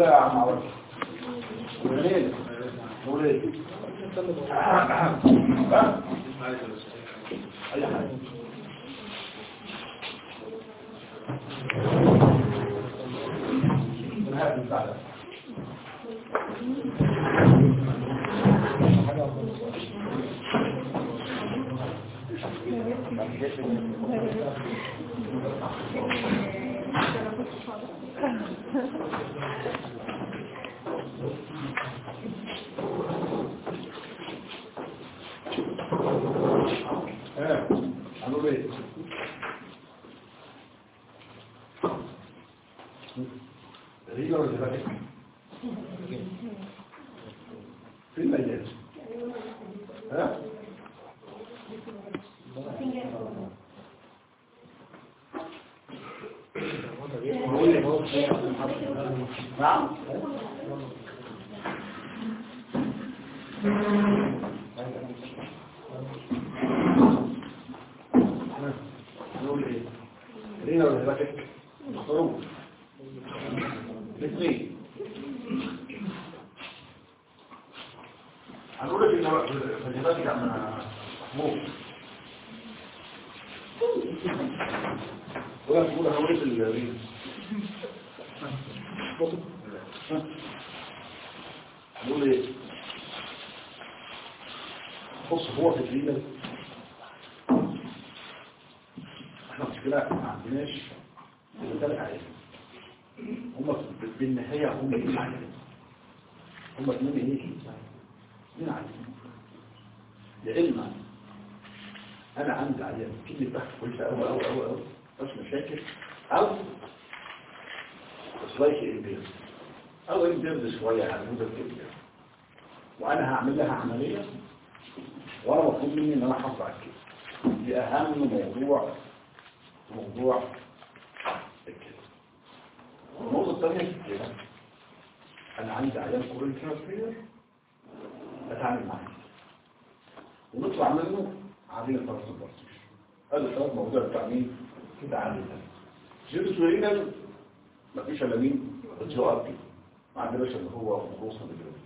يا عم عوض منين نقول ايه ها؟ اي حاجه من هذا المساعدة. ها هنقول ايه ريلا ولا زبادي في المجال ها نعم نقول ايه ريلا ولا زبادي اختاروا الاثنين هنقول لك ان فلذلك يا عم محمود ولا تقول انا وريت الريل هنقول ايه بص هو في الريل احنا مشكلة ما عندناش ثلاث عائلات هم بالنهاية هم ايه عائلات هم اتنين ايه اتنين عائلات يا اما انا عندي عيال كل تحت كويسه قوي قوي قوي قوي مش مشاكل او سلايك امبيرز او امبيرز شويه يعني مده كبيره وانا هعمل لها عمليه وانا مطلوب مني ان انا احافظ على كده دي اهم موضوع موضوع الكلى النقطه الثانيه في الكلى انا عندي عيال كورين كافير اتعامل معاه ونطلع منه عاملين الفرص البرسيش هذا الثلاث موضوع بتاع مين كده عامل ده جيرس ورينال مفيش الا مين الجو ار بي ما عندناش اللي هو مخلوصنا بالجو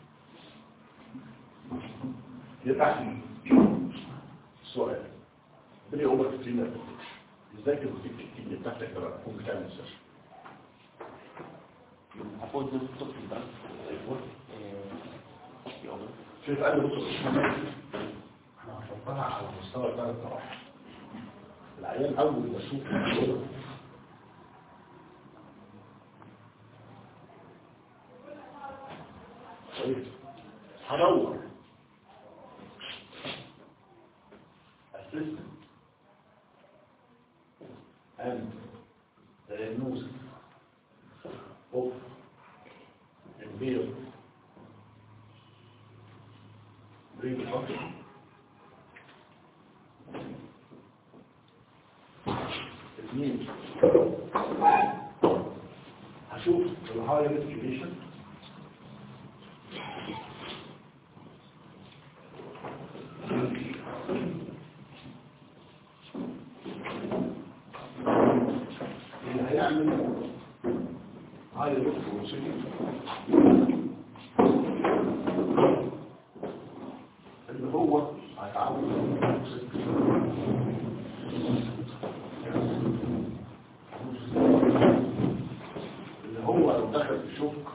يبقى السؤال بني اوبر كتير ازاي تبقى الكتير بتاعتك لما تكون بتعمل سيرش أقول ده الطفل ده شوف قال لي بص احنا هنحطها على مستوى ثلاث مراحل العيان اول ما اشوف الصورة طيب هدور assistant and diagnosis of impaired brain function اثنين هشوف الهاي ريسكيليشن اللي هيعمل هاي ريسكيليشن اللي هو هيتعود اللي هو لو دخل في شوك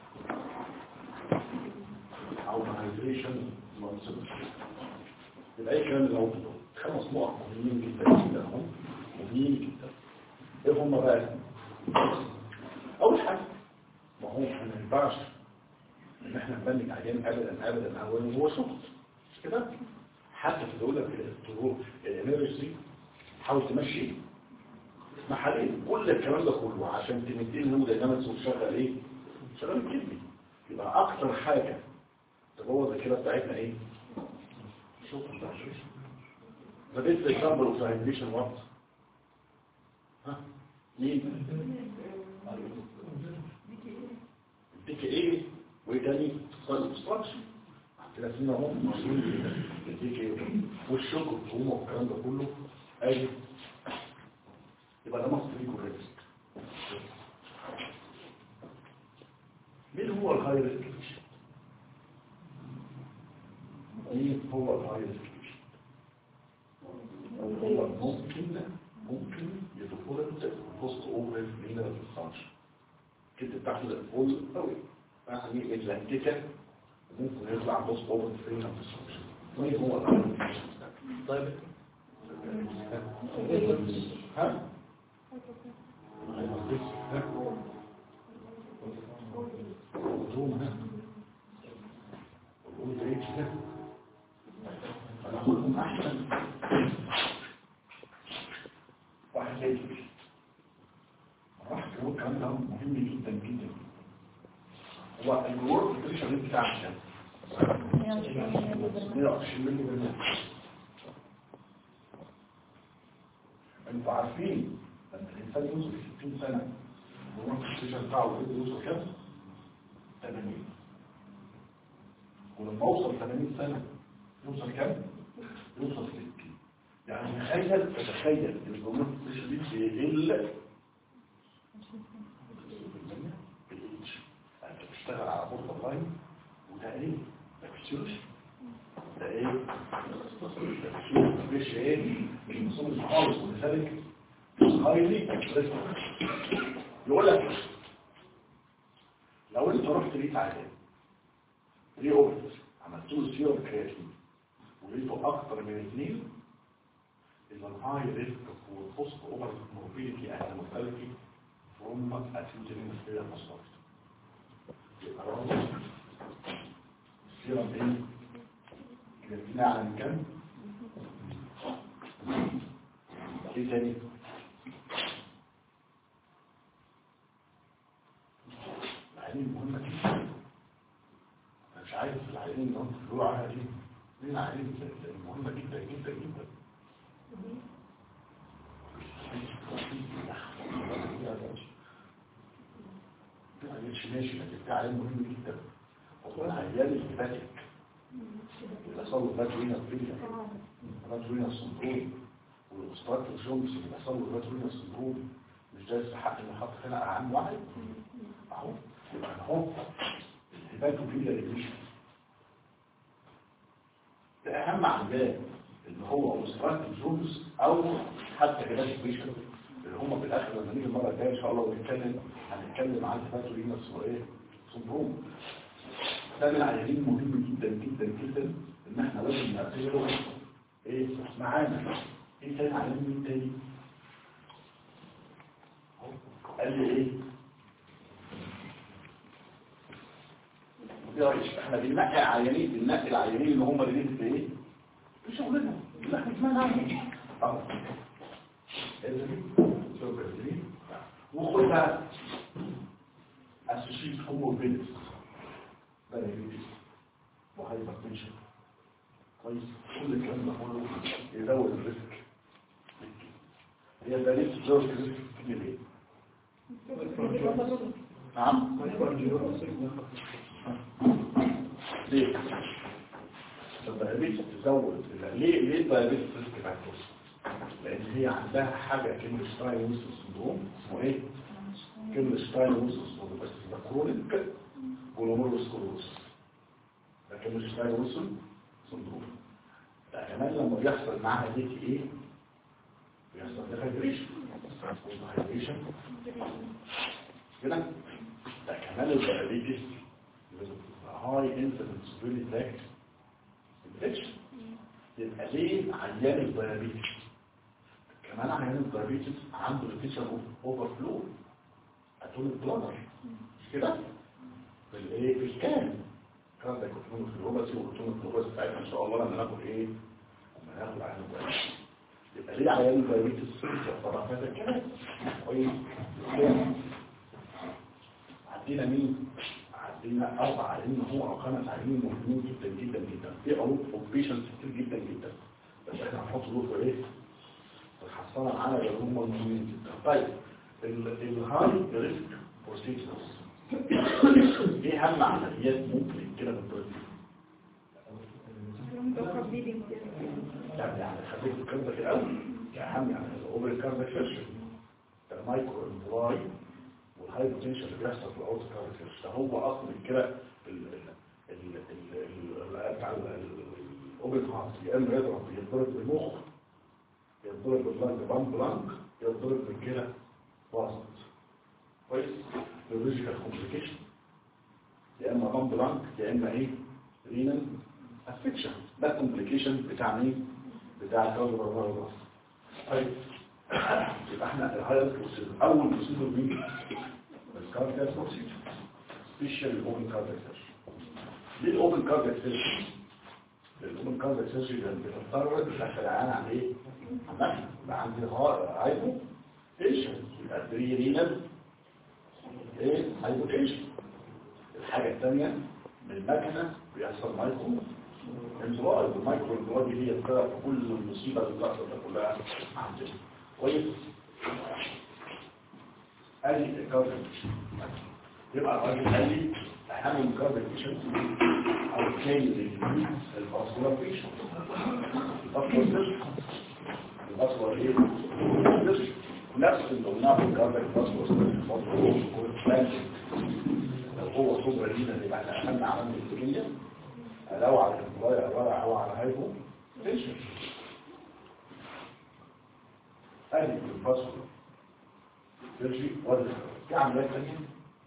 او هايدريشن ما نصبش يبقى ايه كلام اللي هو كده خمس نقط مهمين جدا جدا هم مهمين جدا ايه هم بقى اول حاجه ما هو احنا ما ينفعش ان احنا نبنك عيان ابدا ابدا اولا هو شخص مش كده حتى في دولة الظروف الانرجي حاول تمشي محلين كل الكلام ده كله عشان تمدين له ده نمس وشغل ايه شغل الكلمة يبقى اكتر حاجة تبوظ الكلى بتاعتنا ايه شوف ده بيت اكزامبل اوف هايدريشن وات ها مين اديك ايه وايه تاني كونستراكشن كده فينا هم مسؤولين جدا اديك ايه والشكر والهموم والكلام ده كله ادي يبقى ده مصر فيه كوريكت مين هو الهاي ريسك بيشنت مين هو الهاي ريسك بيشنت هو ممكن ممكن يدخل بوست اوفر مينرال ديسفانكشن كده بتاخد فول قوي يعني اتلانتيكا ممكن يطلع بوست اوفر مينرال ديسفانكشن مين هو الهاي ريسك بيشنت طيب ها فنقولهم احسن واحد زي كده راح كمان الكلام ده مهم جدا جدا هو الورك بريشر ريت بتاعك كام 120 مللي بالمتر انتوا عارفين لما الانسان يوصل 60 سنه الورك بريشر بتاعه يوصل كام 80 ولما اوصل 80 سنه يوصل كام يوصل 60 يعني تخيل تخيل ان الورك بريشر دي بيقل بالإيدج انت بتشتغل على بورصه لاين وده ايه ده فيسيولوجي ده ايه ده فيسيولوجي مش ايه مش مصمم خالص ولذلك هايلي يقول لك لو انت رحت لقيت عيان ليه اوبرت عملت له سيرم كرياتين ولقيته اكتر من اثنين اذا الهاي ريسك والبوست اوبر موبيليتي اند موبيليتي فروم اكيوت انفيرير مصطفى يبقى راجل السيرم ايه كرياتين على كام ايه تاني العينين مهمة جدا انا مش عايز العينين اللي هم بيقولوا عليها دي دي العينين مهمة جدا جدا جدا معلش ماشي لكن في عيان مهم جدا هو العيان الهيباتيك اللي حصل له باترينا فيليا باترينا سندروم والاستاذ الجونز اللي حصل له باترينا سندروم مش ده يستحق انه يحط هنا اهم واحد اهو يبقى اهو الهباتو فيليا ريليشن ده اهم عندنا اللي هو استاذ الجونز او حتى هباتو فيليا اللي هم في الاخر لما نيجي المره الجايه ان شاء الله ونتكلم هنتكلم عن الباترينا ايه سندروم ده من العيانين مهم جدا جدا جدا ان احنا لازم نعتبره ايه معانا ايه تاني عيان مين تاني قال لي ايه يا ريش احنا بننقي عيانين بننقي العيانين اللي هم اللي نزل ايه في شغلنا لا مش مانع اه وخد بقى اسوشيت كوموربيدز diabetes وهايبرتنشن كويس كل الكلام ده كله يزود الريسك هي الدايبيتس بتزود الريسك كتير ليه؟ نعم ليه؟ الدايبيتس بتزود ليه ليه الدايبيتس ريسك فاكتورز؟ لان هي عندها حاجه كلمه شتاين ويلسون سندروم اسمه ايه؟ كلمه شتاين ويلسون سندروم بس ده كرونيك جلوميرولوسكلوز لكن مش لاقي وصل صندوق ده كمان لما بيحصل معاها دي تي ايه بيحصل ديهايدريشن ديهايدريشن كده ده كمان الدايابيتس هاي انسيدنس فيري تراكت انفكشن يبقى ليه عيان الدايابيتس كمان عيان الدايابيتس عنده ريتيشن اوفر فلو اتون البلانر مش كده في الايه في الكام الكلام ده كنت في الروباسي وكنت في الروباسي بتاعتنا ان شاء الله لما ناخد ايه لما ناخد عين الدايبيتس يبقى ليه عيان الدايبيتس طبعا هذا الكلام كويس عدينا مين عدينا اربع عيانين هو او خمس عيانين مهمين جدا جدا جدا في عروض اوبريشنز كتير جدا جدا بس احنا هنحط دول في ايه في الحصانه العامه اللي هم مهمين جدا طيب الهاي ريسك بروسيجرز ايه اهم عمليات ممكن كده بالطريقه يعني يعني خليك الكلام ده في الاول اهم يعني الاوبر كارد فيرشن المايكرو امبلاي الهاي بوتنشال اللي بيحصل في الاوتو كاركترز ده هو اصل كده ال- ال- ال- ال- ال- بتاع الاوبن هارت يا اما يضرب يضرب بالمخ يضرب باللنج بام بلانك يضرب بالكلى واسط كويس نيورولوجيكال كومبليكيشن يا اما بام بلانك يا اما ايه رينال افكشن ده كومبليكيشن بتاع مين بتاع الكارديو طيب يبقى احنا الهاير بروسيدور اول بروسيدور مين الكاردياك بروسيدور سبيشال الاوبن كاردياك سيرجري ليه الاوبن كاردياك سيرجري الاوبن كاردياك سيرجري ده بتضطر تدخل العيان على ايه عمال يبقى عندي هايبو تنشن يبقى دري رينال ايه هايبو تنشن الحاجه الثانيه من المكنه بيحصل مايكرو انزواج المايكرو انزواج دي هي السبب في كل المصيبه اللي بتحصل ده كلها عندنا كويس ادي الكارديشن يبقى الراجل قال لي اهم من الكارديشن او الثاني الفاسكولار بيشن الفاسكولار الفاسكولار ايه نفس اللي قلناه في الكارديك فاسكولار لو هو صبر لينا يبقى احنا اخذنا عمليه الكليه لو على الكلايه او على هايبو تنشن ادي الفصل ترجي ولا في عمليات ثانيه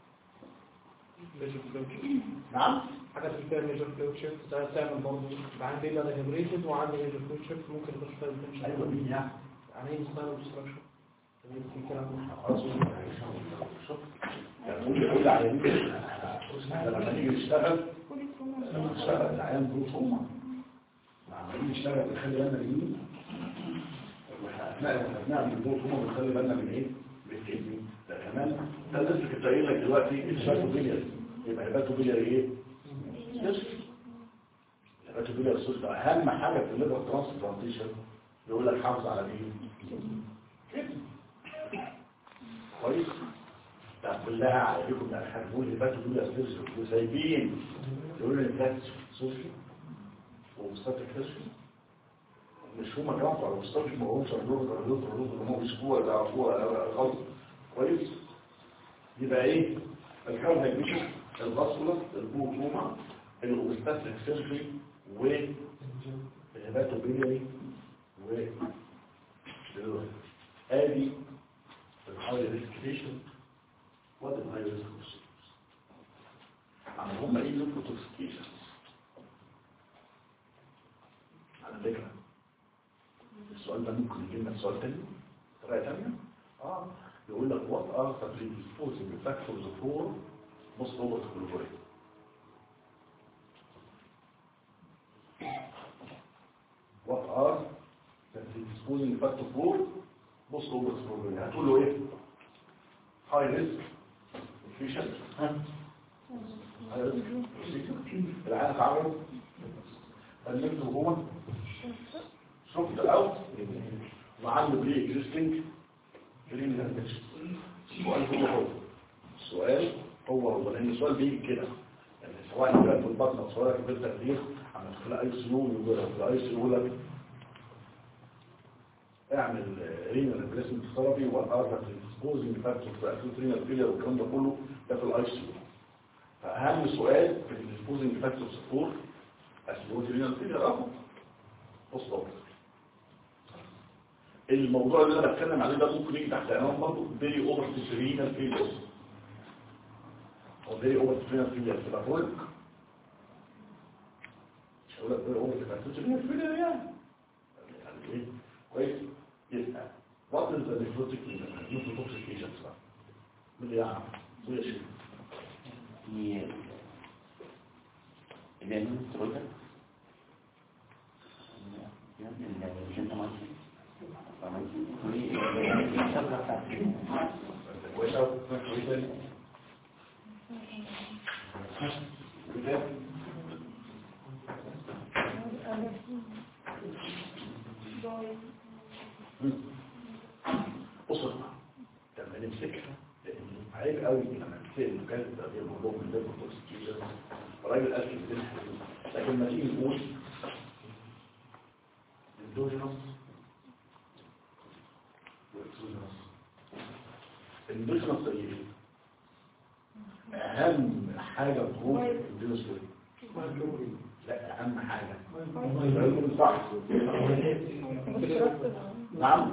ميجر فلوتشر نعم حاجة في فيها ميجر فلوتشر ده تعمل برضه عندي بيبقى هيمريتد وعندي ميجر فلوتشر ممكن تخش فيها التنشن ايوه مين يعني يعني ايه ستايل اوبستراكشن في كلام خلاص يعني ممكن يقول على مين احنا لما نيجي نشتغل لما نشتغل العيان بروح هما لما نيجي نشتغل بنخلي بالنا من مين واحنا اثناء ما بنعمل البروح هما بنخلي بالنا من ايه من الكدني ده كمان ده الناس اللي كنت قايل لك دلوقتي الهيباتو بيليار يبقى الهيباتو بيليار ايه؟ يسر الهيباتو بيليار سوس ده اهم حاجه في الليفر ترانسبلانتيشن يقول لك حافظ على مين؟ كده كويس طب بالله عليكم ده احنا بنقول الهيباتو بيليار سيرجن وسايبين يقولوا لي الهيباتو سوسي ومستاتيك سيرجن مش هما كمان على مستوى ما هوش الدور الدور الدور ما هوش هو ده هو غلط كويس يبقى ايه الكاردياك بيشن الباسولة البوتوما الاوستاتيك سيرجري والهباتو بيلياري و ادي الهاي ريسك بيشن وادي الهاي ريسك بروسيدورز عم هم ايه البروتوكسيكيشن على فكره السؤال ده ممكن يجي لنا سؤال تاني طريقه تانيه اه يقول لك what are the predisposing factors for post-over chloroquine what are the predisposing factors for post-over chloroquine هتقول له ايه high risk nutrition ها high risk العيان اتعرض قلبته هو شفت الاوت وعنده بري اكزيستنج بري السؤال هو هو السؤال هو هو لان السؤال بيجي كده يعني سواء كان في البطن او سواء في التخدير عم تدخل اي سيو يقول لك اي سيو لك اعمل رينال ريبليسمنت ثيرابي وقرب الديسبوزنج فاكتور في اكيوت رينال فيلير والكلام ده كله ده في الاي سيو فاهم سؤال في الديسبوزنج فاكتور سبور اكيوت رينال فيلير اهو بص الموضوع اللي انا بتكلم عليه ده ممكن يجي تحت عنوان برضه فيري اوفر تسرينال فيلير او فيري اوفر تسرينال فيلير تبقى فوق مش هقول لك فيري اوفر تسرينال فيلير يعني يعني ايه كويس يبقى what is the nephrotic nephrotoxic agents بقى من يعني ويا شيء في الإعلان السعودة الجنتمايسين كويس أوي. كويس تاني. كده بصوا لما نمسكها لان عيب قوي لما نمسك المكان ده في الموضوع من ده بروسكيشن الراجل قال كده لكن ما تيجي نقول اندوجينوس واكسوجينوس الاندوجينوس ايه اهم حاجه تروح الديوسكري لا اهم حاجه العلم صح نعم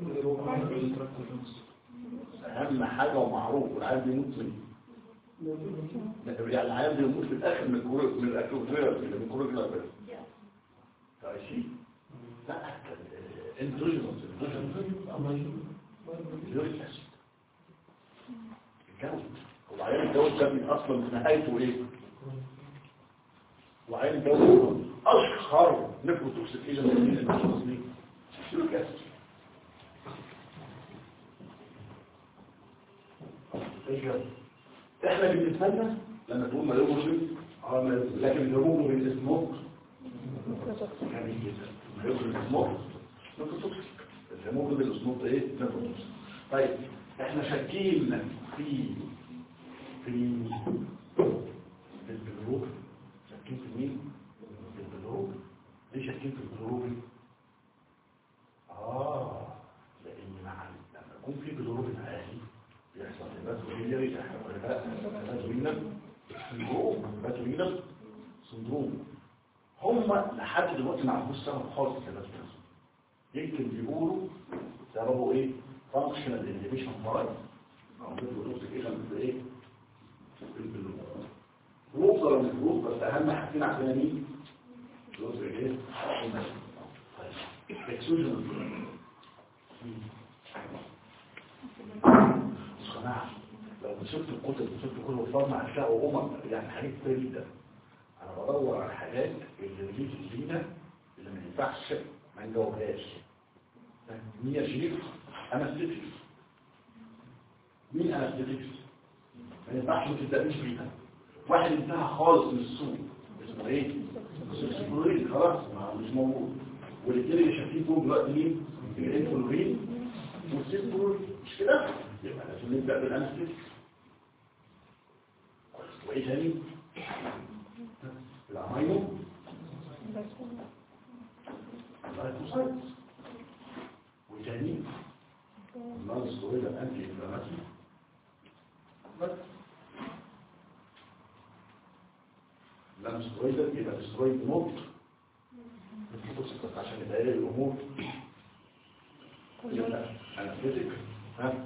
اهم حاجه ومعروف والعيال بيموت منه يعني العيال بيموت في الاخر من الكورو من الاكروفير من الكورو ماشي لا اندروجينوس يوريك اسيد الجو وبعدين الجو ده من اصلا من نهايته ايه وعين الجو اشهر نيكروتوكسيك ايجنت من المصريين يوريك اسيد احنا بالنسبه لنا لما تقول ما يوجد لكن الهيموجلوبين اسمه يعني كده ما يوجد اسمه نيكروتوكسيك الهيموجلوبين اسمه ايه نيكروتوكسيك طيب احنا شاكين في في في البلوغ شاكين في مين في البلوغ ليه شاكين في البلوغ اه لان مع لما يكون في بلوغ عالي يحصل هبات وهي هبات سندروم هبات سندروم هم لحد دلوقتي ما عرفوش سبب خالص الهبات يمكن بيقولوا سببه ايه فانكشنال انهبيشن مرايض او بيقولوا ايه ايه وصل من الفلوس بس اهم حاجتين عندنا مين فلوس ايه اكسوجن صناعة لو شفت الكتب وشفت كل الفارما هتلاقوا امم يعني حاجات كتير جدا انا بدور على الحاجات اللي بتيجي لينا اللي ما ينفعش ما نجاوبهاش مين يا شريف انستيتكس مين انستيتكس ما ينفعش ما تبدأش بيها واحد انتهى خالص من السوق اسمه ايه سيكسفلورين خلاص ما مش موجود والاثنين اللي شايفين دول دلوقتي مين الانفلورين والسيكسفلورين مش كده يبقى لازم نبدا بالانستيتكس كويس وايه تاني الامينو اللايكوسايتس وتاني النون ستوريد انتي انفلاماتوري بس لما سترويد يبقى السترويد موت بس عشان يبقى ايه الامور يبقى انستيتيك ها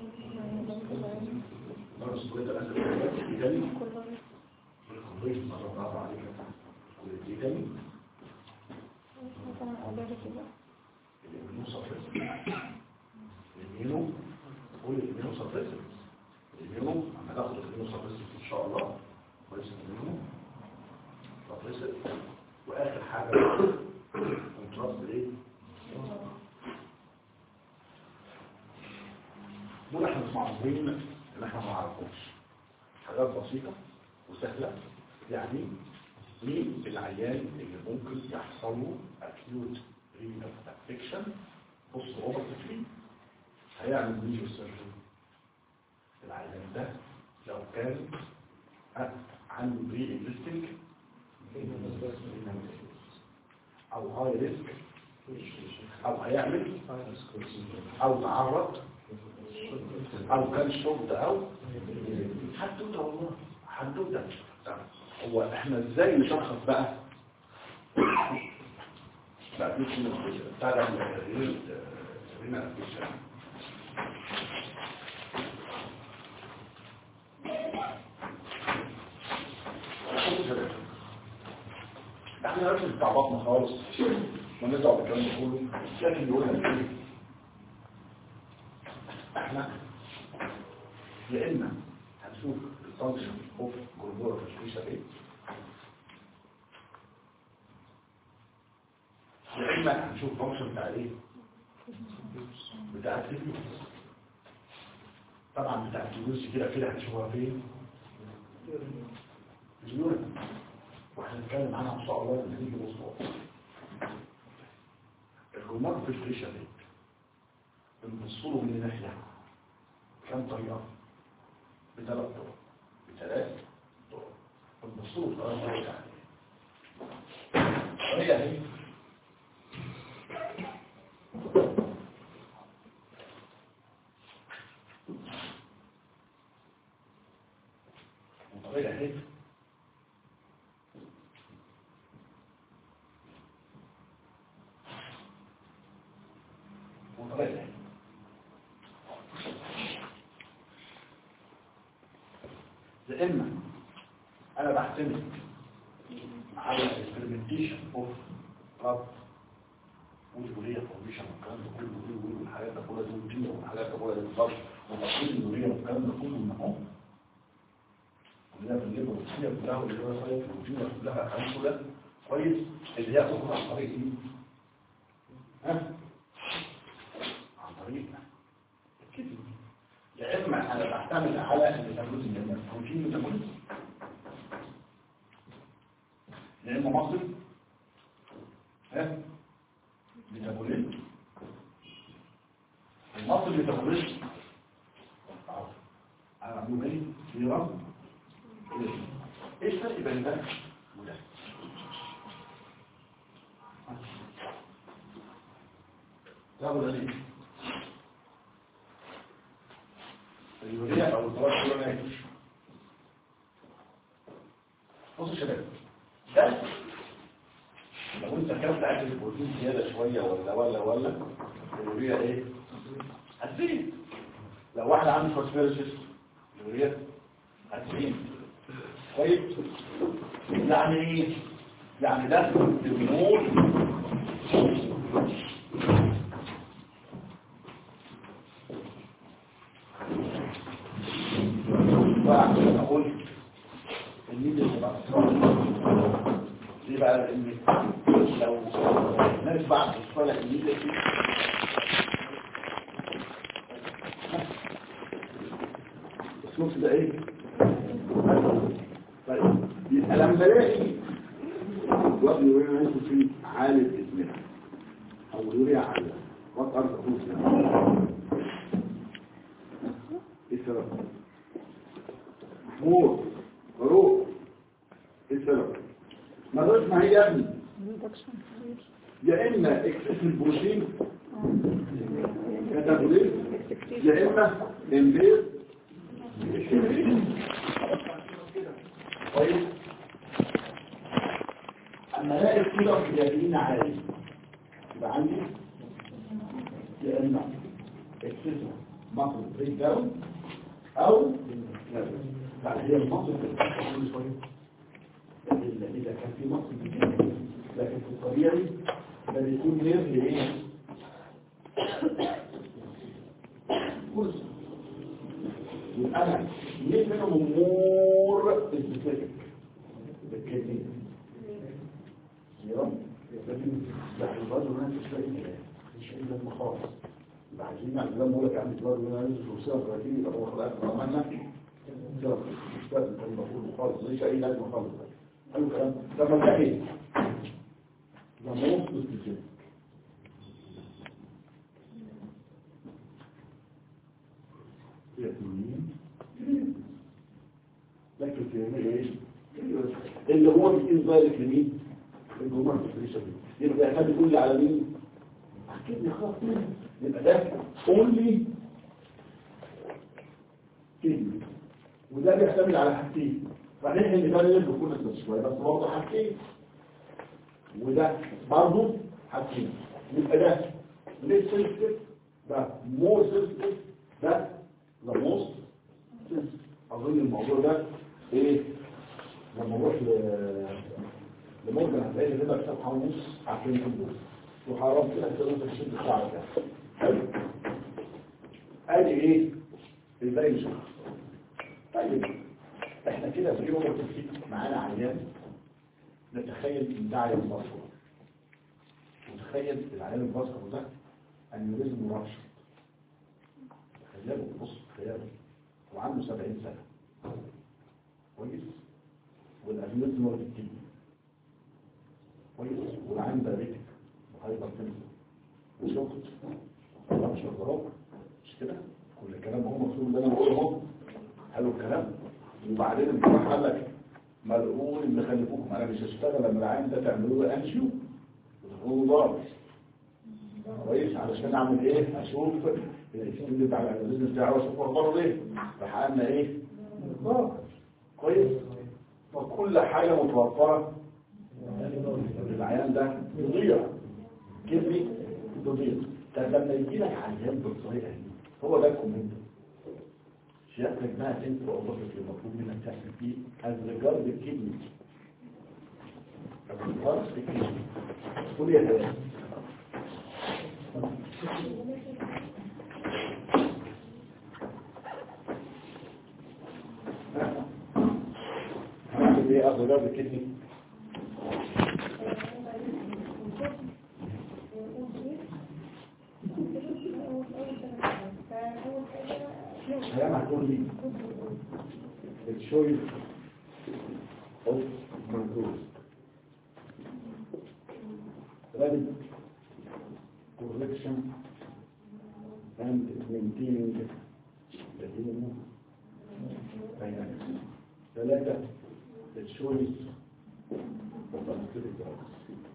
لما سترويد انستيتيك تاني الكومبريس مرة برافو عليك وايه تاني الامينو سبريسر الامينو قول الامينو سبريسر الامينو اما ناخد الامينو سبريسر ان شاء الله كويس الامينو سبريسر واخر حاجه كونتراست ايه دول احنا مش معروفين ان احنا ما نعرفهمش حاجات بسيطه وسهله يعني مين العيان اللي ممكن يحصل له acute renal affection بص اوفر فيه هيعمل ميجو سيرجري العيان ده لو كان عنده بري اكزيستنج او هاي ريسك او هيعمل او تعرض او كان شرط او حدوته والله حدوته هو احنا ازاي نشخص بقى لا مش بتاع ده هنا احنا نركز بتاع بطن خالص ما نزع بالكلام ده كله لكن يقول لك ايه احنا يا اما هنشوف الفانكشن اوف جلوبورا تشويشه ايه يا اما هنشوف الفانكشن بتاع ايه بتاع التيبيوس طبعا بتاع التيبيوس كده كده هنشوفها فين اليورين واحنا نتكلم عنها ان شاء الله لما نيجي نوصل الجمهور في الفريشة دي بنبصله من ناحية كم طريقة بثلاث طرق بثلاث طرق بنبصله بثلاث طرق يعني طريقة هي طريقة اهي وطريقة اهي يا اما انا بعتمد على الاكسبيرمنتيشن اوف رب والدورية فورميشن والكلام ده كله كله والحاجات ده كلها دي روتين والحاجات ده كلها دي بالظبط وتقويم الدورية والكلام ده كله من اهو كلنا بنجيب الروتين كلها واللي هو صحيح الروتين كلها الكلام كلها كويس اللي هي تخرج عن طريق ايه؟ ها؟ عن طريق كده يا اما انا بعتمد على الميتابوليزم يعني البروتين ميتابوليزم يا اما مصر ها ميتابوليزم المصر ميتابوليزم انا بعمله ايه في رمز ايش الفرق بين ده وده ده ولا ليه اليوريا او الضغط كله ناقص بصوا يا شباب ده لو انت كلت اكل البروتين زياده شويه ولا ولا ولا اليوريا ايه هتزيد لو واحد عنده فوسفوريسيس اليوريا هتزيد كويس يعني ايه يعني ده النور وعشان اقول الميديا تبقى ليه بقى لان لو الناس بعد الصلاة الميديا دي الصوت ده ايه طيب يبقى لما الاقي الوقت يورينا ناس في حالة ادمان او يوريا عالية وقت ارض اخوص ايه السبب محمود فاروق ايه السبب ما رأيش معي يا ابني يا اما اكسس البروتين كتابوليز يا اما امبير طيب اما الاقي الكيلو الكرياتين عالي يبقى عندي يا اما اكسس مصر بريك داون او بعد هي المصر كل شويه إلا إذا كان في مصر جديد لكن في الطبيعي ده بيكون نير لإيه؟ جزء يبقى أنا ليه منهم مور سبيسيفيك بالكلمة يوم لكن بعد الرجل هنا مش لاقي كلام مش لاقي لازمة خالص يبقى عايزين نعمل كلام بقول لك عندي الرجل هنا نزل وسيرة 30 يبقى هو خلاص عملنا سيرة مش لازم كان المفروض خالص مش أي لازمة خالص حلو الكلام طب ما ده ايه لما وصل السجن لكن في ايه اللي هو بيقين ذلك لمين الجمهور الفريشة يبقى يحتاج يقول لي على مين اكيد يخاف منه يبقى ده قول لي كلمة وده بيعتمد على حاجتين صحيح اللي كان يبدو كل الناس شوية بس برضه حاجتين وده برضه حاجتين يبقى ده ليه سنسيتيف ده مور سنسيتيف ده ذا موست سنسيتيف اظن الموضوع ده ايه لما نروح لمورجان هتلاقي كده كتاب حمص عشان يكون وحرام كده كده انت تشد الشعر ده حلو ادي ايه ازاي نشوف طيب احنا كده في يوم التفكيك معانا عيان نتخيل ان ده عيان بصر نتخيل العيان البصر ده انيوريزم مرشد تخيلوا بص تخيلوا وعنده 70 سنة كويس والانيوريزم مرض الكلي كويس والعين دايبيتك وهايبر تنسى وشخص مش ضرب مش كده كل الكلام هو مكتوب اللي انا بقوله اهو حلو الكلام وبعدين الجراح قال لك ملعون اللي خليكوكم انا مش هشتغل لما العين ده تعملوا له انشيو وتقولوا ضابط كويس علشان اعمل ايه اشوف الاكسبيرينس بتاع الاناليز بتاعه واشوف اخباره ايه فحققنا ايه ضابط كويس كل حاجة متوفرة العيان ده تضيع كدني تضيع طب لما يجي لك عيان بالطريقة دي هو ده الكومنت سيادتك بقى انت وظيفتك المفروض منك تعمل فيه از ريجارد الكدني طب الفرق في الكدني قول يا هلا هنعمل ايه از ريجارد الكدني هيام هتقول لي الشويس اوف منظور rapid correction and maintaining the human dynamics ثلاثة الشويس of anesthetic drugs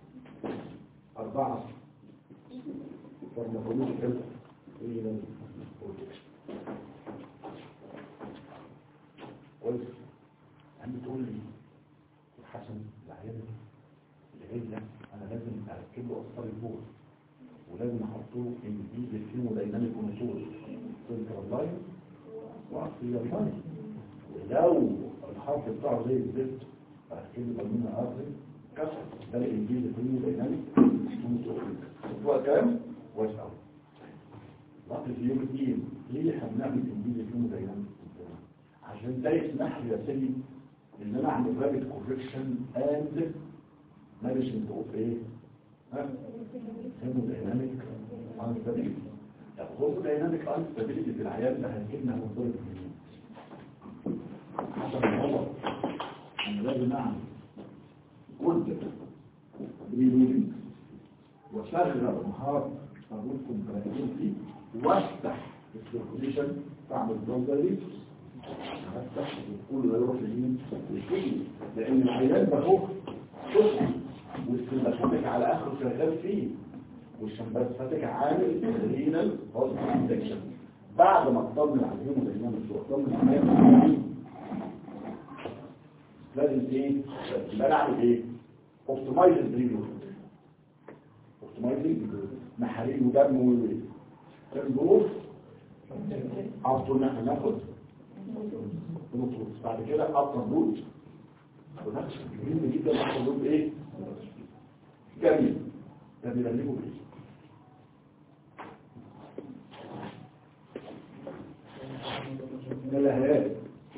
أربعة pharmacological renal protection كويس عم تقول لي حسن العيان اللي جاي ده انا لازم اركب له اثار البول ولازم احط له انجيز الكيمودايناميك كنترول سنترال لاين وارتيريال لاين ولو الحرف بتاعه زي الزفت اركب له بالمين ارتري كسر ده الانجيز الكيمودايناميك كنترول هو الكلام كويس قوي وقت اليوم الدين ليه احنا بنعمل انجيز الكيمودايناميك عشان ده يسمح لي يا سيدي ان انا اعمل رابط كوركشن اند مانجمنت اوف ايه ها هيمودايناميك انستابيليتي طب هيمودايناميك انستابيليتي في العيان ده هتجيبنا من ضرب الجنين حسب الغلط انا لازم اعمل جزء بريميدنج واشغل مهارة مربوط كومبرانيين فيه وافتح السيركوليشن تعمل بروندريتس افتح وكل ده يروح لمين للكلي لان العيان ده هو سخن والسمباتيك على اخره شغال فيه والشمباتيك عامل رينال هوسبيتال انفكشن بعد ما تطمن عليهم الهيمون وتطمن عليهم لازم ايه يبقى انا اعمل ايه اوبتمايز البريود اوبتمايز محاليل ودم وويل الظروف افضل ان احنا ناخد ونطلب بعد كده افضل نوت ونفس مهم جدا افضل نوت ايه جميل ده بيبلغوا بايه ملهيات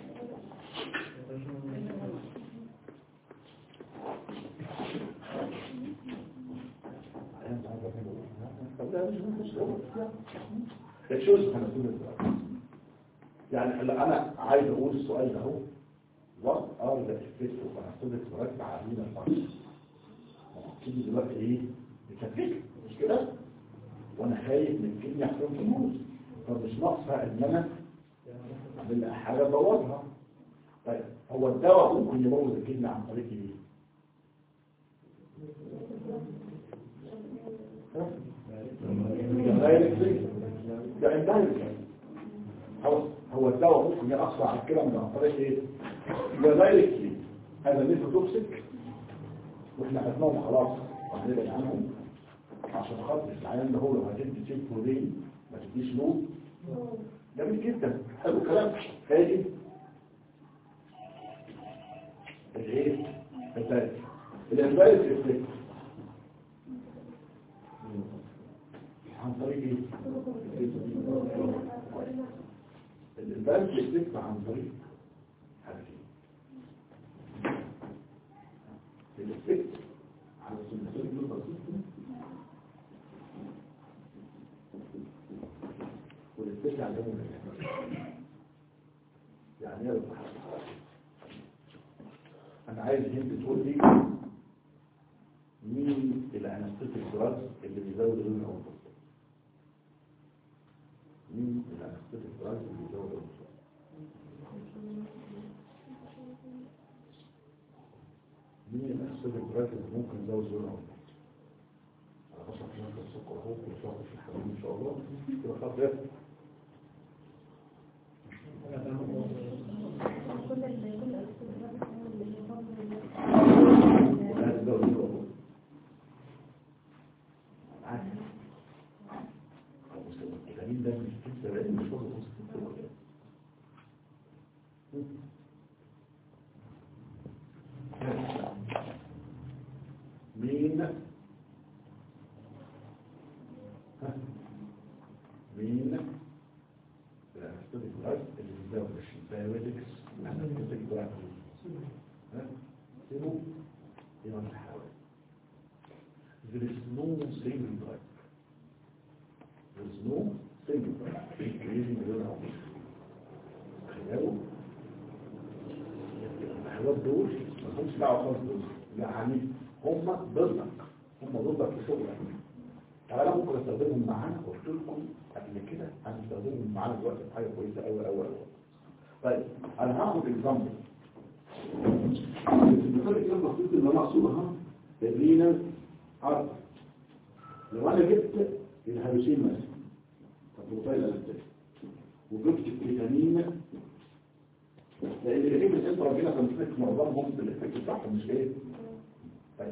الشوز هنقول الزراعة يعني اللي انا عايز اقول السؤال ده هو what are the effects of anesthetic drugs على الفرد تيجي دلوقتي ايه بتفكير مش كده وانا خايف من كلمة يحصل تموت فمش ناقصها ان انا اعمل لها حاجه ابوظها طيب هو الدواء ممكن يبوظ الكلمة عن طريق ايه ده انتهى هو هو الدواء ممكن يأثر على الكلام ده عن طريق ايه؟ دايركتلي هذا مثل توكسيك واحنا خدناهم خلاص وهنبعد عنهم عشان خاطر العيان ده هو لو هتدي تشيك بروتين ما تديش له جميل جدا حلو كلام هادي الايه؟ الدايركت الانفايرت افكت عن طريق ايه؟ البنك يكتب عن طريق حاجتين الافكت على السنسوري جلوبال سيستم والافكت على الجمهور يعني ايه انا عايز هند تقول لي مين الانستيتيك دراجز اللي بيزود اللون الاوضه مين الانستيتيك دراجز اللي بيزود اللون مين الانستيتيك دراجز اللي ممكن يزود اللون الاوضه انا بشرح في نفس السكر اهو كل شهر في الحمام ان شاء الله كده خلاص ده لا ها؟ سيبوا إلى الحيوان There is no single drug. There is no single drug. increasing the level of تخيلوا الحيوان دول ما لهمش دعوه خالص دول يعني هم ضدك هم ضدك في شغلك تعالى ممكن استخدمهم معانا قلت لكم قبل كده هنستخدمهم معانا دلوقتي في حاجه كويسه قوي قوي قوي طيب انا هاخد اكزامبل المثال كده المفروض ان انا اقصدها تدرينا عرض لو انا جبت الهيروسين مثلا البروتين الانتاج وجبت الكيتامين لان اللي من انت ربنا تمسك معظمهم بالافكت بتاعهم مش ايه طيب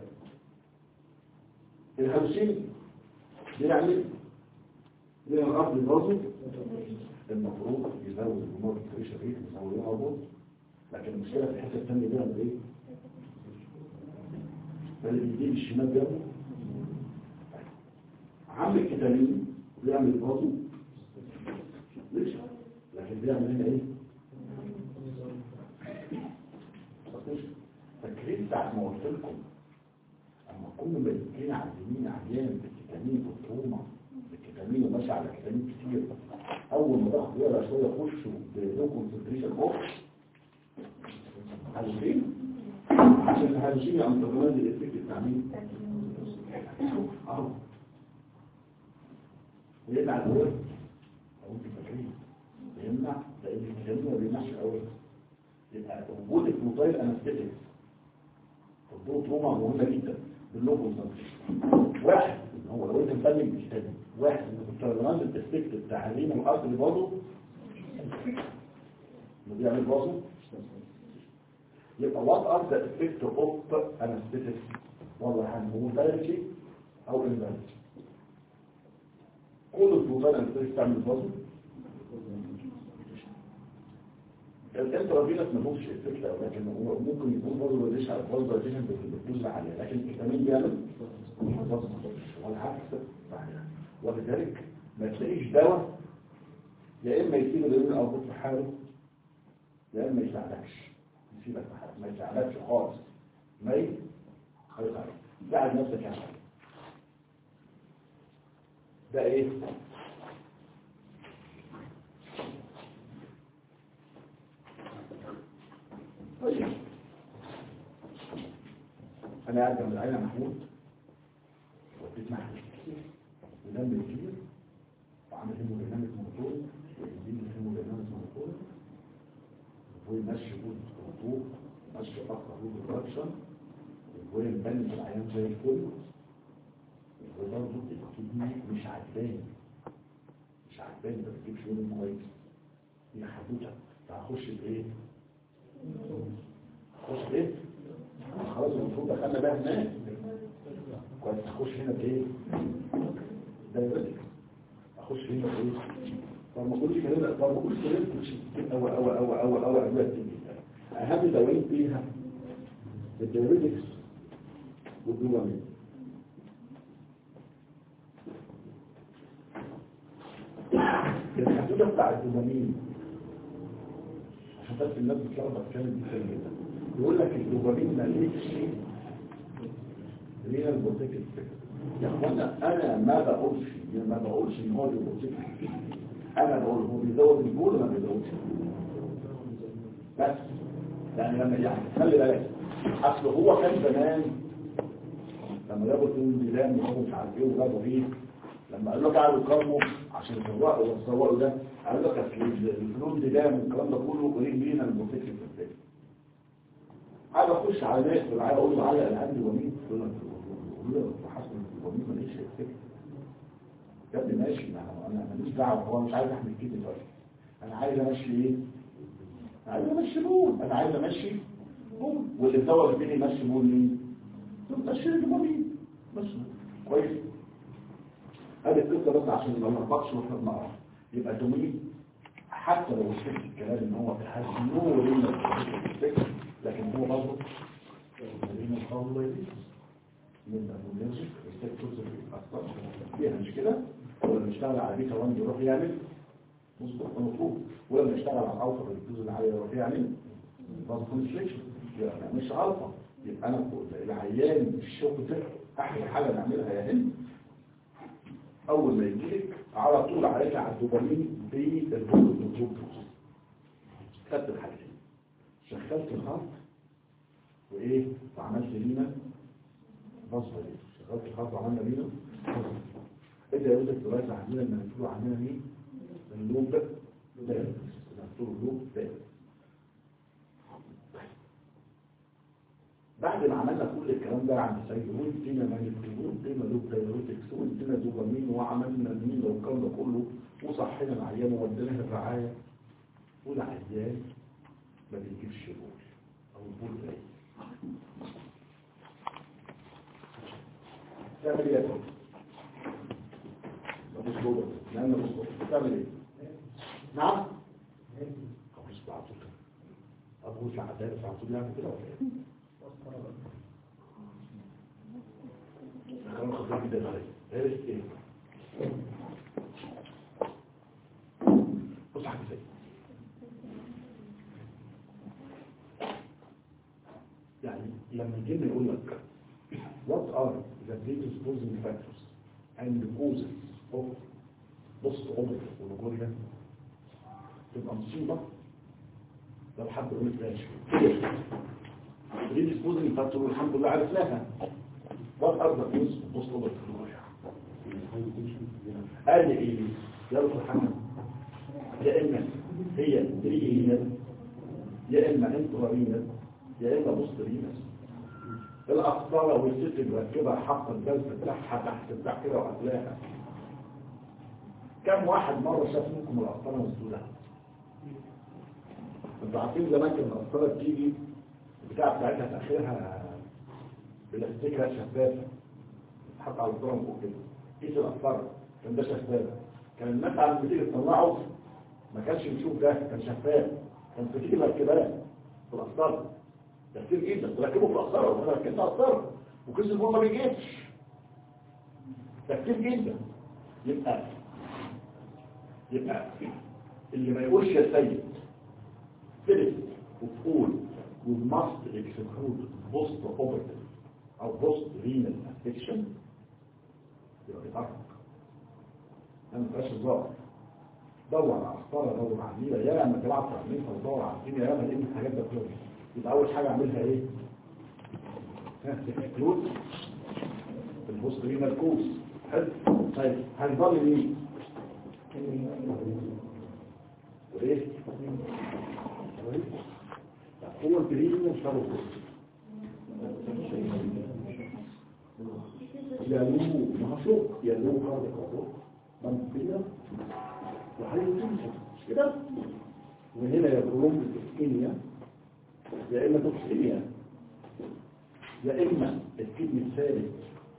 الهيروسين بيعمل زي الارض البازل المفروض يزود الموت الكريشة ريت يزود الهبوط لكن المشكلة في الحتة الثانية بيعمل ايه؟ بل بيجيب الشمال جنبه عامل الكتالين بيعمل البازل ليش؟ لكن بيعمل هنا ايه؟ فاكرين ساعة ما قلت لكم اما كنا ماسكين على اليمين عيان بالكتامين والتروما بالكتامين وماشي على كتامين كتير اول ما ضغط يقرا شويه يخشوا بلو كونسنتريشن اوف هالوسين عشان الهالوسين يعمل تغيير الافكت بتاع مين؟ اهو ويمنع الدور او انتوا فاكرين يمنع لان الكتامين ما بيمنعش الاول يبقى وجود الفلوتايل انستيتيك الضوء تروما مهمه جدا باللوجو واحد إن هو لو انت مبلغ بكتابي واحد ان الترجمان الافكت بتاع الريم والارض برضه اللي بيعمل برضه يبقى وات ار ذا افكت اوف انستيتيك والله هنقول دايركتلي او اندايركتلي كل الفلوتايل انستيتيك بتعمل برضه الانترافينس ملوش الفكرة لكن هو ممكن يكون برضه ليش على الفولدر ديشن بالدوز عالية لكن الفيتامين بيعمل والعكس صحيح ولذلك ما تلاقيش دواء يا اما يسيب اليوم الاربط في حاله يا اما يساعدكش يسيبك في حاله ما يساعدكش خالص ما يخلص عليك ساعد نفسك يعني ده ايه طيب انا قاعد جنب العيله محمود وديت محمود ودم كتير وعامل هيموديناميك موتور ويديني هيموديناميك موتور ويمشي بود موتور مشي اكتر بود برودكشن ويبان في العيان زي الفل وبرضه الكدني مش عجباني مش عجباني ما بتجيبش منه كويس هي حدوته فهخش بايه؟ خش ايه خلاص المفروض دخلنا بقى هناك كويس اخش هنا بايه دايرتك اخش هنا بايه طب ما كلش كلام طب ما كلش كلام مش كتير قوي قوي قوي قوي قوي ادويه بتيجي اهم دوايين فيها الدايرتكس والدوامين الحدوده بتاع الدوامين عشان بس الناس بتلخبط كلمه دي كلمه جدا يقول لك الدوبامين مالكش ليه البوتيك يا اخوانا انا ما بقولش ما بقولش ان هو البوتيك انا بقول هو بيزود البول ولا ما بيزودش بس يعني لما يعني خلي بالك اصل هو كان زمان لما جابوا الميلان وهو مش عارف ايه وجابوا ايه لما قالوا لك قعدوا يقارنوا عشان يسوقوا ويسوقوا ده قالوا لك اصل الفلوس دي ده والكلام ده كله قريب لينا البوتيك في الثاني عايز اخش على ناس ولا عايز اقول له علق العندي ومين يقول لك حسن ومين ماليش فكره يا ابني ماشي ما هو انا ماليش دعوه هو مش عايز احمل كده دلوقتي انا عايز امشي ايه عايز امشي نور انا عايز امشي نور واللي الدواء اللي بيني يمشي نور مين تمشي الدوبامين بس كويس هذه القصه بس عشان ما نربطش واحنا بنقرا يبقى الدوبامين حتى لو وصلت الكلام ان هو بحاجه نور من الفكر لكن هو برضه الذين قالوا من المنجز السيكتورز الأكثر فيها مش كده ولما يشتغل على بيتا 1 يروح يعمل مظبوط مطلوب ولما يشتغل على الأوفر الجزء العالي يروح يعمل باز كونستريكشن يبقى مش الفا يبقى انا بقول العيان الشوك ده احلى حاجه نعملها يا هند اول ما يجيلك على طول عليك على الدوبامين بالبروتوكول خدت الحاجتين شغلت الخط وايه وعملت لينا بصبه دي شغلت الخط وعملنا لينا ايه يقول لك دلوقتي عندنا لما نقول عندنا مين اللوب ده نقول اللوب ده بعد ما عملنا كل الكلام ده عند سيدون ادينا مانيبيولون ادينا لوب دايروتكسون ادينا دوبامين وعملنا مين والكلام ده كله وصحينا العيان ووديناها الرعايه والعيان ما بيجيبش بول او البول قليل تعمل ايه يا فندم؟ ابو صدور لان ابو صدور تعمل ايه؟ نعم؟ ابو صدور على طول ابو صدور على طول يعمل كده ولا ايه؟ خلينا ناخد كده غير غير ايه؟ بص على ازاي يعني لما الجن يقول لك what are the predisposing factors and the causes of post operative ونقولها تبقى مصيبة لو حد يقول لك ماشي predisposing factor والحمد لله عرفناها what are the causes of post operative ونقولها قال ايه يا رب الحمد يا اما هي بريئية يا اما انترارينة يا اما بوسترينة الأقطارة والست مركبة حق الجلسة بتاعها تحت بتاع كده وقتلاها كم واحد مرة شاف منكم الأقطارة مسدودة انتوا عارفين زمان كان الأقطارة بتيجي البتاع بتاعتها في آخرها بلاستيكها شفافة تحط على الأقطارة من فوق كده كيس الأقطارة كان ده شفاف كان الناس على ما تيجي تطلعه ما كانش يشوف ده كان شفاف كان بتيجي مركبات في الأقطارة ده كتير جدا تركبه في الأقطار وأنا ركبت أقطار وكيس الفول ما بيجيبش ده كتير جدا يبقى يبقى اللي ما يقولش يا سيد فيلم وتقول we must execute post operative أو post renal affection يبقى بيتعرف أنا ما فيهاش هزار دور على أخطار دور على الدنيا يا لما تلعب في عملية ودور على الدنيا يا لما لقيت الحاجات ده كلها يبقى أول حاجة أعملها إيه؟ ها تكلود البوست رينال كوز حلو طيب هيضل مين؟ وايه؟ هو البريد مش هو يلوه مخلوق يلوه خالق خالق منطقة وحي تنسى مش كده؟ وهنا يقولون بالإسكينيا يا إما توكسينيا يا إما الكدني الثالث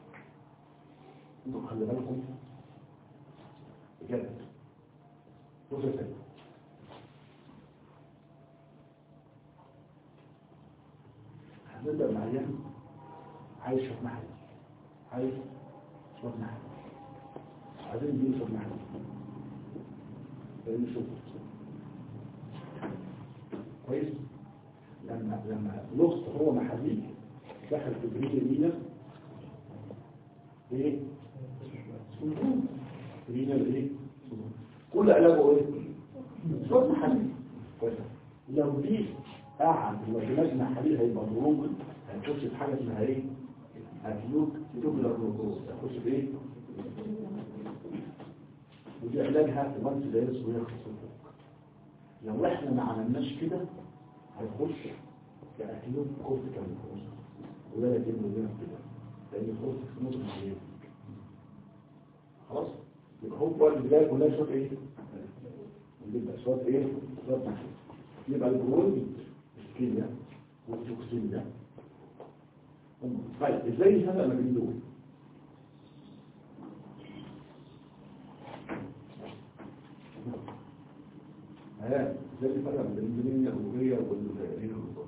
انتوا خلي بالكم بجد بص يا سيدي هنبدأ معين عايز شوف محل عايز شوف محل عايزين دي شوف محل لأن شوف كويس لما لما لغط هو محلي دخل في بريد المينا ايه برينا الايه كل علاجه ايه شوف محلي كويس لو دي قاعد والعلاج محلي هيبقى ضروب هتخش في حاجه اسمها ايه اكيوت توبلر جلوكوز هتخش في ايه ودي علاجها وانت دايرس ويخلص لو احنا ما عملناش كده هيخش في اكيوت كورتيكال جلوكوز ولا يتم لنا كده لان الكورتيكال جلوكوز مش خلاص يبقى هو البدايه كلها شوط ايه يبقى شوط ايه شوط محلي يبقى الجلوكوز الكيمياء والتوكسين ده طيب ازاي هذا ما بين دول ها ازاي الفرق بين الدنيا الأولوية والرين الوسط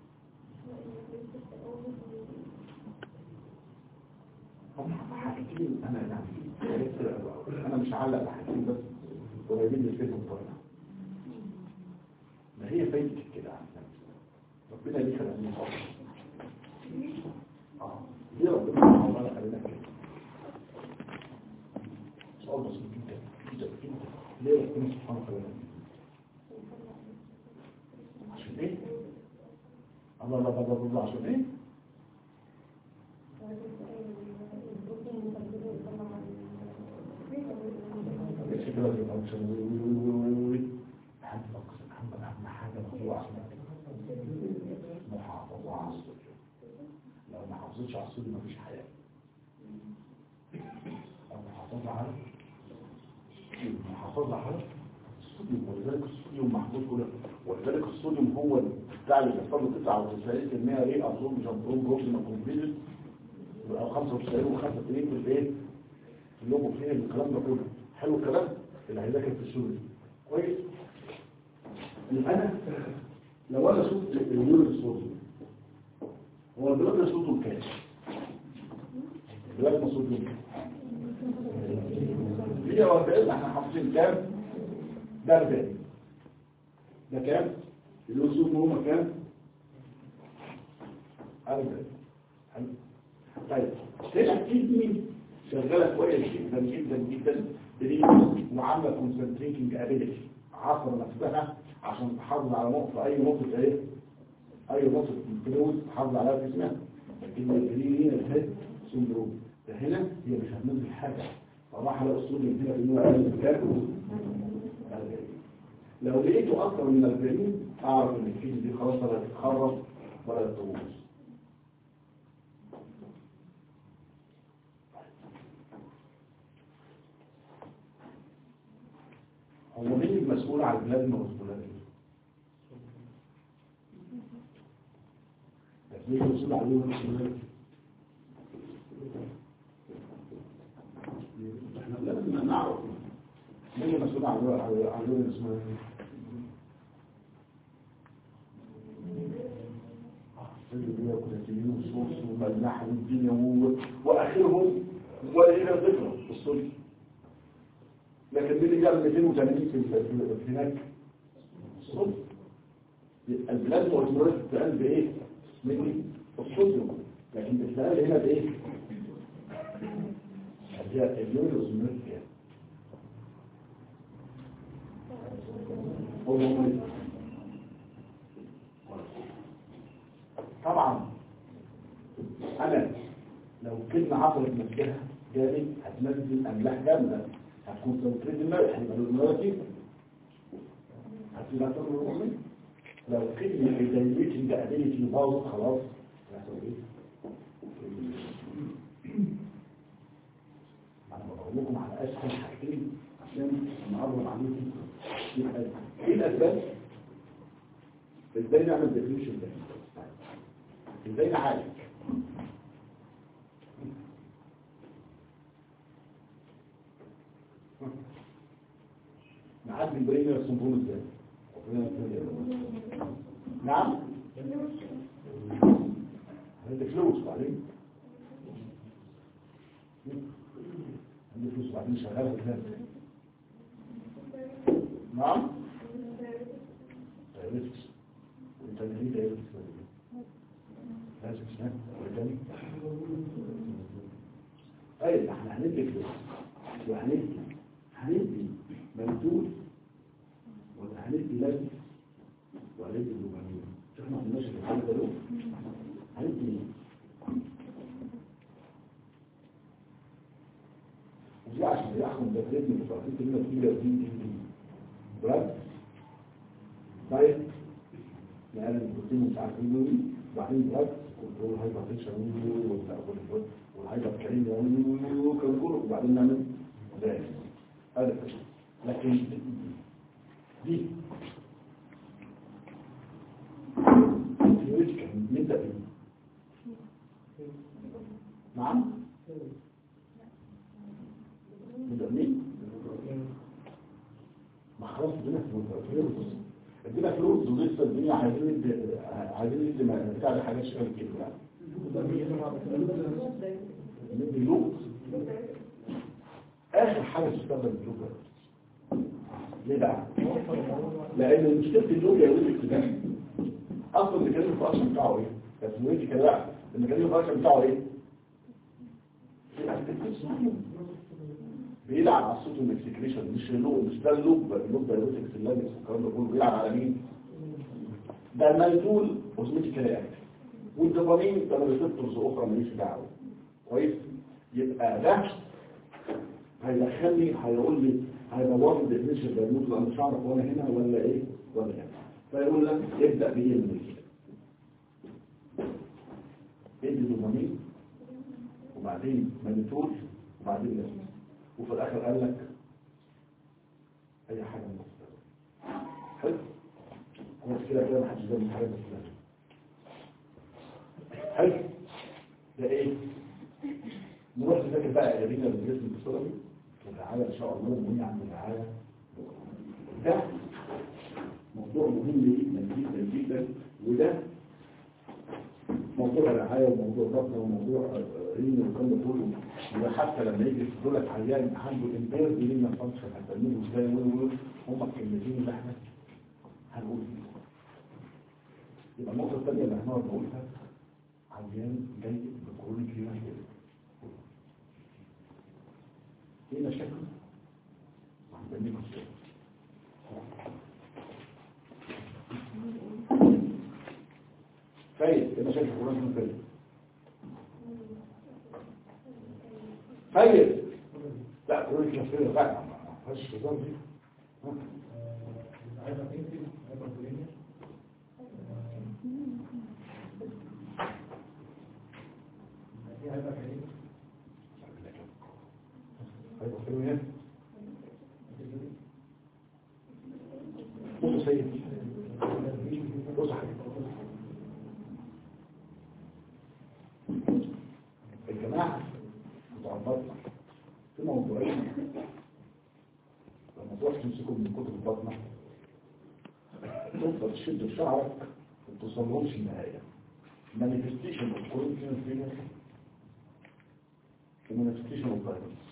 هم حاجتين انا يعني انا مش هعلق بحاجتين بس قريبين للفيلم الطريقة ما هي فايدة كده عن نفسي ربنا ليه خلقني خالص اه ليه ربنا سبحانه وتعالى خلينا كده سؤال بسيط جدا جدا جدا ليه ربنا سبحانه وتعالى خلقنا كده؟ عشان ايه الله الله الله الله عشان ايه ليش كده في الفانكشن اهم اهم اهم حاجه موضوع محافظه على الصدر لو ما حافظتش على الصدر مفيش حياه المحافظه على المحافظه على الصوديوم ولذلك الصوديوم محفوظ كله ولذلك الصوديوم هو بتاع اللي بيحصل له 99% ايه اظن جنبهم بروكسيما كومبليت او 95 و95 في الايه في اللوجو فين الكلام ده كله حلو الكلام اللي هيذاكر في السوري كويس يبقى انا لو انا شفت اليورين الصوديوم هو البلاد صوته كام البلاد صوته كام 140 احنا حافظين كام ده 40 ده كام الوصول هما كام 40 حلو طيب هنا الكدني شغاله كويس جدا جدا جدا بريد وعامله كونسنتريتنج ابيليتي عصر نفسها عشان تحافظ على نقطه اي نقطه ايه اي نقطه فلوس تحافظ عليها في جسمها لكن الجرين هنا الهيد سندروم ده هنا هي مش هتنزل حاجه فراح على الصوديوم هنا في النوع اقل من كام 40 لو لقيته اكتر من 40 اعرف ان الكيس دي خلاص ولا تتخرج ولا تبوظ هو مين المسؤول عن البلازما والسبولارية؟ مين المسؤول عن البلازما والسبولارية؟ احنا لازم نعرف مين المسؤول عن البلازما والسبولارية؟ اللي كلاتيين وصوص وملح والدنيا واخرهم ولا الى ذكر الصلح لكن مين اللي جاب 280 في في هناك الصلح البلاد والمرات بتتقال بايه مني الصوديوم لكن بتتقال هنا بايه اليوم والمرات كام هو مهم طبعا انا لو كلمة عطلت نفسها جاري هتنزل املاح جامدة هتكون سنتريد الملح يبقى الملوكي هتنزل اكتر من الروحي لو كلمة ايديوليتنج ابيليتي باظت خلاص هيحصل ايه؟ انا بقول لكم على اسهل حاجتين عشان نقرب عليكم يبقى ايه الاسباب؟ ازاي نعمل ديفينيشن ده؟ ازاي نعالج نعالج البرين يرسمون ازاي نعم عندك فلوس بعدين عندك فلوس بعدين شغال ازاي نعم دايركتس انت اللي دايركتس لازم سنة والتاني ايوه احنا هندي فلوس وهندي هندي ممدود ولا هندي لازم وهندي دوبامين شوف ما قلناش الحاجة ده له هندي ودي عشان يحكم تدريب من الفرقين كلمة كبيرة دي دي دي براد طيب لأن البروتين مش عارفين مين وبعدين براد كنترول هايبر تنشن والهايبر كريم وكان كله وبعدين نعمل ذلك هذا لكن دي ثيوريتيكال نبدا بايه؟ نعم نبدا منين؟ ما خلاص ادينا فلوس ادينا فلوس ولسه الدنيا عايزين ندي عايزين ندي بتاع حاجات شغال كده ندي لوت اخر حاجه تستخدم اللوت ليه بقى؟ لان مشكله اللوت يا ولد كده اصلا الميكانيزم فاكشن بتاعه ايه تسميتي كده بقى الميكانيزم فاكشن بتاعه ايه بيلعب على الصوت والمكسكريشن مش اللوب مش ده اللوب اللوب ده يوتكس اللابس والكلام ده كله بيلعب على مين ده الميتول اوزمتيكال اكتف والدوبامين ده ريسبتورز اخرى ماليش دعوه كويس يبقى ده هيدخلني هيقول لي هيدور لي ديفينيشن دايموت انا مش عارف وانا هنا ولا ايه ولا هنا فيقول لك ابدا بايه من ادي دوبامين وبعدين مانيتول وبعدين لازم وفي الاخر قال لك اي حاجه من الثلاثة. حلو انا كده كده ما حدش ده من حاجه بس حلو ده ايه نروح نذاكر بقى قرينا للجسم البصري والرعاية ان شاء الله ونهي عن الرعاية ده موضوع مهم جدا جدا جدا وده موضوع الرعاية وموضوع الضغط وموضوع رين والكلام ده كله وحتى لما يجي يقول لك عيان عنده امبير رين فانكشن هتعمله ازاي و هم الكلمتين اللي احنا هنقول فيهم يبقى النقطة الثانية اللي احنا بنقولها عيان جاي بكرونيك رينال ايه مشاكل هنبنيكم ازاي فايد ايه مشاكل كرونيك فايد فايد لا كرونيك فايد لا ما فيهاش هزار دي ها؟ هيبقى فيه ايه بص سيد بص يا حبيبي الجماعة بتوع البطنة في موضوعين لما تروح تمسكهم من كتب البطنة تفضل تشد في شعرك ما توصلهمش النهاية manifestation of corruption failure وmanifestation of violence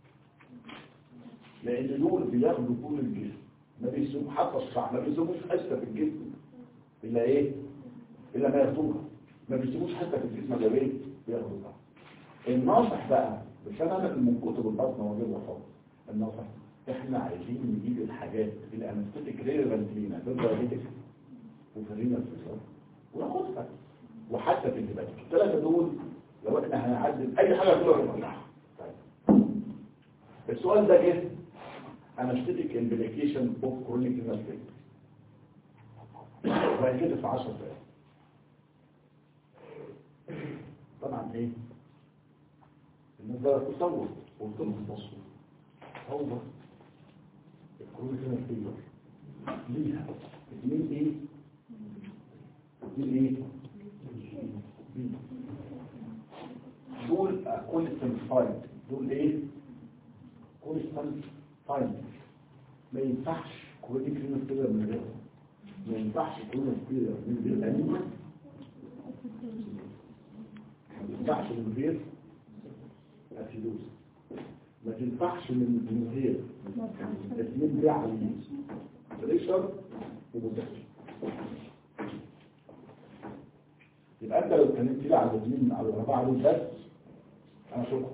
لان دول بياخدوا طول الجسم ما بيسيبوا حتى الشعر ما بيسيبوش حته في الجسم الا ايه الا ما ياخدوها ما بيسيبوش حته في الجسم الا ايه بياخدوها الناصح بقى مش انا من كتب البطن واجيب وحط الناصح احنا عايزين نجيب الحاجات الانستيك ريليفنت لينا في الدايابيتك وفي الرينال فيسر وناخدها وحتى في الهباتيك الثلاثه دول لو احنا هنعدل اي حاجه كلها هنطلعها طيب السؤال ده جه anesthetic implication of chronic renal failure وهيكده في 10 دقايق طبعا ايه الناس بقى تصور قلت لهم بصوا هو الكرونيك رينال فيلير ليها اثنين ايه اثنين ايه بي. دول كونستنت فايد دول ايه كونستنت فايد ما ينفعش كرونيك رينال فيلير من غيره ما ينفعش كرونيك فيلير من غير انيميا ما ينفعش من غير اسيدوز ما تنفعش من من غير الاثنين دي عاليين بريشر وبوتاسيوم يبقى انت لو اتكلمت لي على الاثنين على الاربعه دول بس انا شكرا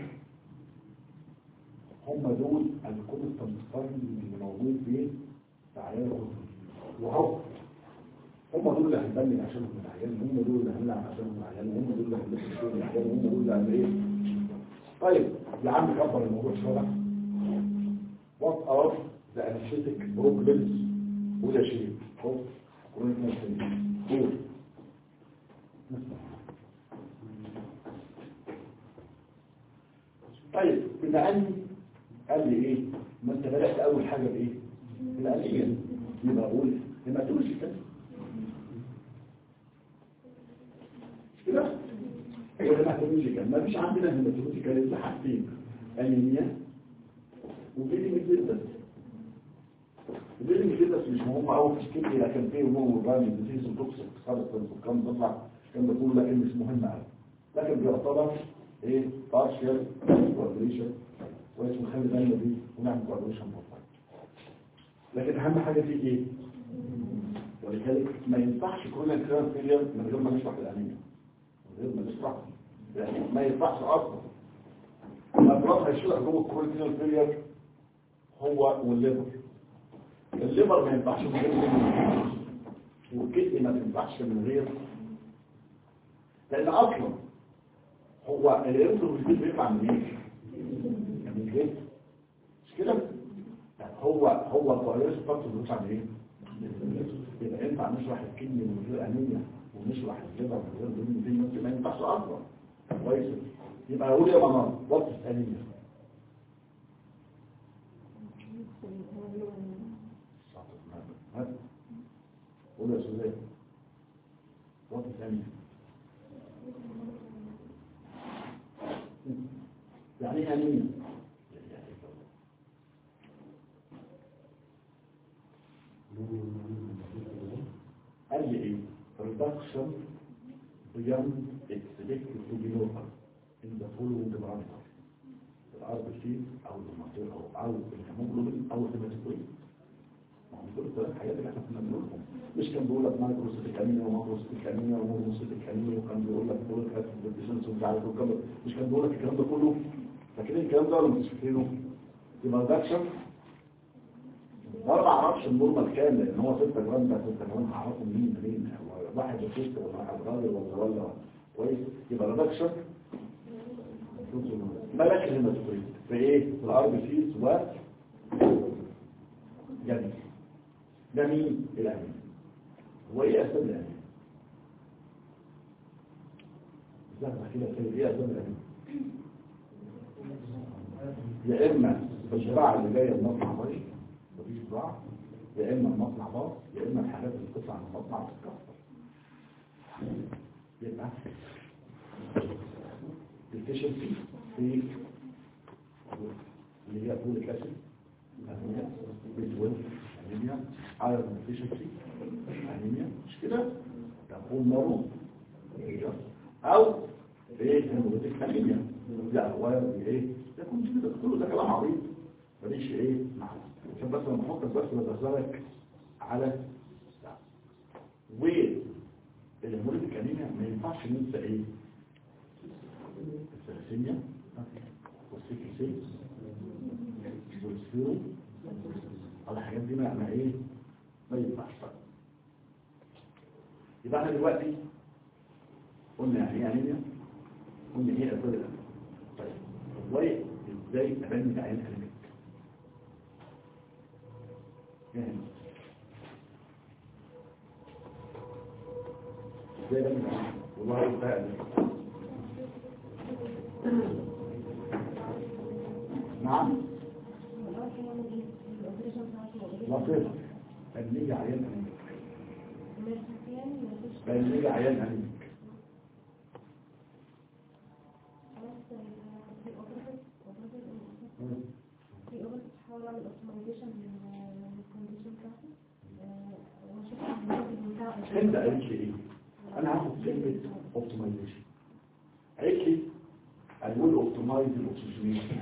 هم دول الكونستانت فايند اللي موجود فين في عيال الغدد وهو هم دول اللي هنبني عشانهم العيال هم دول اللي هنلعب عشانهم العيال هم دول اللي هنلبس فيهم العيال هم دول اللي هنعمل ايه طيب يا عم كبر الموضوع شويه what are the anesthetic problems وده شيء هو كرونيك نفسي قول طيب بما اني قال لي ايه ما انت بدات اول حاجه بايه الاليه يبقى اقول لما تقولش كده كده ايوه ما تقولش كده ما فيش عندنا هيماتولوجيكال الا حاجتين انيميا وبيلينج جدا البيلينج جدا مش مهم قوي في الكيمياء لكن فيه نوع رامي ديزيز وتوكسيك خالص الكلام بيطلع كان بيقول لكن مش مهم قوي لكن بيعتبر ايه بارشال كوادريشن كويس ونخلي بالنا بيه ونعمل كوادريشن بروفايل لكن اهم حاجه فيه ايه ولذلك ما ينفعش كلنا كلام فيلير من غير ما نشرح الانيميا من غير ما نشرح يعني ما ينفعش اصلا الامراض هيشرح جوه الكورتينال فيلير هو والليفر الليفر ما ينفعش من غير الليفر والكدني ما تنفعش من غير لان اصلا هو الانسولين بيطلع من ايه؟ من الجسم مش كده؟ هو هو الفيروس فقط بيطلع من ايه؟ يبقى ينفع نشرح الكدني من غير انيميا ونشرح الليفر من غير دهون دي ما ينفعش اصلا كويس يبقى اقول يا منار وات انيميا قول يا سوزان وات انيميا يعني ايه انيميا قال لي ايه reduction beyond expected to be normal in the following parameters الار بي سي او المنطقه او او الهيموجلوبين او الهيماتوكريت ما هم دول الثلاث حاجات اللي احنا كنا بنقولهم مش كان بيقول لك مايكروسيتيك انيميا وماكروسيتيك انيميا ومونوسيتيك انيميا وكان بيقول لك بيقول لك ديفيشنز ومش عارف وكم مش كان بيقول لك الكلام ده كله فاكرين الكلام ده ولا مش فاكرينه؟ يبقى ريدكشن وانا ما اعرفش النورمال كام لان هو 6 جرام ده 6 جرام هعرفه منين منين هو واحد وست ولا واحد راجل ولا ولا كويس يبقى ريدكشن مالك الهيماتوكريت في ايه؟ في الار بي سيز و جميل ده مين؟ الامين هو ايه اسباب الامين؟ زهرة كده في ايه اسباب الامين؟ يا اما الزراعه اللي جايه من مصنع بشر مفيش زراعه يا اما المصنع باظ يا اما الحاجات اللي بتطلع من المصنع بتتكسر يبقى الفيشنسي في اللي هي فول الاسيد انيميا بي12 انيميا ايرون ديفيشنسي انيميا مش كده تكون مرض او ايه هيموليتيك انيميا لا هو ايه يكون كده كله ده كلام عبيط ماليش ايه معنى عشان بس لما احطك بس ببذلك على و الهيموليتيك انيميا ما ينفعش ننسى ايه الثلاثيميا والسيكل سيل والسيرو على الحاجات دي ما ما ايه ما ينفعش يبقى احنا دلوقتي قلنا يعني ايه انيميا قلنا ايه اسباب الانيميا طيب ازاي ازاي ابني عين انيميك يعني ازاي ابني عين والله ده نعم لطيف بنيجي عيان انيميك بنيجي عيان انيميك في اوبر بتحاول اعمل اوبتمايزيشن للكونديشن بتاعتي واشوف الناتج بتاعه انت قالت لي ايه انا هاخد كلمه اوبتمايزيشن قالت لي I will optimize the oxygenation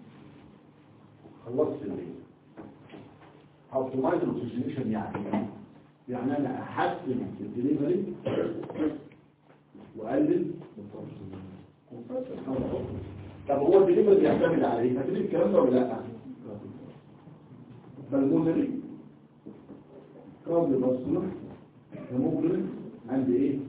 خلصت الليل optimize the oxygenation يعني ايه؟ يعني انا احسن الدليفري واقلل طب هو الدليفري بيعتمد على ايه فاكرين الكلام ده ولا لا بالمونري قبل بصنع هيموجلوبين عند ايه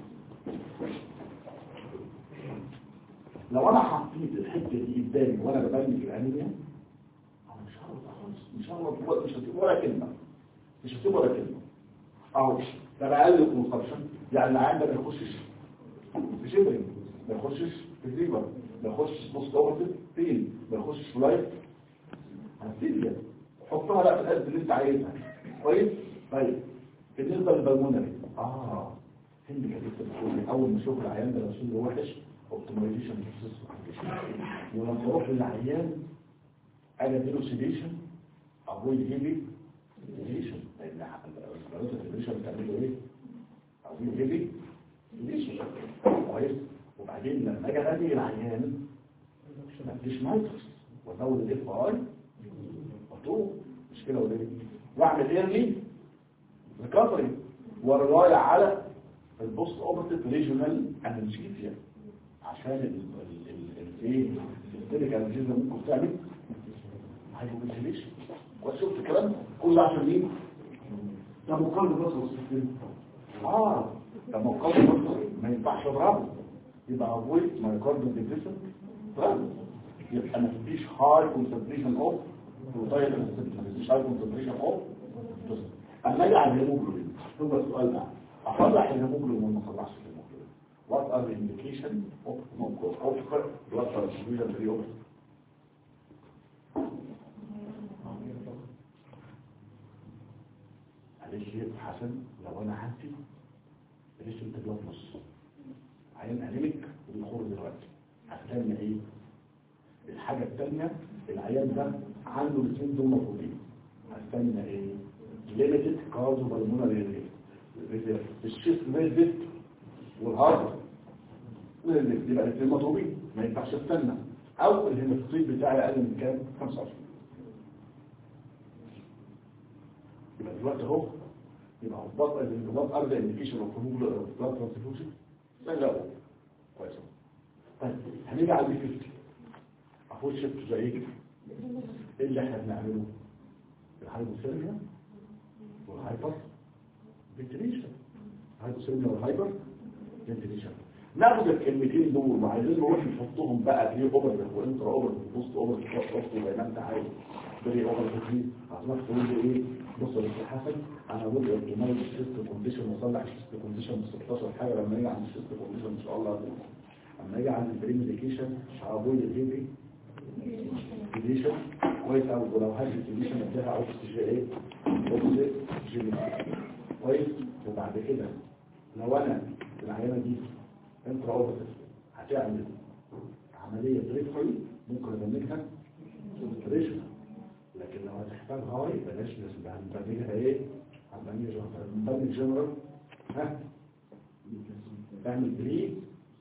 لو انا حطيت الحته دي قدامي وانا ببني الانيميا انا مش هعرف خالص مش هعرف مش هتبقى ولا كلمه مش هتبقى ولا كلمه اهو ده بقلل الكونسبشن يعني العيان ده ما يخشش في شبري ما يخشش في زيبر ما يخشش بوست اوبرتيف فين ما يخشش في لايف هتبتدي حطها بقى في القلب اللي انت عايزها كويس طيب بالنسبه للبلمونري اه هند كانت بتقول لي اول ما اشوف العيان ده رسول وحش اوبتمايزيشن بروسيس ولما اروح للعيان انا اديله سيديشن افويد هيفي سيديشن لان البروسيس سيديشن بتعمله ايه افويد هيفي سيديشن كويس وبعدين لما اجي ادي العيان ما اديش نايتروس وازود الاف اي وطول مش كده ولا ايه واعمل ايرلي ريكفري والرواية على البوست اوبرتيف ريجونال انالجيزيا عشان الايه السيستميك انالجيزيا ممكن تعمل هايبوفنتيليشن وشفت الكلام كله عشان مين؟ ده مقارنة بس والسيستم اه ده مقارنة بس ما ينفعش اضربه يبقى avoid myocardial deficient ترانس يبقى ما فيش high concentration of بروتين ما فيش high concentration of اما اجي على الهيموجلوبين هو السؤال ده اصلح الهيموجلوبين ولا ما اصلحش الهيموجلوبين what are the indication of of blood transfusion period معلش يا حسن لو انا عندي ليش انت بلاد نص عين انيميك وبيخور دلوقتي هستنى ايه الحاجه الثانيه العيان ده عنده الاثنين دول موجودين هستنى ايه ليميتد كارديو بالمونري ريزيرف الشيست ريزيت والهارت ريزيت يبقى الاثنين مطلوبين ما ينفعش استنى او الهيموستريت بتاعي اقل من كام 25 يبقى دلوقتي اهو يبقى وات وات ار ذا انديكيشن اوف بلاد ترانسفيوجن لا كويس طيب هنيجي على البي 50 اخد شفت زي ايه ايه اللي احنا بنعمله الهايبوثيرميا والهايبر فنتيليشن هايبوثيرميا والهايبر فنتيليشن ناخد الكلمتين دول وعايزين نروح نحطهم بقى بري اوبر وانترا اوبر بوست اوبر بوست زي ما انت عايز بري اوبر دي هتروح تقول لي ايه بص يا دكتور حسن انا بقول احتمال السيست كونديشن واصلح السيست كونديشن ب 16 حاجه لما يجي عند السيست كونديشن ان شاء الله هقول لما يجي عند البري ميديكيشن هقول الهيفي كونديشن كويس قوي ولو هاجي كونديشن اديها اوكسجين ايه اوكسجين كويس وبعد كده لو انا العينه دي انترا اوبرتيف هتعمل عمليه بريفري ممكن ابنكها سنتريشن لكن لو هتحتاج هاي بلاش هنبنيها ايه هنبنيها هنبني جنرال ها تعمل بري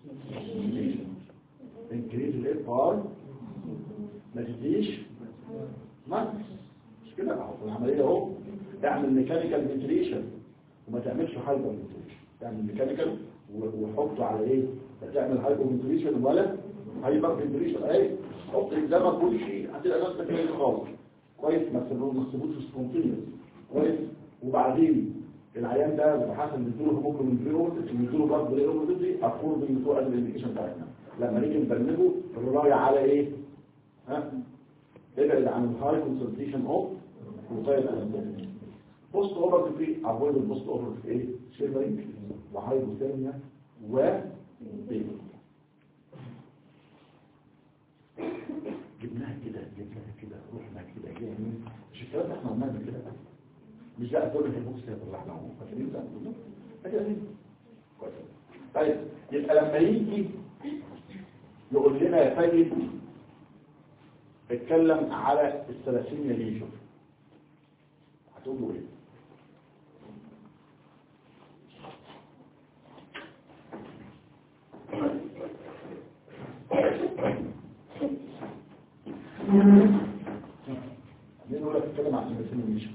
انكريز الاف ار ما تديش ما مش كده اهو في العمليه اهو اعمل ميكانيكال فنتريشن وما تعملش هايبر فنتريشن تعمل ميكانيكال وحطه على ايه لا تعمل هايبر فنتريشن ولا هايبر فنتريشن اهي حط قدامك كل شيء هتلاقي نفسك كويس خالص كويس ما تسيبوش ما تسيبوش سبونتينيوس كويس وبعدين العيان ده بحسب نديله هيموجلوبين بريورت نديله برضه بريورت دي اكورد اللي فوق الانديكيشن بتاعتنا لما نيجي نبلغه الروايه على ايه ها ابعد عن الهاي كونسنتريشن اوف وطيب انستيك بوست اوفر في افويد البوست اوفر في ايه شيفرنج وهايبوثيرميا و بين جبناها كده جبناها كده رحنا كده جايين مش الكلام ده احنا قلناه قبل كده مش ده دول الهيبوكسيا اللي احنا قلناه فاكرين ده فاكرين كويس طيب يبقى لما يجي يقول لنا يا سيد اتكلم على الثلاثينيا ليجن هتقول له ايه مين يقول لك اتكلم عن الثلاثينيا ليجن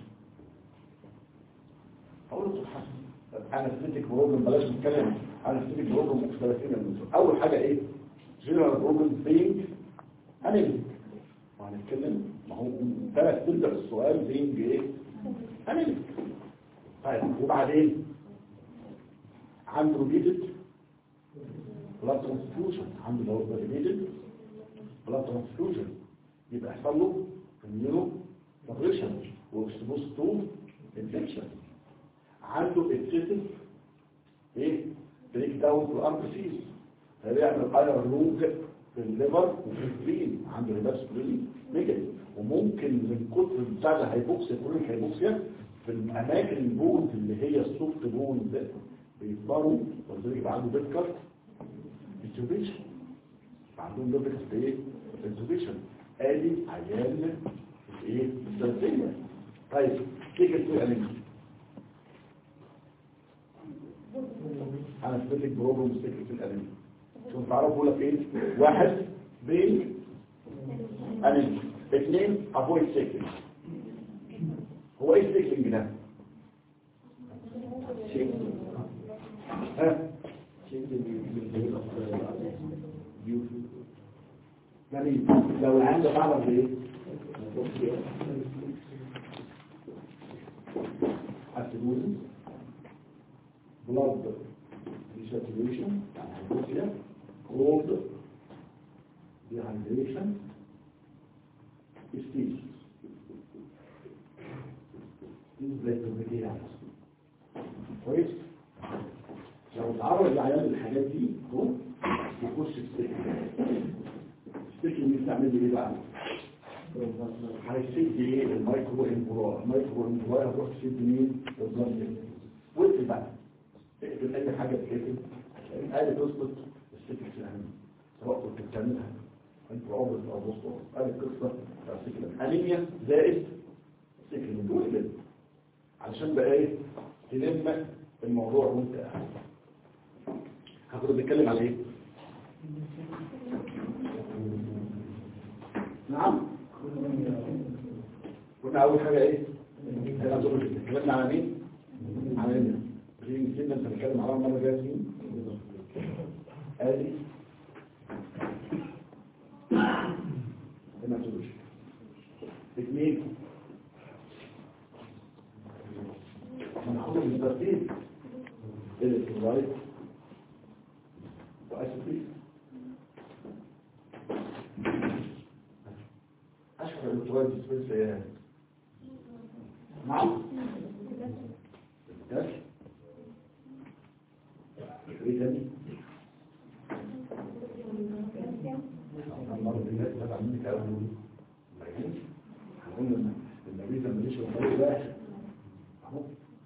اقول له سبحان انا ستيك بروبلم بلاش نتكلم عن ستيك بروبلم في الثلاثينيا ليجن اول حاجه ايه جنرال بروبلم بينج انيميك وهنتكلم ما هو ثلاث تبدا السؤال بينج ايه انيميك طيب وبعدين عنده ريبيتد بلاد ترانسفيوجن عنده لو ريبيتد بلاد ترانسفيوجن يبقى يحصل له اميونو سبريشن واكسبوز تو انفكشن عنده اكسسيف ايه بريك داون في الار سيز هيعمل ايرون لوج في الليفر وفي السبرين عنده هيبات سبرين نيجاتيف وممكن من كتر بتاع الهيبوكسيا كرونيك هيبوكسيا في الاماكن البونز اللي هي السوفت بونز بيكبروا ولذلك يبقى عنده بيتكر انتوبيشن عندهم بيتكر في ايه؟ انتوبيشن ادي عيان في ايه؟ الثلاثيه طيب تيجي تقول انيميا انا سبيلك بروبلم مستكر في الانيميا شوف تعرفوا بقول لك ايه واحد بين انيميا اثنين افويد سيكلينج هو ايه السيكلينج ده ها يعني لو العين ده تعرف ايه acidosis blood desaturation يعني hypoxia cold dehydration speech دي كويس لو اتعرض لعيان الحاجات دي هو يخش في السكن السكن بيستعمل ايه بقى هيسد ايه المايكرو امبولاي المايكرو امبولاي هتروح تسد مين الضغط وقف بقى تقفل اي حاجه تتكتب هتلاقي آلة تثبت السكن سهل سواء كنت بتعملها انت عمرك او بصر هذه القصه بتاع السكن انيميا زائد سكن دول علشان بقى ايه تلم الموضوع وانت قاعد هكذا بيتكلم على ايه نعم قلنا اول حاجه ايه اتكلمنا على مين على مين في كلمه انت بتتكلم عليها المره الجايه مين ادي ما تقولش اثنين هناخدهم بالترتيب الكلورايد واسيتيك اشهر الكلورايد سبيس ايه نعم الدش ايه تاني المرة دي تبع منك أول هنقول إن النبي لما يشرب مية واحد أهو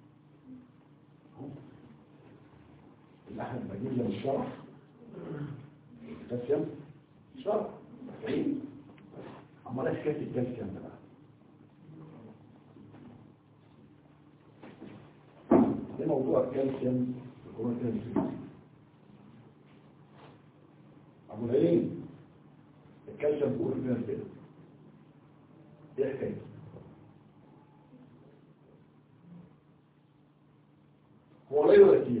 الأحد بجيب له الشرح الكالسيوم شرح عين أما لا حكاية الكالسيوم ده بقى ده موضوع الكالسيوم في الكورونا كالسيوم أبو العين الكالسيوم بيقول في ناس كده ايه حكايته هو لا يركز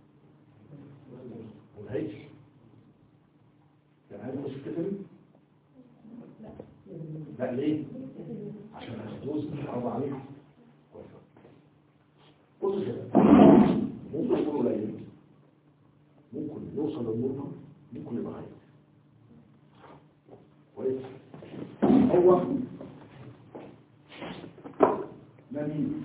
والهيش يعني هذا مش كتب لا ليه عشان الحدوث مش عرض عليه بص كده ممكن يكون قليل ممكن يوصل للنقطة ممكن يبقى عالي كويس هو نميم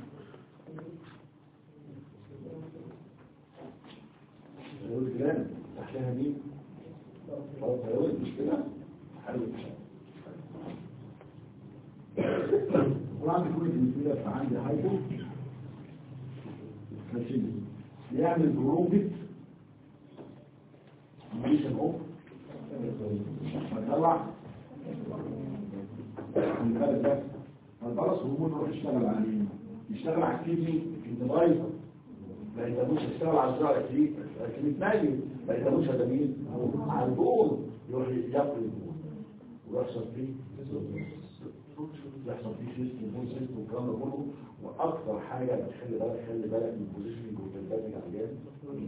يقول كلام تحتها مين لو تقول مش كده حلو وعندي كل المثيلة فعندي هايبو كالسيمي يعمل بروبت ماليشن اوف فطلع من خارج بس فالبرص هرمون يروح يشتغل عليه يشتغل على الكيدني الديفايزر ما يقدروش يشتغل على الزرع فيه لكن يتناجم ما يقدروش على مين على البول يروح ياكل البول ويحصل فيه يحصل فيه سيست وبول سيست والكلام ده كله واكثر حاجه بتخلي بالك خلي بالك من البوزيشننج والتربيه على الجانب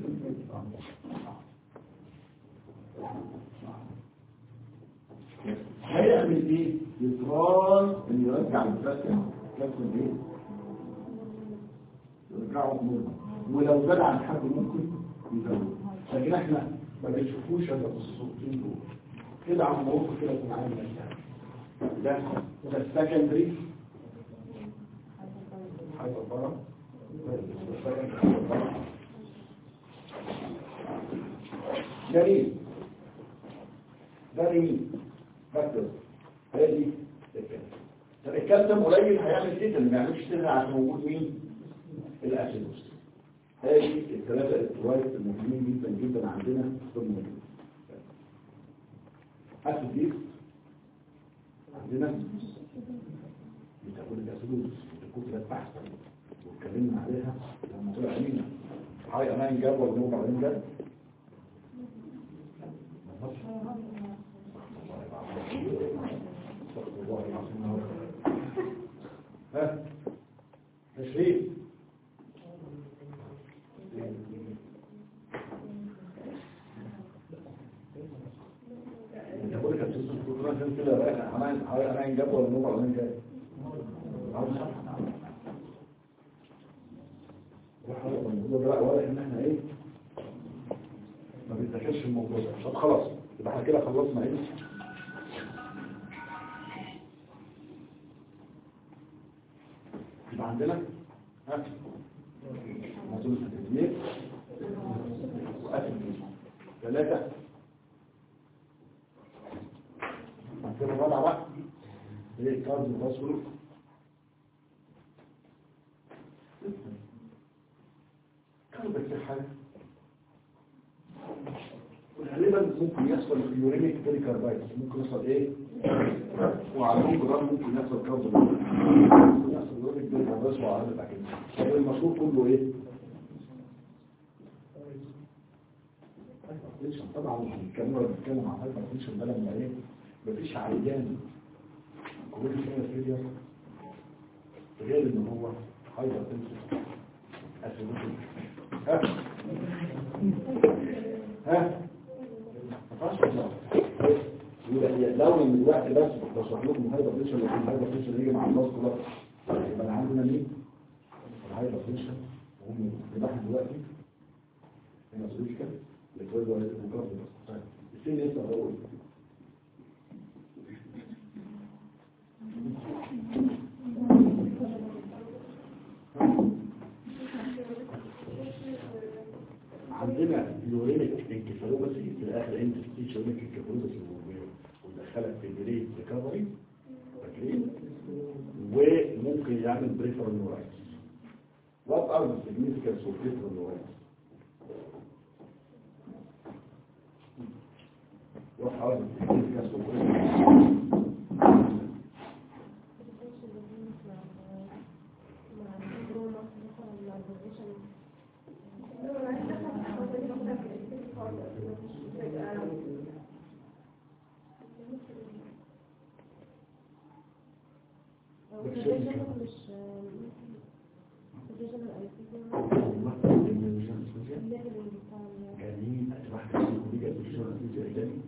هيعمل ايه؟ يتراي ان يرجع الكالسيوم الكالسيوم ايه؟ يرجعه نورمال ولو زاد عن حد ممكن يزود لكن احنا ما بنشوفوش هذا الصوتين دول كده عم نوصل كده في العالم ده ده السكندري هايبر برا جميل ده مين فاكتور هذه طب الكالسيوم قليل هيعمل كده اللي ما يعملش كده عشان وجود مين الاسيدوس هذه الثلاثه الكترولايت المهمين جدا جدا عندنا في الموضوع اسيديس عندنا بتاكل الاسيدوس كتر البحث واتكلمنا عليها لما طلع علينا هاي امان جاب ولا نوع بعدين جاب ها تشريف عشان كده بقى انا انا انا جاب ولا نور ولا انا جاي ولا ان احنا ايه ما بنذاكرش الموضوع ده طب خلاص يبقى احنا كده خلصنا ايه يبقى عندنا ها مدول اثنين وقفل ثلاثة عندنا الرابعة بقى ايه كارد الرسول كانوا بكتير حاجة وغالبا ممكن يحصل اليورينيك تيليكاربايتس ممكن يحصل ايه وعلى ممكن ده ممكن يحصل كارد ممكن يحصل اليورينيك تيليكاربايتس وعلى بعد كده المشروع كله ايه ليش طبعا الكاميرا بتتكلم عن هايبر تنشن ده لما ايه مفيش عيان كوفيد سنة فيديو غير ان هو هايبر تنشن اسيدوتيك ها ها مفيهاش هزار. يبقى لو من الوقت بس بشرح لكم الهايبر تنشن لكن الهايبر تنشن يجي مع الناس كلها يبقى انا عندنا مين الهايبر تنشن وهم يبقى احنا دلوقتي هنا سويتش لكويد ولا المقابل طيب السن يطلع اول عندنا يورينيك انكفالوباسي في الاخر انت ستيتش يورينيك انكفالوباسي ودخلك في بريد ريكفري فاكرين وممكن يعمل بريفرال نورايتس What are the significance of peripheral neuritis? What are the significance of peripheral neuritis? جميل أتباح كثير ودي جاءت في شغل نتيجة إيجابي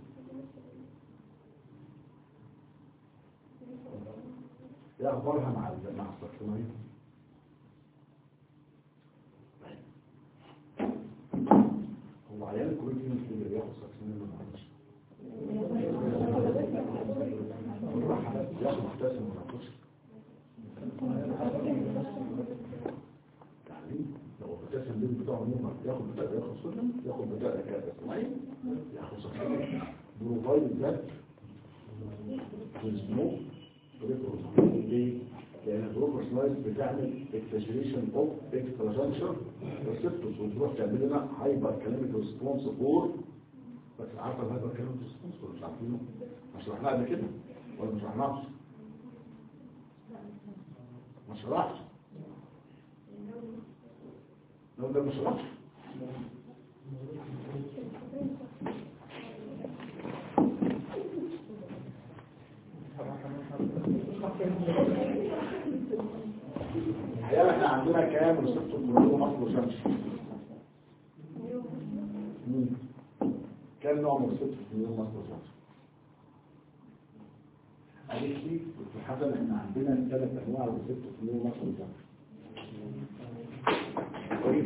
ايه أخبارها مع ال- مع السكتمين هو عيال الكوريتين اللي بياخد سكتمين ما نعرفش بيروح حالات بياخد مبتسم ما نعرفش يعني لو ابتسم البيت بتاعه نومة ياخد بتاع ياخد سلم ياخد بتاع كده اسمعين ياخد سكتمين بروفايد ذات وزنوه ليه؟ لأن البروفيشنايز بتعمل اكتشريشن اوف اكسترا جانكشن ريسبتورز وتروح تعمل لنا هايبر كلاميك ريسبونس فور بس عارفه الهايبر كلاميك ريسبونس ولا مش عارفينه؟ ما شرحناها قبل كده ولا ما شرحناهش؟ ما شرحش لو ده ما شرحش الحقيقة احنا عندنا كام ريسبتور كلهم مصر وشمس مم. كام نوع من الريسبتور كلهم مصر وشمس قالت لي في حسن احنا عندنا ثلاث انواع ريسبتور كلهم مصر وشمس كويس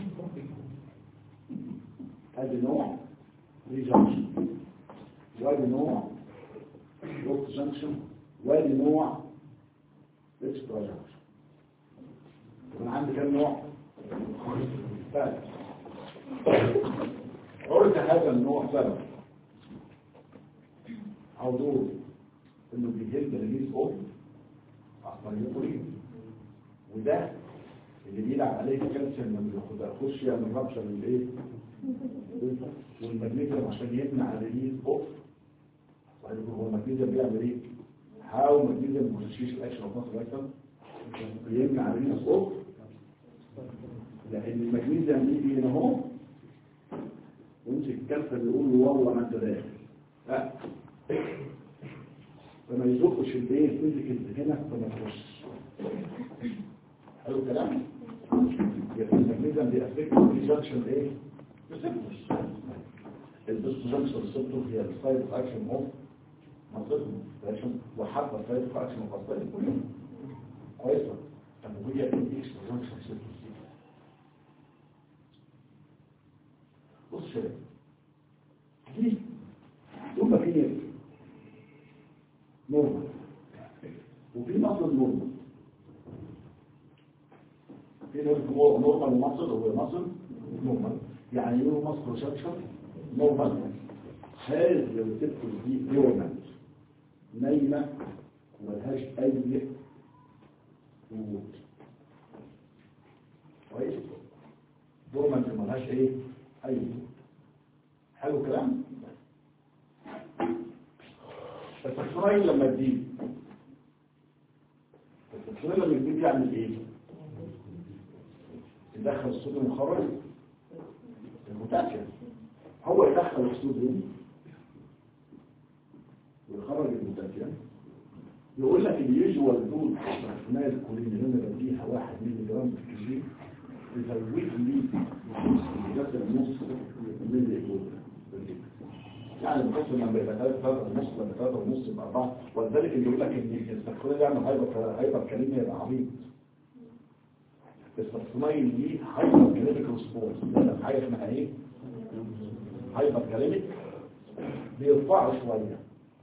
ادي نوع ري جانكشن وادي نوع لوست جانكشن وادي نوع اكسترا جانكشن من عندي كام نوع ثالث عرض هذا النوع سبب او دور انه بيهد ريليز اوف اسبريوتورين وده اللي بيلعب عليه الكالسيوم لما يخش يعمل ربشه من الايه والمغنيسيوم عشان يمنع ريليز اوف هو المغنيسيوم بيعمل ايه هاو مغنيسيوم بوزيشن الاكشن اوف مصر اكتر بيمنع ريليز اوف لان المغنيسيوم يجي هنا اهو ويمسك الكالسيوم يقول له والله ما انت داخل لا فما يزقش البيت يمسك هنا فما تخش حلو الكلام يبقى المغنيسيوم بيأفكت الريجكشن ايه البوست جانكشن ريسبتور هي السايد اكشن اوف مصر عشان وحتى الفايد في اكشن مقصد كله كويسه طب وهي ايه اكس برانكشن بص شباب دي ثم في نورمال وفي مصر نورمال في نورمال ومصر هو مصر نورمال يعني ايه مصر شكشر نورمال هذه لو تدخل دي نورمال نايمة وملهاش أي وجود كويس نورمال ملهاش ايه أي وجود حلو الكلام التكسرين لما تزيد التكسرين لما تزيد يعمل ايه يدخل الصوديوم ويخرج البوتاسيوم هو يدخل الصوديوم ويخرج البوتاسيوم يقول لك اليوجوال دول راسمال الكولين اللي انا بديها واحد مللي جرام في الكيلو يزود لي جسد النص مللي جرام يعني بحيث لما يبقى 3 3 ونص لما 3 ونص يبقى 4 ولذلك اللي يقول لك ان السكرين يعمل هايبر هايبر كلمه يبقى عبيط السكرين دي هايبر كلميك ريسبونس ده حاجه اسمها ايه هايبر كلميك بيرفعوا شويه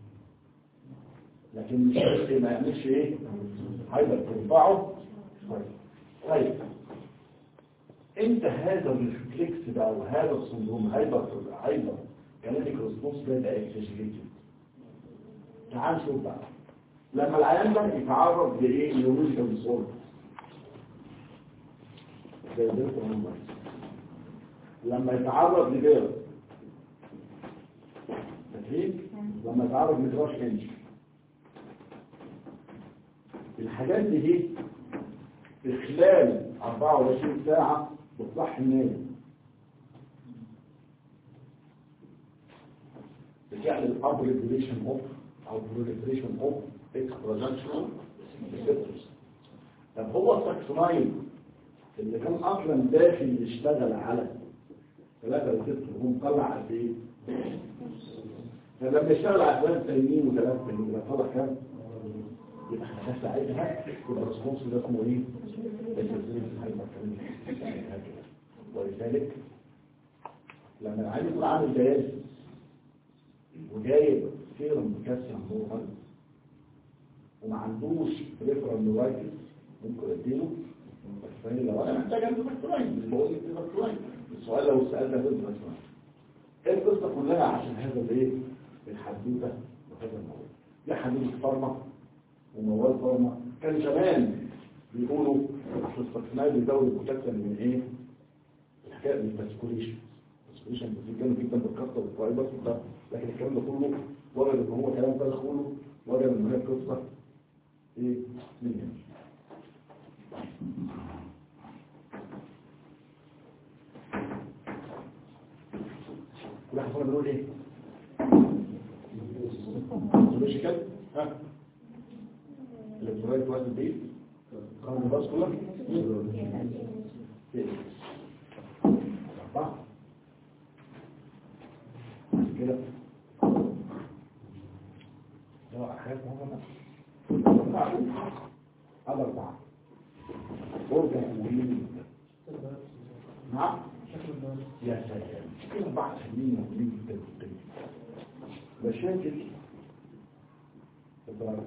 لكن مش ما يعملش ايه هايبر بيرفعوا شويه طيب انت هذا الريفلكس ده وهذا السندروم هايبر هايبر كلامك ريسبونس ده ده اكسجريتد تعال نشوف بقى لما العيان ده يتعرض لايه نيورولوجيكال ديسوردر زي ده لما يتعرض لبيرد تفهيم لما يتعرض لجراش انش الحاجات دي هي في خلال 24 ساعة بتصح النايم بتعمل upregulation of او proliferation of extrajunctional receptors طب هو الساكسوناين اللي كان اصلا داخل يشتغل على ثلاثة ريسبتور هو مطلع قد ايه؟ فلما يشتغل على ثلاثة تانيين وثلاثة تانيين يبقى طلع كام؟ يبقى احنا ساعتها يبقى الريسبونس ده اسمه ايه؟ ولذلك لما العيل يكون عامل دياليسيس وجايب سيرم بكالسيوم نورمال وما عندوش بريفرال نورايتس ممكن اديله بس لو انا محتاج عنده فاكتوراين مش بقول لك فاكتوراين السؤال لو السؤال ده ضد فاكتوراين ايه القصه كلها عشان هذا الايه الحدوته وهذا الموضوع دي حدوته فارما ومواد فارما كان زمان بيقولوا اصل السكسنايد بيزود البوتاسيوم من ايه الحكايه من الفاسكوليشن الفاسكوليشن بتتكلم جدا بالكسر والفايبر ده لكن الكلام ده كله وجد ان هو كلام فارغ كله وجد ان هي قصه ايه من هنا كل حاجه بنقول ايه مش كده ها الالكترولايت وزن البيت قانون الباسكولار أربعة كده ده حاجات مهمة هذا أربعة أرجع مهمين نعم يا سلام في أربعة سنين مهمين جدا جدا مشاكل الدراسة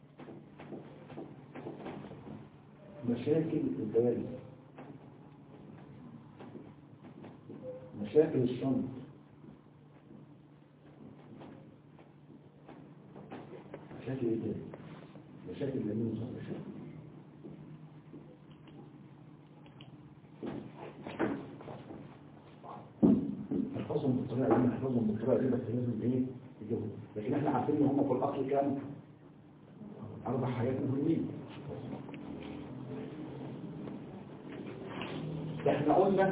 مشاكل الدوالي مشاكل الشنط مشاكل ايه تاني مشاكل اليمين وصف مشاكل نحفظهم بالطريقه دي نحفظهم بالطريقه دي بس لازم ايه يجيبهم لكن احنا عارفين ان هم في الاصل كام اربع حاجات مهمين احنا قلنا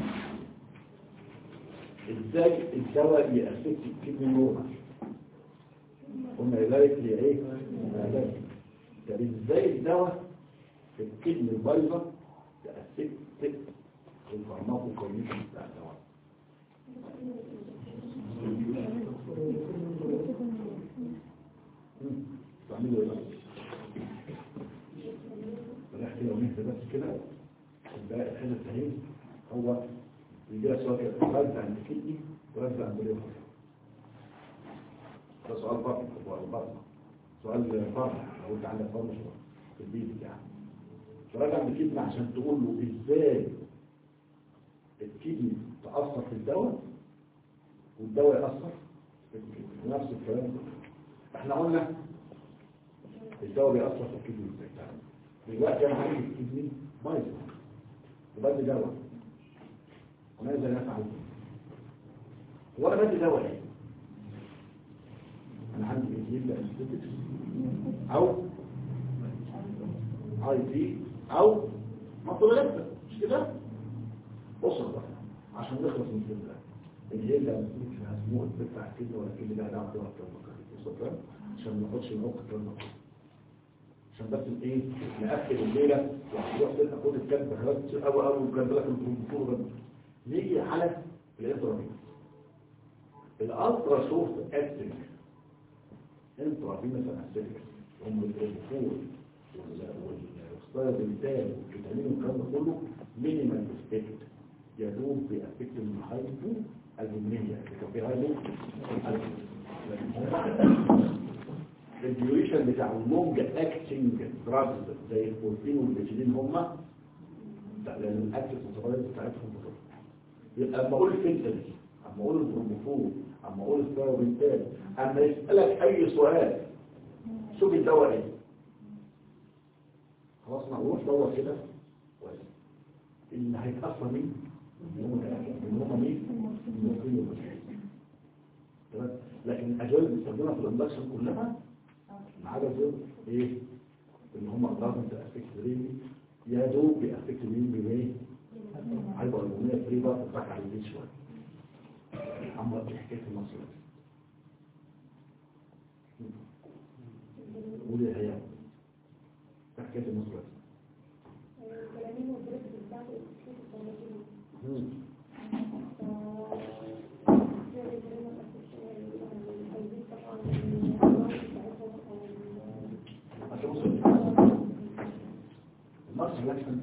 ازاي الدواء يأفكت الكدني نورمال قلنا ذلك لإيه؟ علاج طب ازاي الدواء في الكدني البيضاء تأفكت الفارماكوكاينيشن بتاع الدواء تعمل ايه ده سؤال فرق سؤال فرق سؤال فرق لو انت عندك فرق في البيت يعني فراجع بكدنا عشان تقول له ازاي الكدني تأثر في الدواء والدواء يأثر في الكدني نفس الكلام ده احنا قلنا الدواء بيأثر في الكدني ازاي دلوقتي انا عندي الكدني بايظه وبدي دواء وماذا نفعل وانا بدي دواء ايه انا عندي انجيل انستيتكس او اي بي او مطلوبات مش كده بص بقى عشان نخلص من كده الانجيل ده انستيتكس هسموه بتاع كده ولا كده لا دعوه دواء بص بقى عشان ما ناخدش نقطه الكلام ده عشان بس ايه نقفل الليله وهتروح تلقى كل الكلب خلاص كتير قوي قوي وكان بالك الدكتور ده نيجي على الانترافينوس الالترا سوفت اكتنج انترافينوس انستيك هم الفول والستايل التاني والفيتامين والكلام ده كله مينيمال افكت يدوب بافكت الهايبو الهمنيه اللي في هايبو الديوريشن بتاع اللونج اكتنج دراجز زي البروتين والبيتيلين هم لان الاكتف والصغيرات بتاعتهم بطول يبقى اما اقول الفلسه دي اما اقول البروموفول اما اقول الثيروبنتال اما يسالك اي سؤال شوف الدواء ايه خلاص معروف دور كده كويس اللي هيتاثر مين اللي هم مين المورفين والبيتيلين تمام لكن الاجوال اللي بنستخدمها في الاندكشن كلها ما عدا دول ايه اللي هم اضافه افكت ريلي يا دوب بافكت ريلي بايه هيبقى الاغنيه فري بقى تضحك على البيت شويه اما دي حكايه المصر قولي يا هيا حكايه المصر الكلامين والدراسة بتاعته التشخيص التناسلي المصر لكن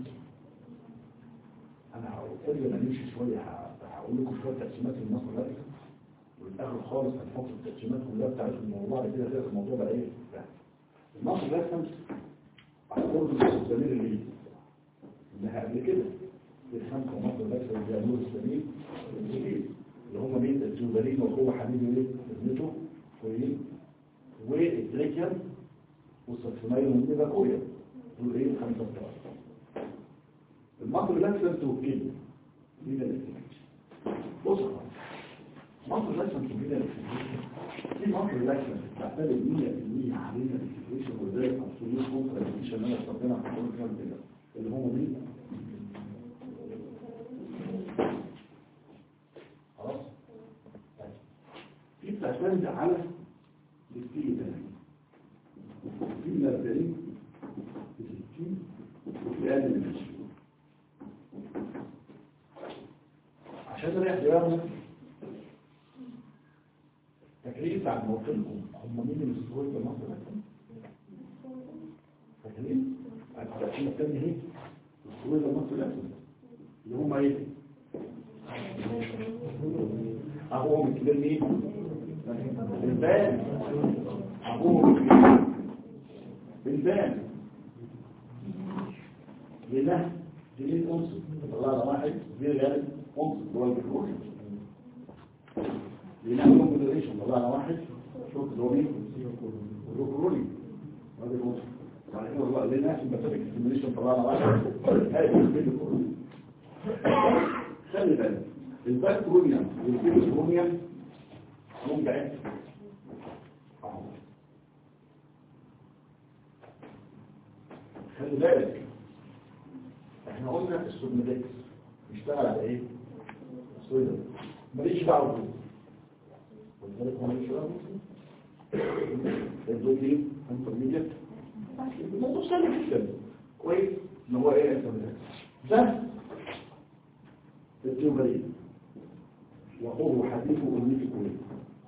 انا قبل ما نمشي شويه هقول لكم شويه تقسيمات المصر لكن والاخر خالص هنحط التقسيمات كلها بتاعت الموضوع بعد كده كده الموضوع بقى ايه المصر لكن هقول لكم الزميل اللي انها قبل كده في الخمسه مصر لكن بيعملوا السبيل الجديد اللي هم مين الجوبرين وهو حبيبي ايه ابنته كويس والتريكيان والسكسمايل والميزاكويا دول ايه خمسه بتوع المصر لازم توكيل مين الاكتيفيشن بص مصر لازم توكيل في مصر لازم تعتمد 100% علينا الاكتيفيشن وازاي الابسوليوت كونترا الاكتيفيشن اللي انا استخدمها في كل كلام كده اللي هم مين خلاص في بتعتمد على الستيل ده وفي من 40 في 60 وفي اقل من 20 عشان نريح دماغنا فاكرين بعد ما قلت لكم هم مين اللي استووا في مصر لكن فاكرين التقسيمه الثانيه اهي استووا في مصر لكن اللي هم ايه اهو من كده مين البان ابوه بالبان لله جنين انصر طلعنا واحد زي غالب انصر هو البكروش لله كونفدريشن طلعنا واحد شوف اللي هو مين البكرولي راجل انصر بعد كده والله لله سمباتيك ستيميليشن طلعنا واحد هاي البكرولي خلي بالك البكرونيا والبكرونيا ممكن خلي بالك احنا قلنا السوبميدكس بيشتغل على ايه سويدر ماليش دعوه بيه ولذلك هو ماليش دعوه الدول دي انترميديت الموضوع سهل جدا كويس ان هو ايه انترميديت ده التيوبرين وقوله حديثه أمنيتي كويس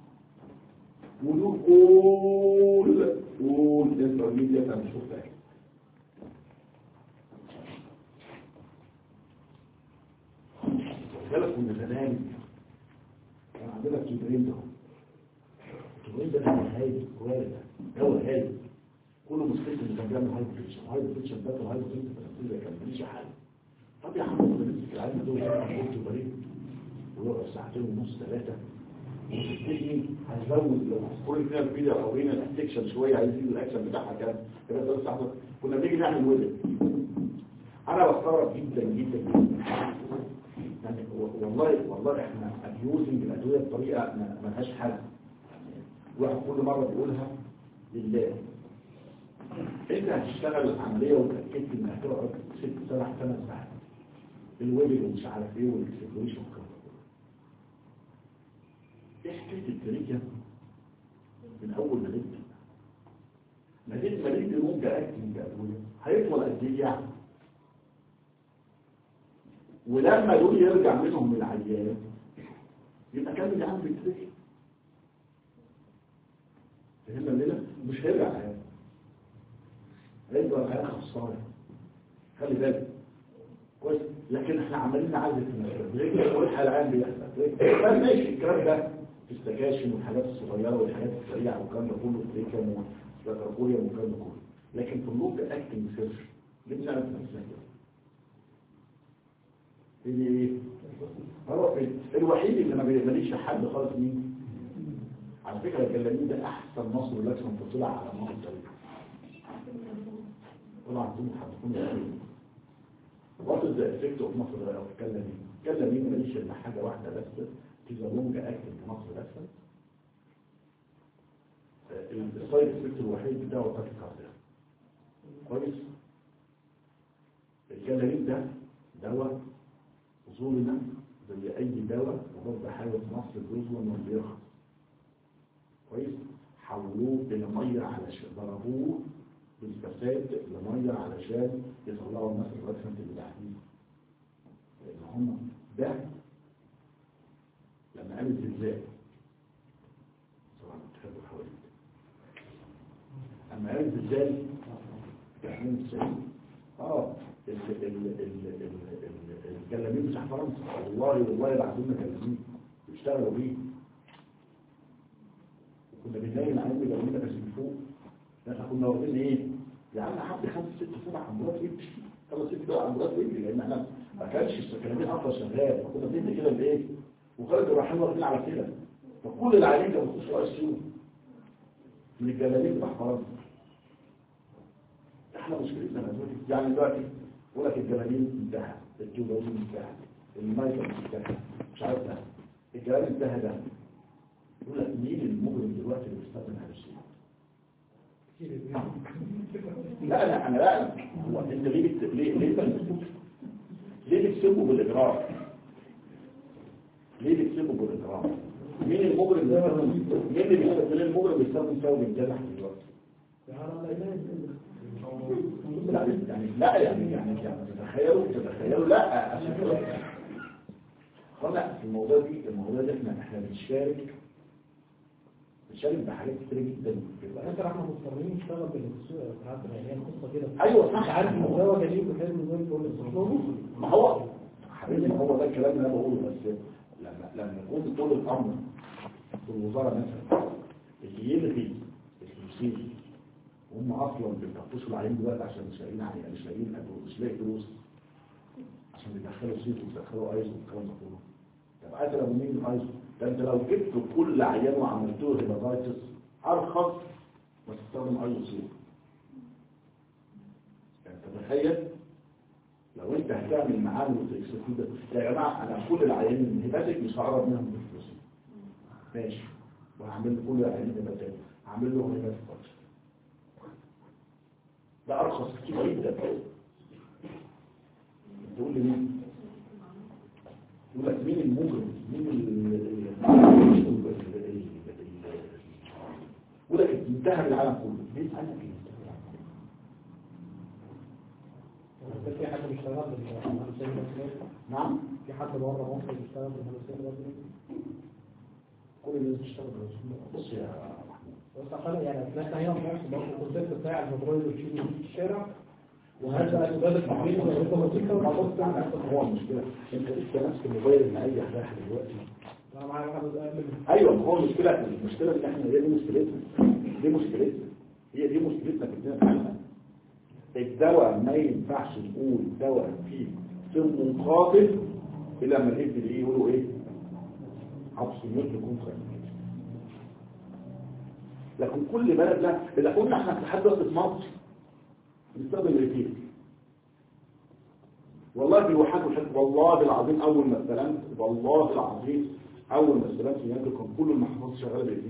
ودول كل كل انترميديت انا شفتها بالك من زمان كان عندنا التمرين ده التمرين ده كان هايل وارد هو هايل كله مشكلته انه كان بيعمل هايبريشن هايبريشن ده وهايبريشن ده كان ماليش حل طب يا عم ده نمسك العلم دول ياخد تمرين ويقعد ساعتين ونص ثلاثه وتبتدي هنزود لو كل كده الفيديو او بين السكشن شويه عايزين الاكشن بتاعها كام كده ثلاث ساعات كنا بنيجي نعمل ويدن انا بستغرب جدا جدا جدا يعني والله والله احنا ابيوزنج الادويه بطريقه ما ما لهاش حل الواحد كل مره بيقولها لله انت هتشتغل العمليه وتاكدت انها هتقعد ست سبع ثمان ساعات الويبل ومش عارف ايه والاكسبلوريشن والكلام ده كله. ايه حكايه التريكه من اول ما نبدا ما دي ما دي ممكن اكتنج ادويه هيطول قد ايه يعني ولما دول يرجع منهم العيان يبقى كمل يا عم بالتريكه فهمنا الليله مش هيرجع العيان هيبقى العيان خساره خلي بالك كويس لكن احنا عمالين نعزل في المشروع ليه والحال العام بيحصل ليه؟ طب ماشي الكلام ده في السكاشن والحاجات الصغيره والحاجات السريعه والكلام ده كله في كام وستراكوريا والكلام ده كله لكن في اللوج اكتنج سيرش ليه بنعمل في نفسنا كده؟ اللي ايه؟ هو الوحيد اللي ما بيقبليش حد خالص مين؟ على فكره الجلالين ده احسن مصر لازم تطلع على مصر الطريق طلع عندهم حد What is the effect of muscle of كلامين؟ كلامين ماليش إلا حاجة واحدة بس is a long acting muscle relaxant. السايد افكت الوحيد بتاعه تاكيكارديا. كويس؟ الكلامين ده دواء ظلم زي أي دواء وبرضه حاجة مصر الجزء من بيرخص. كويس؟ حولوه إلى مية علشان ضربوه بالفساد لمية علشان يطلعوا الناس الرسمة اللي بعدين لأن هم ده لما قال الزلزال طبعا بتحبوا حوالي لما قال الزلزال في 92 اه ال- ال- ال- ال- ال- الجلابين بتاع فرنسا والله والله العظيم جلابين بيشتغلوا بيه كنا بنلاقي عليهم جلابين بس من فوق احنا كنا واخدين ايه يا عم حد خمس ست سبع عمرات يمشي خمس ست سبع عمرات يمشي لان احنا ما كانش السكرانين اصلا شغال فكنا بندي كده بايه وخالد الرحيم واخدين على كده فكل العيانين كانوا بيخشوا اي سيو من الجلالين بتاع فرنسا احنا مشكلتنا دلوقتي يعني دلوقتي يقول لك الجلالين انتهى الجلالين انتهى المايكل انتهى مش عارف ده الجلالين انتهى ده يقول لك مين المجرم دلوقتي اللي بيستخدم هذا الشيء لا لا انا لا هو انت ليه بت... ليه ليه بت- ليه بتسبه بالاجرام ليه بتسبه بالاجرام مين المجرم اللي بيستخدم مين اللي بيستخدم مين المجرم بيستخدم ثوب الجرح دلوقتي لا يعني لا يعني يعني يعني تتخيلوا تتخيلوا لا أصل- لا في الموضوع دي الموضوع ده احنا احنا بنشارك بنشارك بحاجات كتير جدا انت احنا مضطرين نشتغل بالسوق ساعات هي القصه كده ايوه صح انت عارف ان الدواء جميل وحلو زي الفل بس مش موجود ما هو حبيبي ما هو ده الكلام اللي انا بقوله بس لما لما يكون طول الامر في الوزاره مثلا اللي يلغي الفلوسين هم اصلا بيطفشوا العيان دلوقتي عشان مش لاقيين عيان مش لاقيين أدوية، مش لاقي فلوس عشان بيدخلوا سيت ويدخلوا ايزو والكلام ده كله طب عايز لو مين الايزو ده انت لو جبت كل عيان وعملت له هيباتايتس ارخص ما تستخدم ايزو سيت يعني تتخيل لو انت هتعمل معاه وتكسفيه ده يا جماعه انا كل العيانين من هيباتيك مش هقرب منهم بالفلوس ماشي وهعمل له كل العيانين هيباتيك هعمل له هيباتيك فاتش ده ارخص كتير جدا تقول لي مين يقول لك مين المجرم مين ال يقول لك انتهى العالم كله مين قال لك انتهى العالم بس في حد بيشتغل بالهلوسين بس نعم في حد بره مصر بيشتغل بالهلوسين بس كل الناس بتشتغل بالرسوم بص يا محمود بس عشان يعني احنا هنا في مصر برضه الكونسيبت بتاع الموبايل والشيء في الشارع وهل بقى تبادل في البيت ولا انت موسيقى ولا هو المشكلة انت لسه نفس الموبايل اللي اي رايح دلوقتي انا معايا واحد اقل ايوه ما هو المشكله المشكله ان احنا هي دي مشكلتنا دي مشكلتنا هي دي مشكلتنا في الدنيا بتاعتنا الدواء ما ينفعش نقول دواء فيه سم قاتل الا لما الابن ايه يقولوا ايه عطس الموت يكون خير لكن كل بلد لا اذا قلنا احنا لحد دلوقتي في مصر بنستخدم الريتيل والله في الواحات والحد والله العظيم اول ما استلمت والله العظيم اول ما استلمت هناك كان كل المحفظات شغاله بالريتيل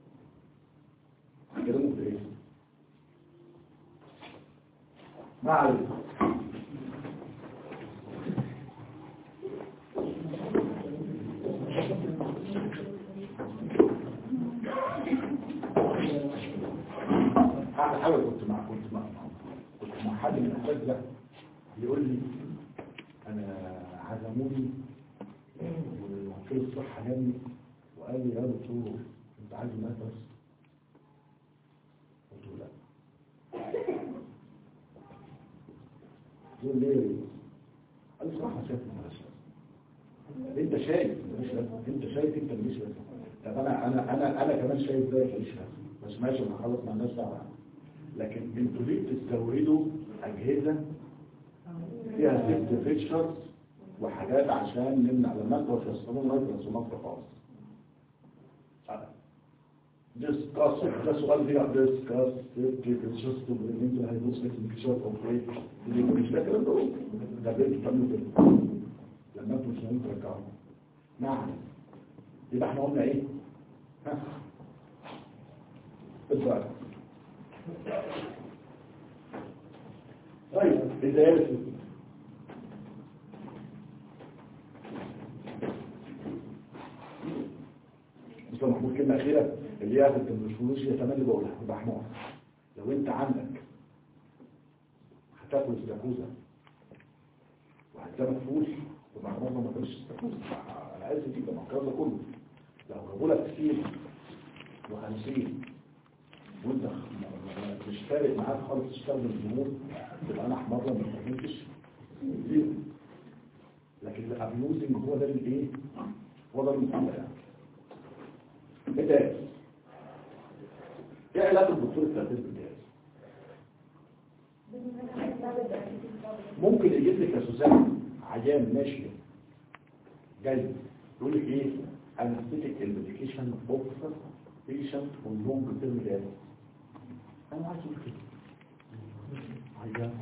كلامه في ايه ما عليك هذا حاول كنت مع كنت مع كنت مع حد من الاساتذه بيقول لي انا عزموني ووكيل الصحه جاني وقال لي يا دكتور انت عايز مدرس قلت له لا يقول لي قال لي صراحه شايف مدرسه انت شايف مش لازم انت شايف انت مش لازم طب انا انا انا انا كمان شايف ده مش لازم بس ماشي انا خلاص ما الناس دعوه لكن انتوا ليه بتستوردوا اجهزه فيها ست فيتشرز وحاجات عشان نمنع لما انتوا توصلوا نايترس ومصر خالص discuss ده سؤال بيقع discuss just to bring into hydrostatic picture of weight اللي مش ده كلام ده ده بيت تعملوا كده لما انتوا مش ناويين ترجعوا نعم يبقى احنا قلنا ايه ها الضرب طيب بداية مصطفى محمود كلمة أخيرة اللي ياخد الفلوس يتمنى بقولها يبقى حمار لو أنت عندك هتاكل استاكوزا وهتلاقي فلوس يبقى حمار ما تاكلش استاكوزا على عايز دي يبقى الكلام ده كله لو جابوا لك كتير وخمسين وانت مش فارق معاك خالص تستخدم الجمهور تبقى انا حمار ما استخدمتش زيرو لكن الابيوزنج هو ده الايه هو ده المصيبه يعني بداية ايه علاقه الدكتور التركيز بالجهاز ممكن يجيب لك يا سوزان عيان ماشي جاي يقول لك ايه anesthetic الميديكيشن اوفر بيشنت ولونج تيرم جاز انا عايز اقول كده عيان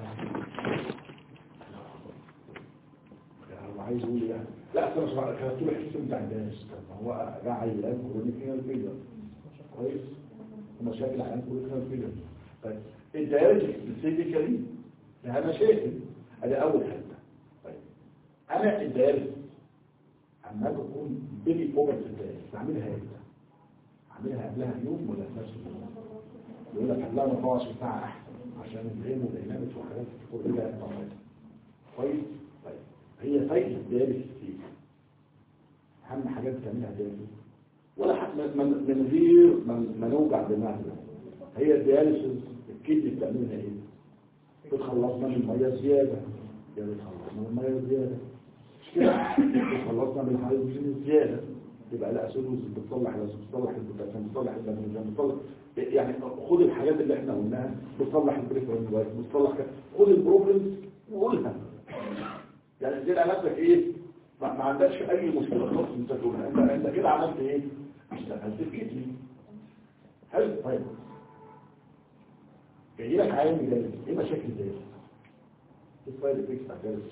هو عايز يقول ايه يعني لا اصل مش بعرف كتبت له الحس بتاع الناس طب هو ده عيان كرونيك فيلر كويس ومشاكل عيان كرونيك فيلر طيب الدياليز سبيسيفيكالي لها مشاكل ادي اول حته طيب انا الدياليز اما اجي اكون بيبي اوفر في الدياليز بعملها امتى؟ اعملها قبلها بيوم ولا في نفس اليوم؟ يقول لك قبلها 24 ساعه احسن عشان الهيم وديناميك وحاجات كل ده طبعا كويس طيب هي فايدة الدياليس كتير أهم حاجات بتعملها دياليس ولا حتى من, من غير ما- ما نوجع دماغنا هي الدياليس الكيدني بتعملها ايه؟ بتخلصنا من المية الزيادة يا بتخلصنا من المية الزيادة مش كده؟ بتخلصنا من الهيدروجين الزيادة يبقى لا اسيدوز بتصلح بتصلح البوتاسيوم بتصلح المغنيسيوم بتصلح يعني خد الحاجات اللي احنا قلناها بتصلح البريفرال بتصلح كده. خد البروبلمز وقولها يعني دي نفسك ايه ما, ما عندكش اي مشكله خالص انت تقولها انت انت كده عملت ايه اشتغلت في كتلي حلو طيب جاي لك عين جالس ايه مشاكل جالس ايه الفايل افكت بتاع جالس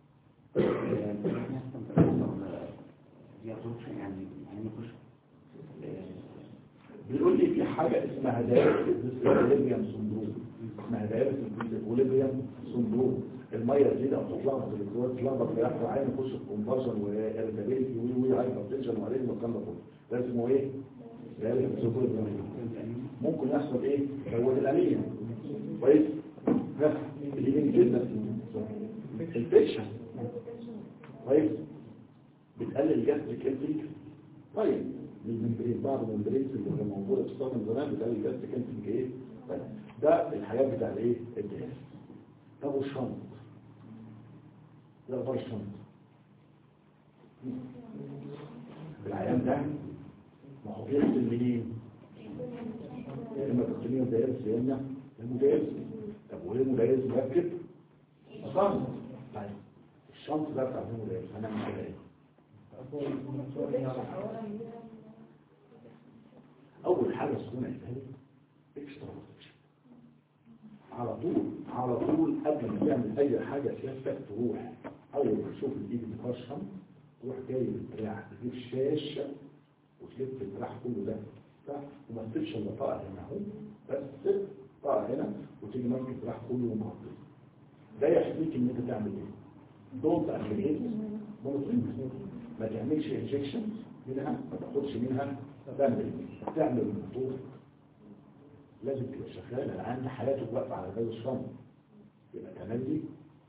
دي absorption يعني يعني نخش بيقول لي في حاجه اسمها دايركت ديسكوليبريم سندروم اسمها دايركت ديسكوليبريم سندروم الميه تزيد او تتلخبط الالكترونات تتلخبط في يحصل عين يخش في كونفرجن وارتابيلتي وي وي هايبرتنشن وعليه والكلام ده كله ده اسمه ايه؟ دايركت ديسكوليبريم ممكن يحصل ايه؟ هو الانيميا كويس؟ ها اللي من جدا الفيكشن كويس؟ بتقلل الجاستريك انتيك طيب الممبرين بعض الممبرين اللي كانت موجوده في الصدر من زمان بتقلل الجاستريك انتيك ايه؟ طيب ده الحياه بتاع الايه؟ الجهاز طب والشنط لا بره الشنط العيان ده ما هو بيغسل منين؟ يا اما بكتيريا مدايرس يا اما المدايرس طب وايه مدايرس مركب؟ اصلا طيب الشنط ده بتاع المدايرس هنعمل كده ايه؟ اول حاجه السنه الثانيه اكسترا على طول على طول قبل ما تعمل اي حاجه سيادتك تروح اول ما تشوف الايد مكشم تروح جايب الدراع تجيب شاشه وتلف الدراع كله ده صح؟ وما تسيبش الا طاقه هنا اهو بس تسيب طاقه هنا وتيجي ماسك الدراع كله ومغطيه ده يحميك ان انت تعمل ايه؟ دونت ابليكيت ما تعملش انجكشن منها ما تاخدش منها تعمل تعمل الموتور لازم تبقى شغاله العيان حياته واقفه على باب الشنط يبقى تملي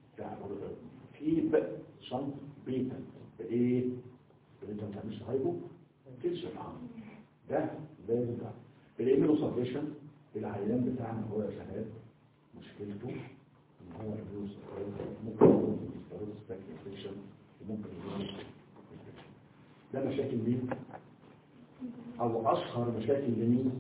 كيب شنط بيتا بايه؟ انت ما تعملش هايبو تكشف عنه ده لازم ده الايميلو سبريشن العيان بتاعنا هو يا شباب مشكلته ان هو يدوس ممكن يكون يسترد ستاك انفكشن وممكن يكون ده مشاكل مين؟ او اشهر مشاكل لمين؟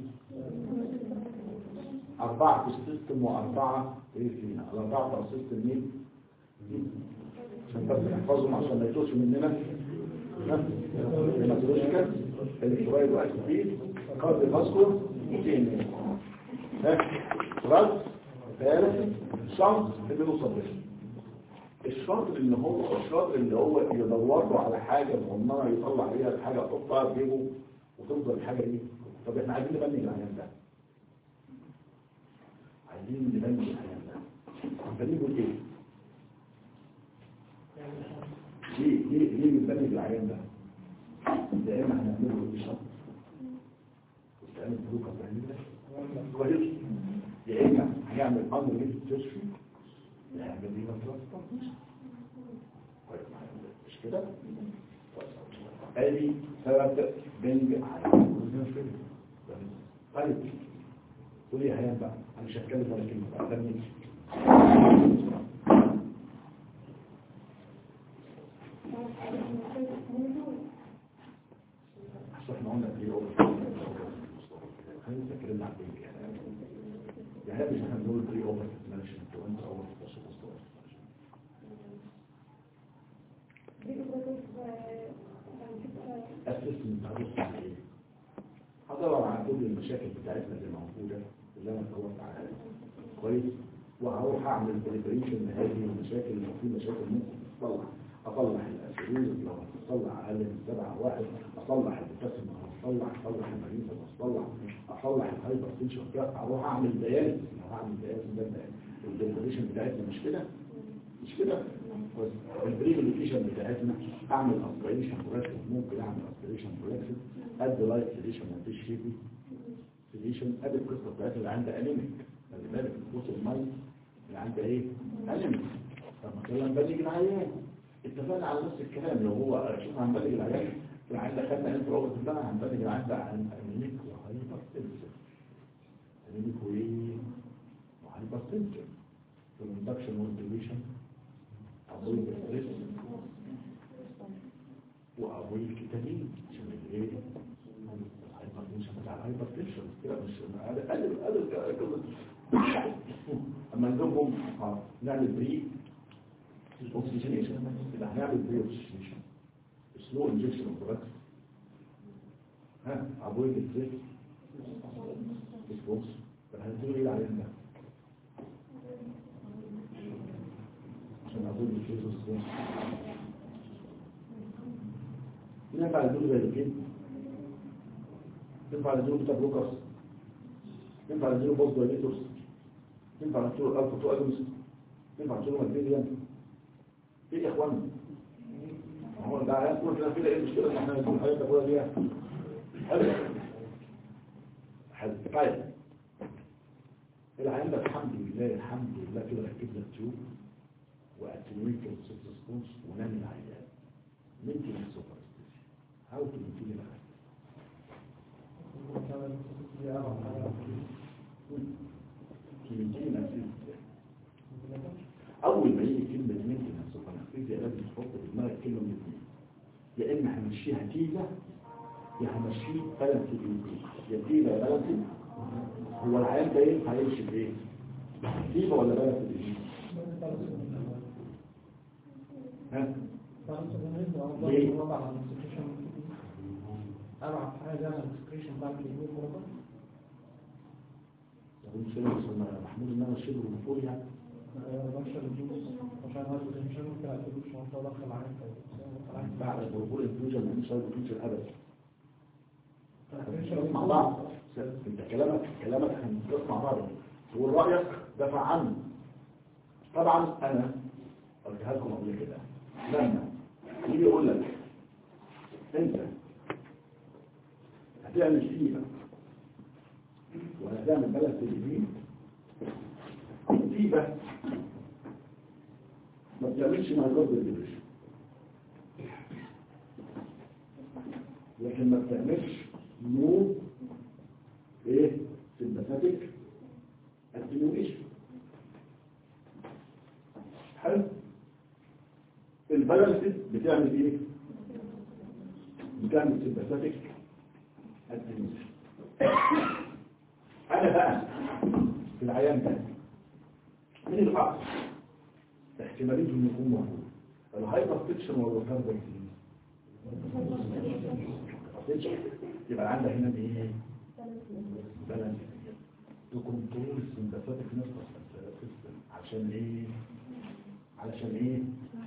أربعة في السيستم وأربعة إيه فينا الأربعة بتاع السيستم مين؟ عشان بس نحفظهم عشان ما يتوش مننا هيماتولوجيكال الكترويد وأسبيد كارد فاسكولار وتي ان ايه ها رد ثالث شنط اللي بيوصل الشاطر اللي هو الشاطر اللي هو يدور له على حاجه مهمه يطلع عليها الحاجه يحطها في جيبه وتفضل الحاجه دي طب احنا عايزين نبني العيان ده عايزين نبني العيان ده نبنيه ايه؟ ليه ليه ليه بنبني العيان ده؟ يا اما هنعمله ايه شرط وتعمل بلوكه بعينيه كويس يا اما هنعمل امر ريد تشفي نعمل دي مطلقة كويس مش كده؟ ادي سبب بنج طيب قول لي هيام بقى انا مش هتكلم ولا كلمه بقى ده مين اصل احنا قلنا في اوفر خلينا نتكلم عن بنج يعني مش هنقول بري اوفر مانجمنت وانت اوفر اسسمنت هبص على ايه هدور على كل المشاكل بتاعتنا اللي موجوده اللي انا دورت عليها كويس وهروح اعمل بريبريشن لهذه المشاكل لو في مشاكل ممكن تتصلح اصلح الاسيروز لو هتصلح اقل من سبعه واحد اصلح البوتاسيوم اصلح اصلح المريض اصلح اصلح الهايبر تنشن اروح اعمل دياليز لو هعمل دياليز ده البريبريشن بتاعتنا مش كده مش كده البريبريشن بتاعتنا اعمل اسبريشن مركب ممكن اعمل اسبريشن مركب ادي لايت سيديشن ما فيش شيبي سيديشن ادي القصه بتاعتنا اللي عندها انيميك خلي بالك الكوس المايت اللي عندها ايه انيميك طب ما كده نبلغ العيان اتفقنا على نفس الكلام لو هو شوف هنبلغ العيان العيان ده خدنا انت روبوت ده هنبلغ العيان ده عن انيميك وهايبر تنسن انيميك وايه وهايبر تنسن في الاندكشن والانتجريشن أبوي بالستريس وأبوي الكتابين عشان الايه الهايبرتنشن بتاع الهايبرتنشن كده مش هذا قلل قلل اما نجيبهم نعمل بري اوكسجينيشن يبقى هنعمل بري اوكسجينيشن سلو انجكشن اوف دراجز ها ابوي بالستريس ريسبونس فهنديله ايه العيان ده عشان أقول الفيز والسين ينفع الدول زي الكيد ينفع الدول بتاع بلوكرز ينفع الدول بوست دايليتورز ينفع الدول الالفا تو اجونست ينفع الدول ماجنيزيوم ايه يا اخوانا هو ده عيال كل كده كده ايه المشكله ان احنا نقول حاجات كلها دي حلو حلو طيب العيان ده الحمد لله الحمد لله كده ركب لك تيوب واتنويت السيستوس ونام العيان منتي السوبر هاو تو منتي العيان اول ما يجي كلمه منتي السوبر لازم تحط في دماغك كلمه من الاثنين يا اما هنمشيها تيزه يمشيه بالانس يدينا بالانس هو العيان ده ينفع يمشي بايه؟ ديبا ولا بالانس ايه؟ ها؟ ليه؟ أبعد حاجة على السكريشن بعد اليمين مرة طب انت شايف اسمه محمود ان انا شبه المفروض يعني بشر الجوز عشان هذا الانشان ممكن أكتبه مش هنطلع دخل عليك بعد البربور الفيوجن ما فيش الفيوجن ابدا مع بعض انت كلامك كلامك هنتفق مع بعض تقول رايك دافع عنه طبعا انا قلتها لكم قبل كده لما يجي يقول لك انت هتعمل فيها وهتعمل بلد اليمين فيها ما بتعملش مع الرب الدبريشن لكن ما بتعملش نو ايه سمباثيك اتنيويشن حلو البالانس بتعمل ايه بتعمل سمباثيك اتنيويشن انا بقى في العيان ده من الاقصى احتماليه انه يكون موجود الهايبر تنشن ولا الكاردياك يبقى عندك هنا ايه بالانس تكنترول السمباثيك نيرفس سيستم عشان ايه علشان ايه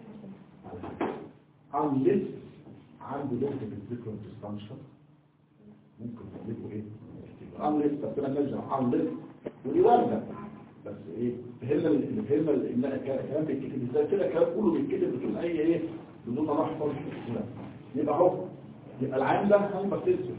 unless عنده ضغط في الذكر ديستانشن ممكن نعمله ايه unless بس انا نرجع unless ودي وارده بس ايه فهمنا اللي فهمنا ان الكلام بيتكتب ازاي كده الكلام كله بيتكتب بدون اي ايه بدون ما نحفظ لا. يبقى اهو يبقى العين ده هايبر تنسل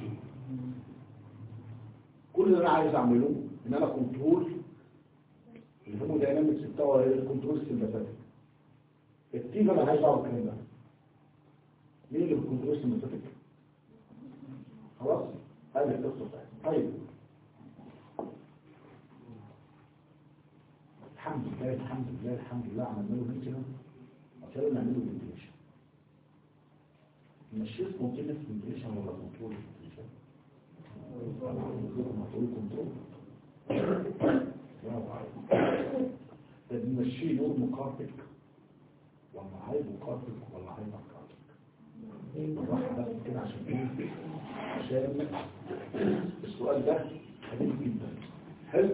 كل اللي انا عايز اعمله ان انا كنترول الهيمو داينامكس بتاعه الكنترول السمباثيك التيفا ما عايز دعوه بالكلام ده مين اللي بالكنترول السمباثيك خلاص هذه القصه بتاعتي طيب الحمد لله الحمد لله الحمد لله عملنا له فيديو عشان نعمله فنتيليشن مش اسمه كده فنتيليشن ولا كنترول فنتيليشن كنترول كنترول برافو عليك ده بنمشيه نور مقاربك ولا عيب مقاربك ولا عيب مقاربك بالراحه بس كده عشان ايه عشان السؤال ده حديث جدا حلو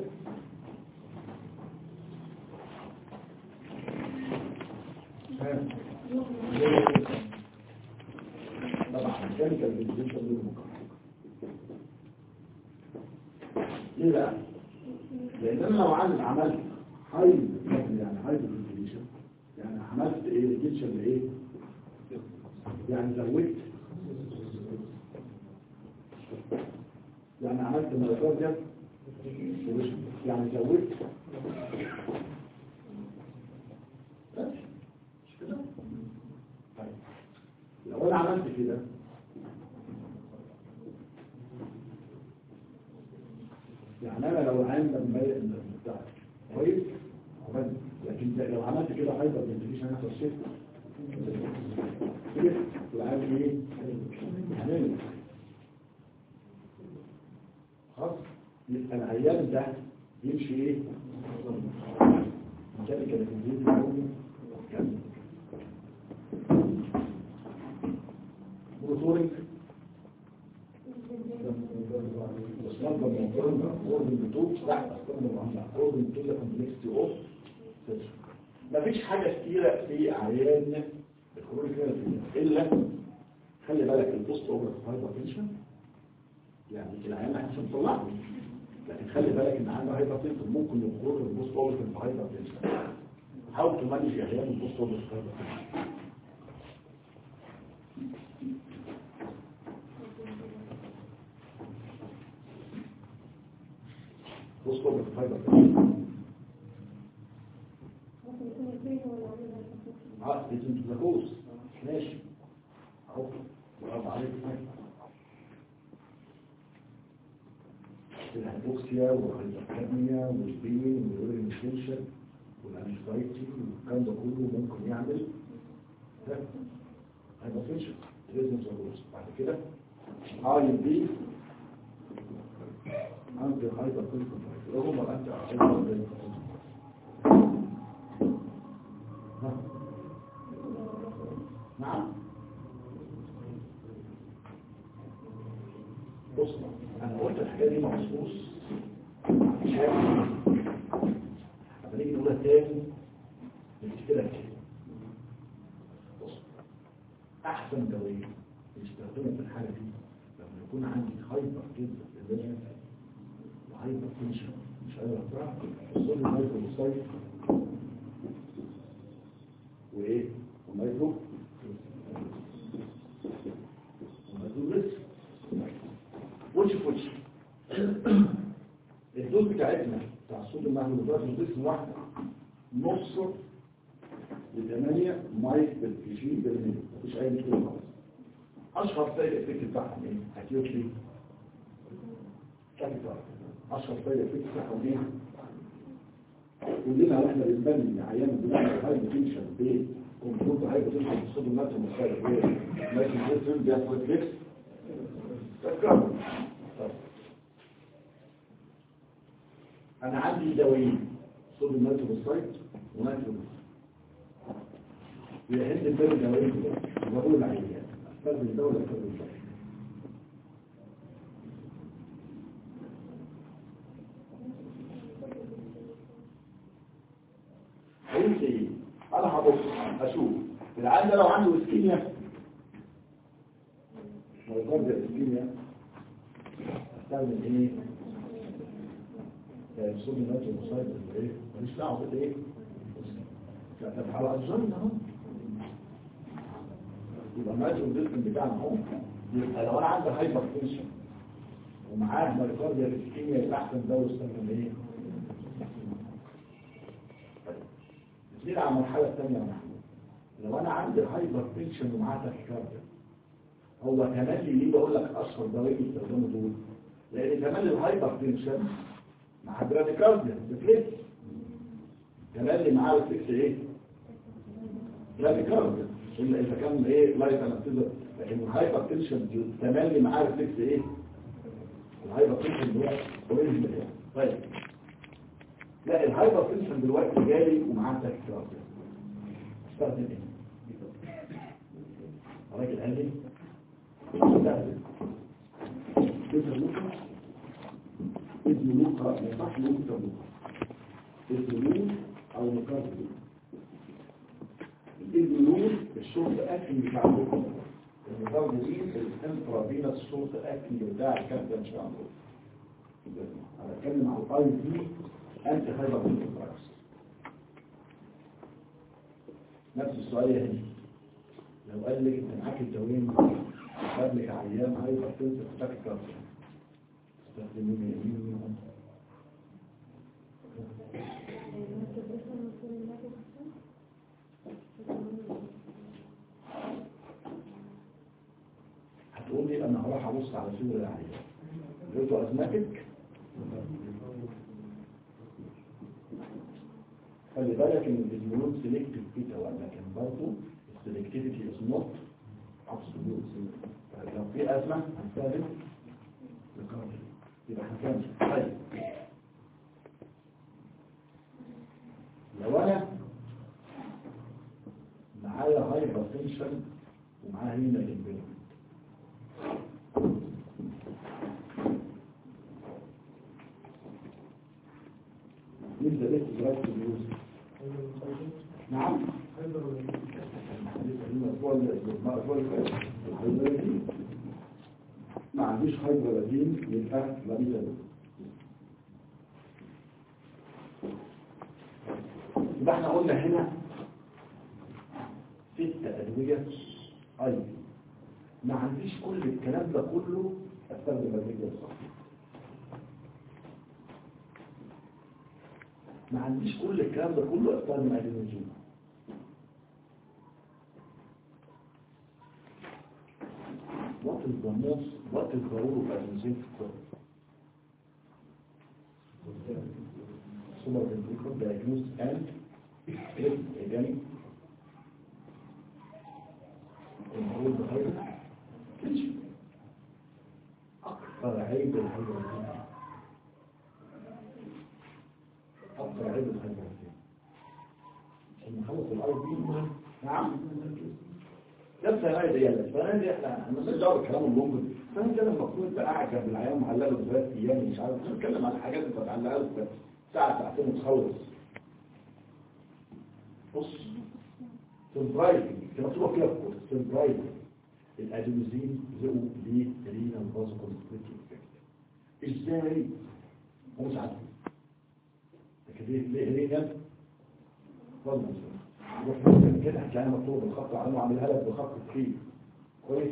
طبعا كان كان بالنسبه للمقارنه ليه بقى لان انا لو عملت عملت هايد يعني هايد ريزوليوشن يعني عملت ايه ريزوليوشن لايه يعني زودت يعني عملت مايكروبيا يعني زودت ماشي مش كده طيب لو انا عملت كده يعني انا لو عامل المبادئ بتاعتي كويس عملت لكن ده لو عملت كده هايبر فنتيليشن هيحصل شيء كده وعامل ايه هنعمل خلاص يبقى العيان ده يمشي ايه كان كان الانجليزي بيقول كان بروتوريك استخدم مقارنة أوربن بتوب لا استخدم مقارنة أوربن بتوب كومبلكسيتي أوف مفيش حاجة كتيرة في عيان الكرونيك إلا خلي بالك البوست أوفر هايبرتنشن يعني العيان احنا نطلعه لكن خلي بالك ان عنده هايبرتنشن ممكن يخرج البوست أوفر هايبرتنشن how to manage عيان البوست أوفر هايبرتنشن بوست أوفر هايبرتنشن ممكن يكون الفين ولا عاملها اه لازم تلاقوس ماشي اهو برافو عليك الهيبوكسيا والهيبوكاميا والبين والرينشنشن والانكزايتي والكلام ده كله ممكن يعمل هيبوكسيا لازم تلاقوس بعد كده اي بي عندي هايبر تنشن رغم انت هايبر تنشن نعم بص انا قلت الحكايه دي مخصوص عشان لما نيجي نقولها تاني نفتكرها كده بص احسن دواء يستخدموا في الحاله دي لما يكون عندي هايبر جدا في الليل وهايبر تنشن مش قادر اتراك وصل لي هايبر سايت وايه ومايكرو ومايكرو ريسك وش في وش الدوز بتاعتنا بتاع الصوت المهدودات الجسم واحدة نص لثمانية مايك بالكيشين بالمية مفيش أي مشكلة خالص أشهر سيد الفكر بتاعهم إيه؟ هتيوت لي كابيتال أشهر سيد الفكر بتاعهم إيه؟ كلنا واحنا بنبني عيان بنعمل هاي بوتنشن بيه كمبيوتر هاي بوتنشن بالصوت النفس المختلف ايه؟ ماشي جسم بياخد فليكس تذكروا طيب. انا عندي دوايين صوب الناتو بالسايت وناتو بيهد الدواء الدوايين دول بقول العيان استخدم الدواء ولا استخدم الدواء قلت ايه انا هبص اشوف العيان ده لو عنده اسكيميا ويقدر اسكيميا استخدم ايه يصوم الناس المصايب ايه ماليش دعوه بالايه كتب على الظن اهو يبقى ماشي الجسم بتاعنا اهو يبقى لو انا عندي هايبر تنشن ومعاه مايكارديا الاسكيميا يبقى احسن دواء استخدم ايه نزيد على المرحله الثانيه يا محمود لو انا عندي هايبر تنشن ومعاه تاكيكارديا هو كمان ليه بقول لك اشهر دواء يستخدموا دول لان كمان الهايبر تنشن مع براديكارديا ريفلكس كمان اللي معاه ريفلكس ايه براديكارديا الا اذا كان ايه لايت انستيزر لكن الهايبر تنشن كمان اللي معاه ريفلكس ايه الهايبر تنشن اللي هو اوريجن بتاعه طيب لا الهايبر تنشن دلوقتي جالي ومعاه تاكيكارديا استخدم ايه الراجل قال لي استخدم بيتر لوكا اسم لوكا ما ينفعش نقول بيتر لوكا اسم لوكا او مكارد الاسم لوكا الشرط اكل بتاع لوكا المكارد دي الانترافينس الشرط اكل بتاع الكابتن مش عنده انا بتكلم على الاي دي انت خايبه من البراكس نفس السؤال هنا لو قال لك انت معاك الدوايين خد لك عيان هايبر تنسف تاك كارت استخدمين يمين منهم هتقول لي انا هروح ابص على صور العيان لقيته ازماتيك خلي بالك ان الهرمون سيلكتيف بيتا ولكن برضه السلكتيفيتي از نوت ابسولوت لو في ازمه هنستخدم الكارديو يبقى هنكمل طيب لو انا معايا هايبر تنشن ومعايا هنا الامبيرمنت نبدا بس دراسه اليوز نعم الأسبوع الأسبوع اللي فات ما عنديش هايدرولازين يبقى لابيتا يبقى احنا قلنا هنا ست أدوية أيضا ما عنديش كل الكلام ده كله استخدم الرجل الصح ما عنديش كل الكلام ده كله استخدم ادينوزين What is the most, what is the role of adenosine Supraventricular diagnosed and treat again control the hypertension. عيب الهيدروجين أكثر عيب الهيدروجين عشان نخلص الأرض دي نعم نفس هاي دي يلا فانا دي احنا احنا مش دعوه بالكلام اللونج فانا كده المفروض انت قاعد جنب العيان معلقه له ثلاث ايام مش عارف نتكلم عن حاجات انت معلقها له ساعه ساعتين وتخلص بص سنبرايزنج كده مكتوبه كده في الكورس سنبرايزنج الادينوزين ذو ليه رينال فازوكونستريكتيف افكت ازاي هو مش عارف لكن ليه ليه رينال فازوكونستريكتيف روح مثلا كده هتلاقيها مكتوبه بالخط على عاملها لك بخط كتير كويس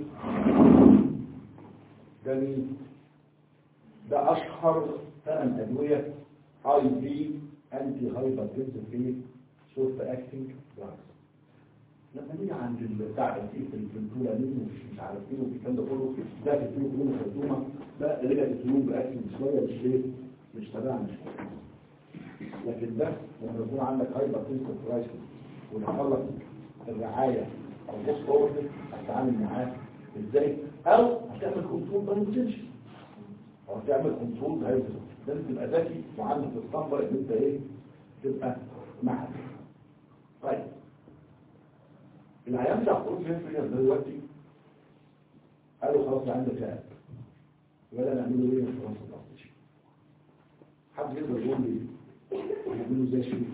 جميل ده اشهر ثمان ادويه اي بي انتي هايبرتنسيف في شورت اكتنج دراجز لما نيجي عند بتاع في الفلانين ومش مش عارف ايه والكلام ده كله ده في الفلو كله خرطومه ده رجع الفلو باكل شويه مش ليه مش تبعنا شويه لكن ده لما يكون عندك هايبر تنسيف رايسس ودخل لك الرعايه او بص اورتك هتتعامل معاه ازاي او هتعمل كنترول بايوتنشن او هتعمل كنترول بايوتنشن لازم تبقى ذكي وعندك الصبر ان انت ايه تبقى معك طيب العيان بتاع خروج فين دلوقتي قالوا خلاص عندك كتاب ولا نعمله ايه في خلاص التفتيش حد يقدر يقول لي نعمله ازاي شيء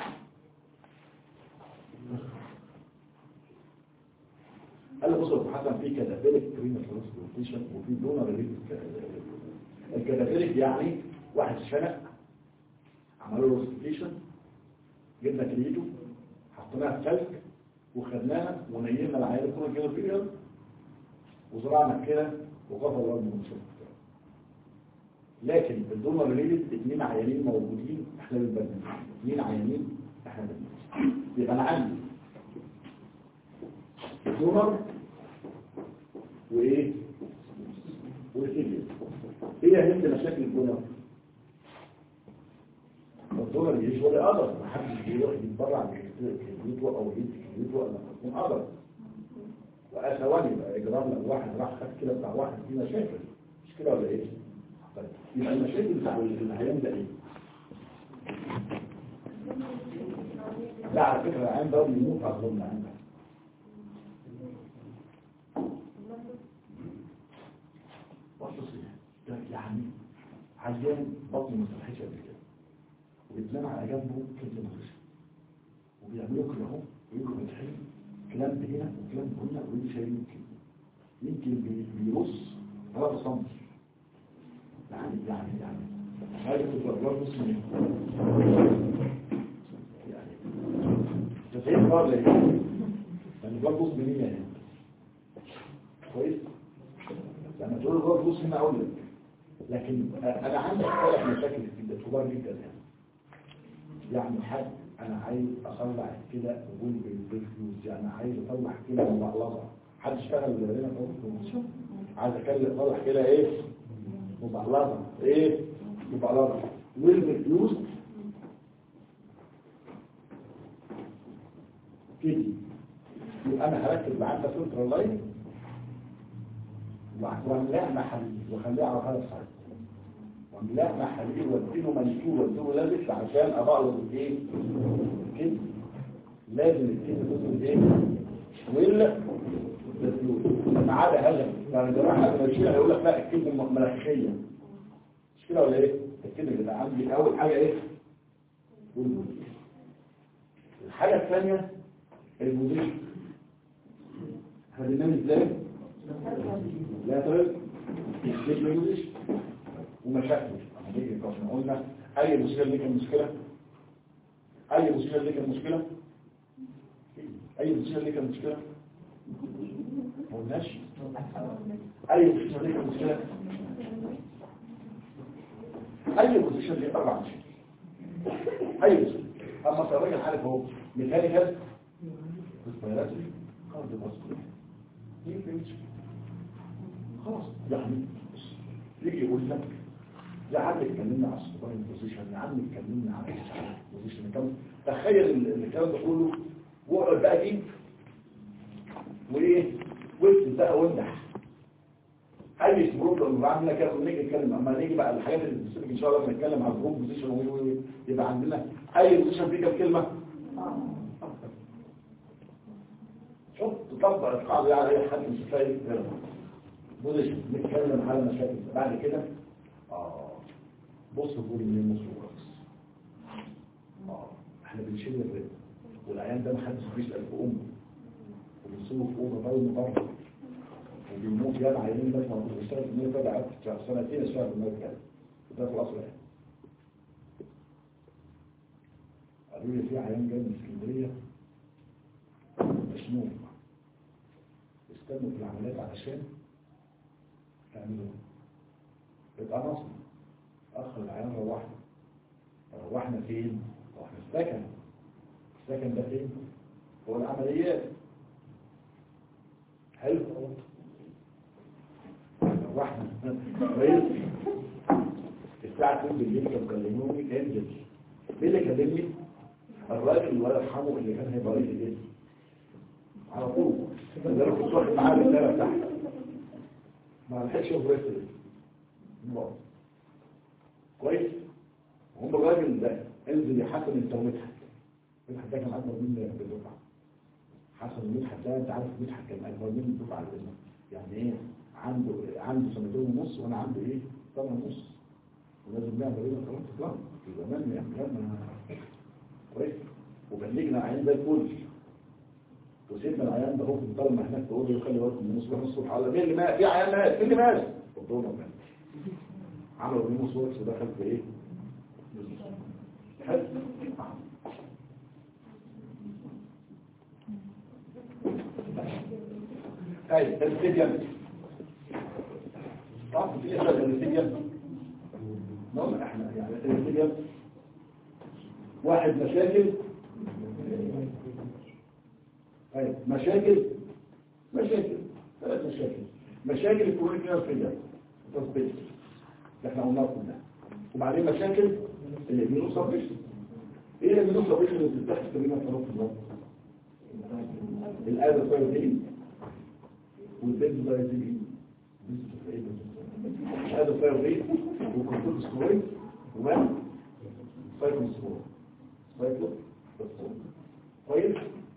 قال لي بص يا حسن في كتابيلك بريمة ترانسبورتيشن وفي دونر ريليز الكتابيلك يعني واحد شنق عملوا له روستيشن جبنا كليته حطيناها في كلك وخدناها ونيمنا العيال كله كده فيها وزرعنا كده وغفر الله المنشط لكن الدونر ريليز اثنين عيانين موجودين احنا بنبني اثنين عيانين احنا بنبني يبقى انا عندي دونر وايه والكليه ايه هند مشاكل الدونر الدولار يعيش ولا قدر محدش بيروح يتبرع بكليته او يدي كليته ولا تكون قدر وثواني بقى اجرام لو واحد راح خد كده بتاع واحد فيه مشاكل مش كده ولا ايه؟ طيب يبقى المشاكل بتاع العيان ده ايه؟ لا على فكره العيان ده بيموت على الظلم عندك وصل ده يعني عيان بطن مستحيش قبل كده وبيتنام على جنبه كلمة مغشة وبيعملوا كده اهو ويجوا فاتحين كلام هنا وكلام هنا ويجي شايلين كده يمكن بي- بيرص ثلاثة سم يعني يعني يعني هذه الأدوار بص من يعني تسعين بار ليه يعني الأدوار بص من هنا هنا كويس لما تقول الأدوار بص هنا أقول لك لكن أنا عندي ثلاث مشاكل جدا كبار جدا يعني يعني حد انا عايز اطلع كده قبول بالفلوس يعني عايز اطلع كده مبعلظه حد اشتغل هنا في عايز اكلم اطلع كده ايه مبعلظه ايه مبعلظه والفلوس كده يبقى انا هركب معاك فلتر اللاين وهنلاقي محل وخليه على هذا الصعيد لا محليه واديله منشور واديله لابس عشان ابقى ايه كده لازم الكيس تصل ايه ولا ما عدا هذا يعني جراحه المنشور هيقول لك لا الكيس ملخيه مش كده ولا ايه الكيس اللي عندي اول حاجه ايه والمدير. الحاجه الثانيه المدير هننام ازاي لا ترد الكيس المدير ومشاكل هنيجي احنا قلنا اي مشكله ليك المشكله اي مشكله ليك المشكله اي مشكله ليك المشكله ما قلناش اي مشكله ليك المشكله اي بوزيشن ليه اربع مشاكل اي بوزيشن اما في الراجل عارف هو ميكانيكال ريسبيراتوري كارديو فاسكولار دي في مشكله خلاص يعني يجي يقول لك يا عم اتكلمنا على السوبرين بوزيشن يا عم اتكلمنا على البوزيشن كم تخيل ال- الكلام ده كله واقعد بقى جيب وايه واكتب بقى وامدح اي بروبلم عندنا كده نيجي نتكلم اما نيجي بقى الحاجات اللي بتسيبك ان شاء الله نتكلم على الجروب بوزيشن وي وي وي يبقى عندنا اي بوزيشن فيه كام كلمه شوف تطبق القاعده دي على اي حد مش هتلاقي غيرها بوزيشن نتكلم على مشاكل بعد كده اه بص بقول من مصر ورقص اه احنا بنشيل الرزق والعيان ده محدش بيسال في امه وبنسيبه في اوضه باين بره وبيموت ياما عيانين ناس موجود بيشتغل في المركز قعدت سنتين اشتغل في المركز وده في الاصل يعني قالوا لي في عيان جاي من اسكندريه مشنوق استنوا في العمليات علشان تعملوا يبقى نصر اخر العيان روحنا روحنا فين؟ روحنا السكن السكن ده فين؟ هو العمليات حلو روحنا كويس الساعة 2 بالليل كانوا كلموني انزل مين اللي كلمني؟ الراجل الله يرحمه اللي كان هيبقى رئيس الاسم على طول ده انا كنت واخد معاه الرسالة بتاعتي ما لحقش في رئيس الاسم كويس هم الراجل ده انزل يا حسن انت ومدحت مدحت ده كان اكبر مني بالدفعه حسن ومدحت ده انت عارف مدحت كان اكبر مني بالدفعه على الاسم يعني ايه عنده عنده سنتين ونص وانا عندي ايه ثمان ونص ولازم نعمل ايه خلاص اطلاق في زمان يعني كان كويس وبلغنا عيان زي الفل وسيبنا العيان ده هو في الطلمه هناك تقول له خلي بالكم من الصبح الصبح على مين اللي مات في عيان مات مين اللي مات قلت له مات عملوا ريمو سورس ودخل في ايه حلو طيب الفيديو طب في اسئله الفيديو نقول احنا يعني الفيديو واحد مشاكل طيب مشاكل مشاكل ثلاث مشاكل مشاكل الكورونيك نيرف فيلير تثبيت احنا قلنا كلها وبعدين مشاكل الامينو سبريشن ايه الامينو سبريشن اللي بتتاخد تقريبا في نص الوقت الادوفايرين والبنزودايزين الادوفايرين والكورتيكوستيرويد وما سايكلوستيرويد سايكلوستيرويد كويس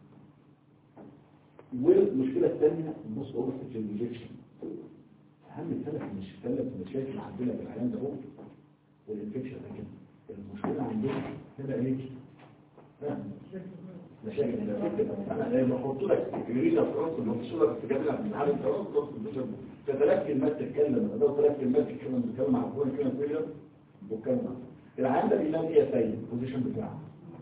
والمشكله الثانيه النص اوفر انجكشن اهم ثلاث مش ثلاث مشاكل عندنا في العيان ده هو والانفكشن لكن المشكله عندنا هنا ايه ها؟ مشاكل هنا انا لما احط لك يورينا في راسك لما تشوف لك تجيبها من حاله خلاص خلاص فتلاقي كلمات تتكلم انا ده ثلاث كلمات تتكلم بتتكلم عن كل كلمه فيلر وكلمه العيان ده بينام ايه يا سيد البوزيشن بتاعه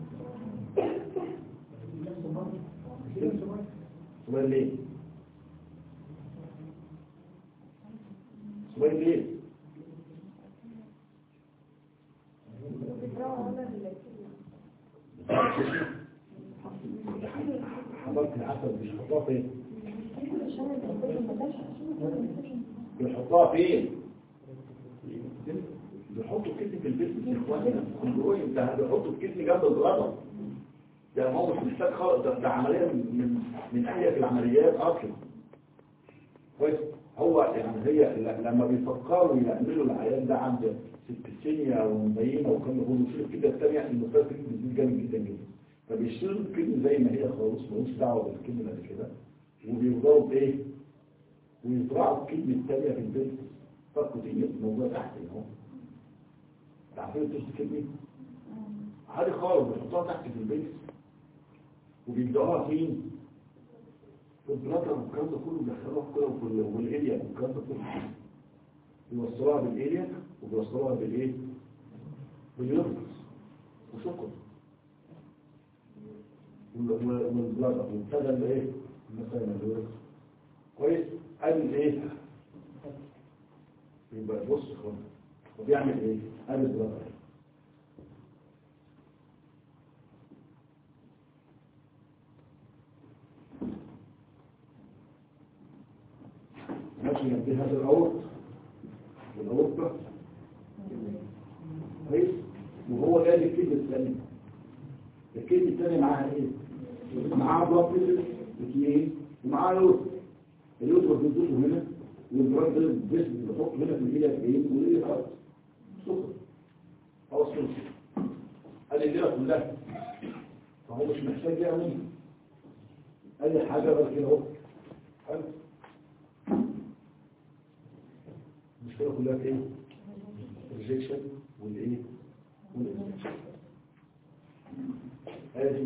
سؤال ليه سؤال ليه حضرت العسل مش حطها فين بيحطها فين بيحطوا الكتن في البيت يا اخوانا كنترول انت بيحطوا الكتن جنب الغلط ده هو مش محتاج خالص ده, ده عمليه من من اهية العمليات اصلا كويس هو يعني هي ل- لما بيفكروا يعملوا العيان ده عند سبتسينيا ومبينه وكان يقولوا يشيلوا الكلمه الثانيه المسافه دي بتزيد جامد جدا جدا فبيشيلوا الكلمه زي ما هي خالص ملوش دعوه بالكلمه اللي كده وبيفضلوا بايه؟ ويزرعوا الكلمه الثانيه في البيت فكوا دي موجوده تحت هنا اهو عارفين التوست كلمه؟ عادي خالص بيحطوها تحت في البيت وبيبدأوها فين؟ في البلاتر والكلام ده كله بيدخلوها كده وفي والإليا والكلام ده كله بيوصلوها بالإليا وبيوصلوها بالإيه؟ باليوركس وشكرا والبلاتر وابتدى الإيه؟ مثلا اليوركس كويس؟ قال الإيه؟ يبقى بص يا اخوانا وبيعمل إيه؟ قال البلاتر ماشي يدي هذا الأورط والأورطة كويس وهو جاي الكلمة الثانية الكلمة الثانية معاها ايه؟ معاها بلاد اثنين ومعاها يوسف اليوسف بيدوسه هنا والبراد ده الجسم بيحط هنا في الايد ايه والايد خالص سكر هو السكر قال الليله كلها فهو مش محتاج يعمل اي حاجه غير كده اهو حلو المشكله كلها في ايه الريجكشن والايه والانفكشن ادي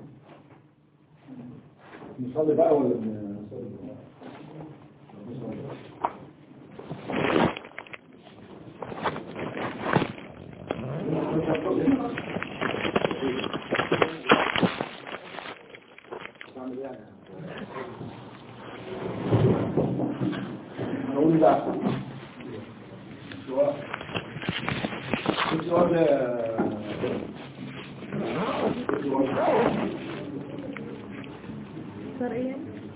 نصلي بقى ولا نصلي نصلي نقول بقى سؤال السؤال السؤال صار ايه؟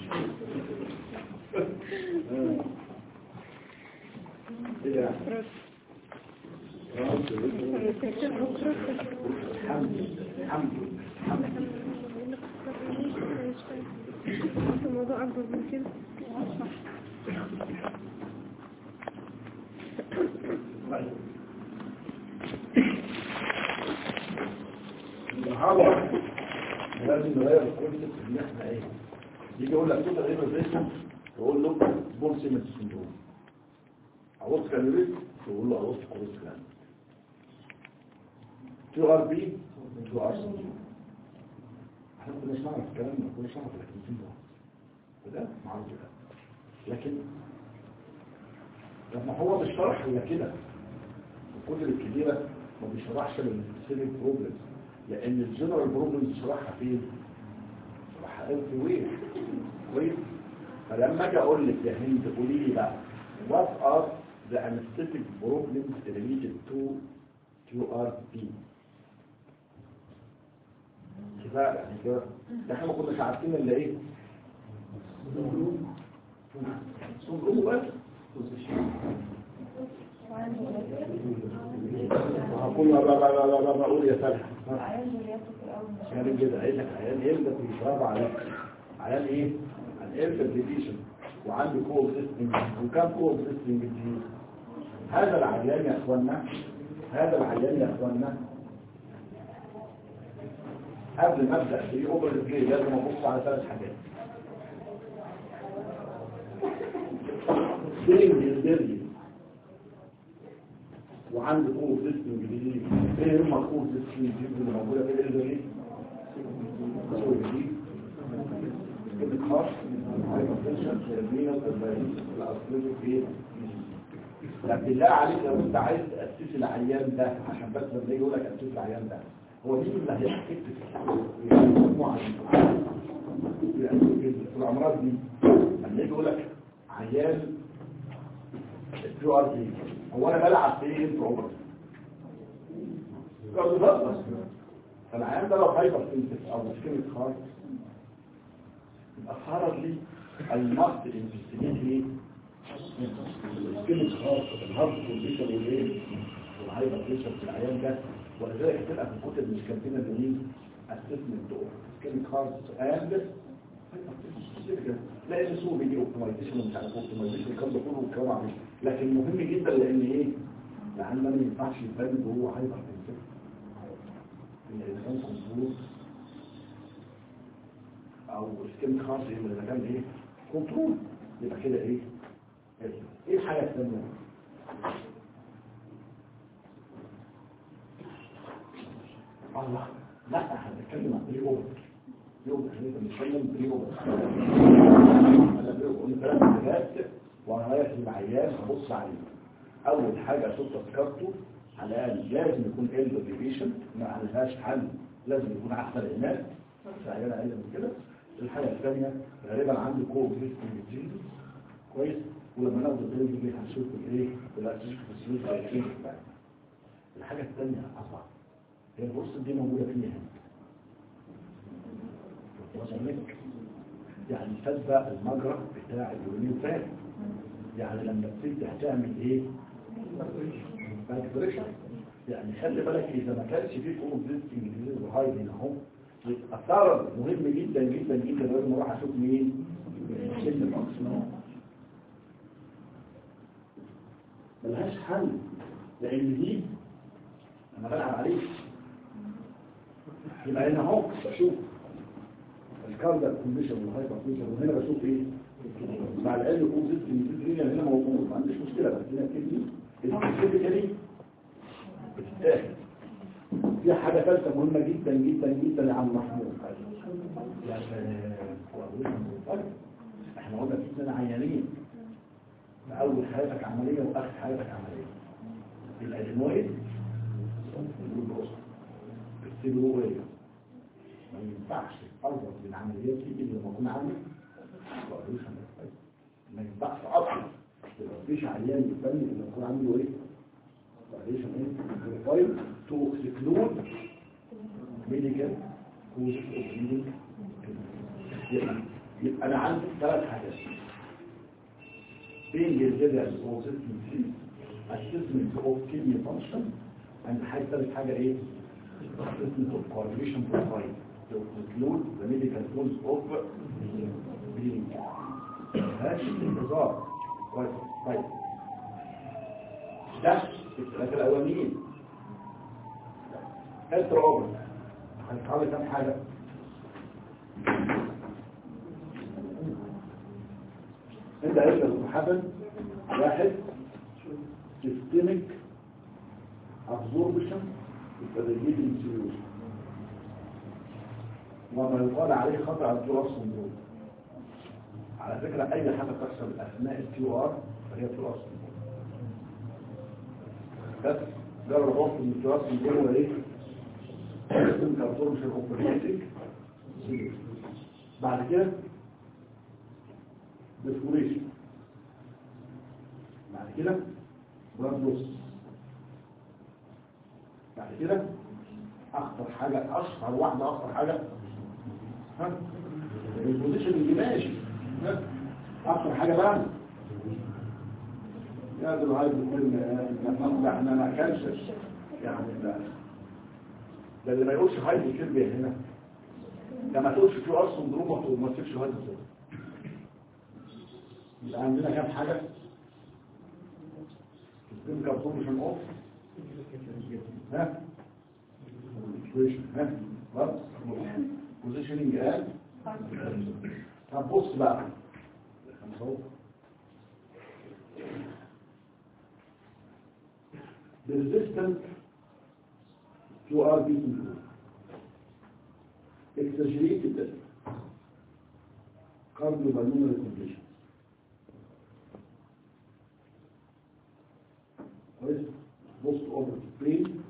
ايه الحمد الحمد الموضوع أكبر من كده النهارده لازم نغير الكونسيبت ان احنا ايه يجي يقول لك توتال ايفر ريسم تقول له بول سيمنت سندروم عوض كالوريز تقول له عوض كورس كلام تو ار بي تو ار سي احنا كنا نعرف الكلام ده كنا نعرف لكن ده وده معروف كده لكن لما هو بيشرح هي كده الكتب الكبيرة ما بيشرحش للسبيسيفيك بروبلمز لان الجنرال بروبلمز بيشرحها فين؟ بيشرحها في وين كويس فلما اجي اقول لك يا هند قولي لي بقى what are the anesthetic problems related to QRP كفايه يعني كده ده احنا ما كناش عارفين الا ايه سندروم بس هقول لا لا لا لا لا بقول يا فرح عيان كده قايل لك عيان يبدا بيشرب على عيان ايه الانفلتيشن وعنده كو سيستم وكم كو سيستم جديد هذا العيان يا اخوانا هذا العيان يا اخوانا قبل ما ابدا في اوبر الجي لازم ابص على ثلاث حاجات سيلينج الديرجي وعنده قوة سيستم جديد ايه هم قوة سيستم جديد اللي موجودة في الالبري قوة جديد كده خاص هايبرتنشن البينس البيانيس الاسلوب في لكن بالله عليك لو انت عايز تأسيس العيان ده عشان بس لما يجي يقول لك أسيس العيان ده هو مين اللي هيحكي في مجموعة في الأمراض دي لما يجي يقول لك عيان الكيو ار دي هو انا بلعب فين بروبر فالعيان ده لو هايبر سنسيف او مشكله خالص يبقى خرج لي المقت الانفستيجيت ايه مشكله خالص الهارد كونديشن والايه والهايبر تنشن في العيان ده ولذلك هتبقى في الكتب مش كاتبين الدليل اسسمنت دول مشكله خالص اند لا ان سوء بيجي اوبتمايزيشن ومش عارف اوبتمايزيشن الكلام ده كله والكلام عليه لكن مهم جدا لان ايه لان ما ينفعش يبان وهو هايبر تنسيف الانسان كنترول او سكين خاص اذا كان ايه كنترول يبقى كده ايه ايه الحاجه الثانيه الله لا احنا بنتكلم عن بري اوفر يوم احنا بنتكلم بري اوفر انا بقول ثلاث حاجات وانا رايح للعيان ابص عليه اول حاجه اشوف تذكرته على الاقل لازم يكون ال ديفيشن ما عليهاش حل لازم يكون احسن ايمان عيان اقل من كده الحاجه الثانيه غالبا عنده كو سيستم جديد كويس ولما ناخد الدرجه دي هنشوف الايه الاسيس في السلوك الحاجه الثانيه اصعب هي البورصه دي موجوده فيها وصلك يعني تتبع المجرى بتاع اليورين فات يعني لما بتبدا تعمل ايه فاكتوريشن يعني خلي بالك اذا ما كانش فيه فوق زيستنج ديزيز وهاي هنا اهو يبقى الثرد مهم جدا جدا جدا لازم اروح اشوف مين سن الاكسنون ملهاش حل لان دي انا بلعب عليه يبقى هنا اهو بشوف الكارديال كونديشن والهايبر كونديشن وهنا بشوف ايه مع العلم يكون زيت الميزيريا هنا موجود ما عنديش مشكله بس هنا الكدني الكدني بتتاخد في حاجه ثالثه مهمه جدا جدا جدا يا عم محمود يعني احنا قلنا في سنه عيانين في اول حياتك عمليه واخر حياتك عمليه الادينويد والبروست السيلويه ما ينفعش اربط بالعمليات دي الا لما اكون عامل كواليشن ما ينفعش اصلا ما فيش عيان يفني الا يكون عنده ايه كواليشن ايه فايل تو اكسكلود ميديكال كوز اوف ليدنج يبقى يبقى انا عندي ثلاث حاجات being resilience or consistency assessment of kidney function and حاجة ثالث حاجة ايه assessment of correlation profile to include the medical tools of bleeding هذا انتظار كويس طيب ده الثلاثة الأولانيين الترابط هنتعرض كام حاجة انت عرفت المحبن واحد systemic absorption التدريجين solution وما يقال عليه خطأ التراث سندروم على فكرة أي حاجة تحصل أثناء الكيو ار فهي تراث سندروم بس ده الرباط من التراث سندروم هو ايه؟ systemic absorption of the بعد كده ديسكوريشن بعد كده بلاد لوس بعد كده اخطر حاجه اشهر واحده اخطر حاجه ها البوزيشن اللي ماشي ها اخطر حاجه بقى يا ذو الهايب كل ما احنا ما كانش يعني لا ده اللي ما يقولش هايب كيربي هنا ده ما تقولش في ار سندروم ما تقولش هايب كيربي يبقى عندنا كام حاجة systemic absorption of ها ها خلاص positioning and طب بص بقى the resistant to RB syndrome exaggerated cardiopulmonary condition كويس بص اوفر سبرين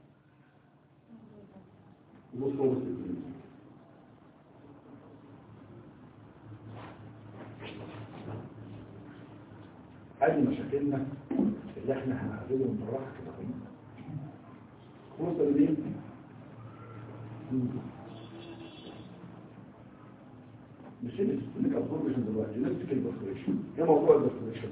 وبص اوفر سبرين ادي مشاكلنا اللي احنا هنعرضهم بالراحه كده فرصه لمين؟ مش نمسك الابوربشن دلوقتي نمسك البرفوريشن ايه موضوع البرفوريشن؟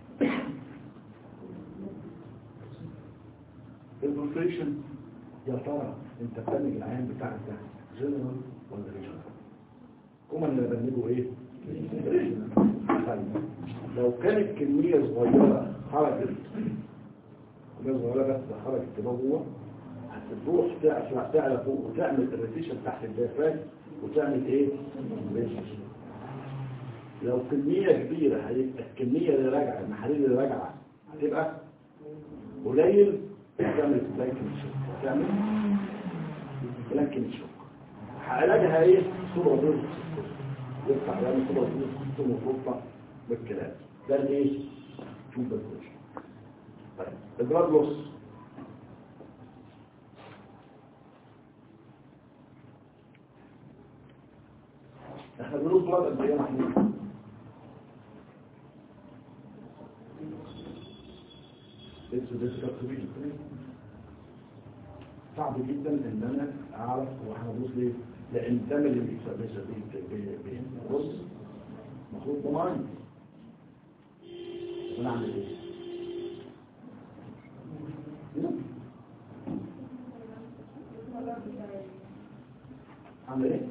البرفوريشن يا ترى انت بتبنج العيان بتاعك ده جنرال ولا ريجنال هما اللي بنجوا ايه طيب لو كانت كمية صغيرة خرجت كمية صغيرة بس خرجت كده جوه هتروح تعلى تعلى فوق وتعمل الريتيشن تحت الدافات وتعمل ايه ريتيشن لو كمية كبيرة هيبقى الكمية اللي راجعة المحاليل اللي راجعة هتبقى قليل تعمل بلانكن شوك تعمل بلانكن شوك علاجها ايه صورة دول يفتح يعني صورة دول ثم وتطلع بالكلام ده الايه شوف بالكوش طيب البلاد لوس احنا بنقول بلاد قد ايه يا محمود It's a difficult to read. صعب جدا ان انا اعرف هو احنا بنقول ليه لان الدم اللي بيكسبش بص المفروض ضمان انا اعمل ايه اعمل ايه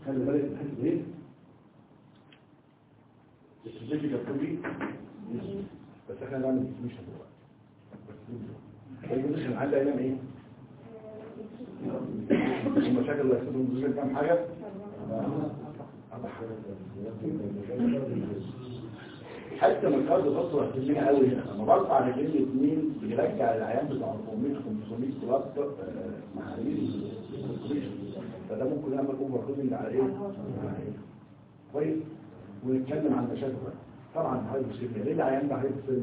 خلي بالك من حته ايه السيرفيكال كوبي بس احنا نعمل ديفينيشن دلوقتي الديفينيشن عندي ايام ايه المشاكل اللي هيحصلوا من كام حاجه حتى من الارض بصوا هتسميها قوي لما برفع رجلين الاثنين بيرجع العيان بتاع 400 500 كلاس محاليل فده ممكن يعمل اوفر كودنج على ايه؟ على إيه؟ كويس ونتكلم عن المشاكل بقى طبعا هاي مشكله ليه العيان ده هيتصل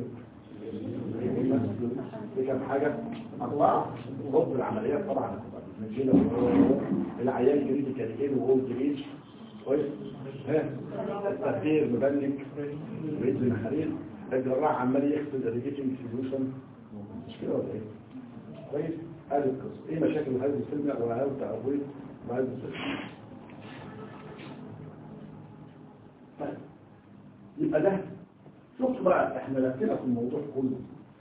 دي كام حاجه اربعه ضد العمليات طبعا نجينا العيان كريتيكال ايه وهو جريش كويس ها التأثير مبلك بيد المحارير الجراح عمال يغسل الريجيتنج سوليوشن مش كده ولا ايه كويس هذه القصه ايه مشاكل هذه السلمة وهذا التعويض وهذه السلمة طيب يبقى ده شوف بقى احنا لفينا في الموضوع كله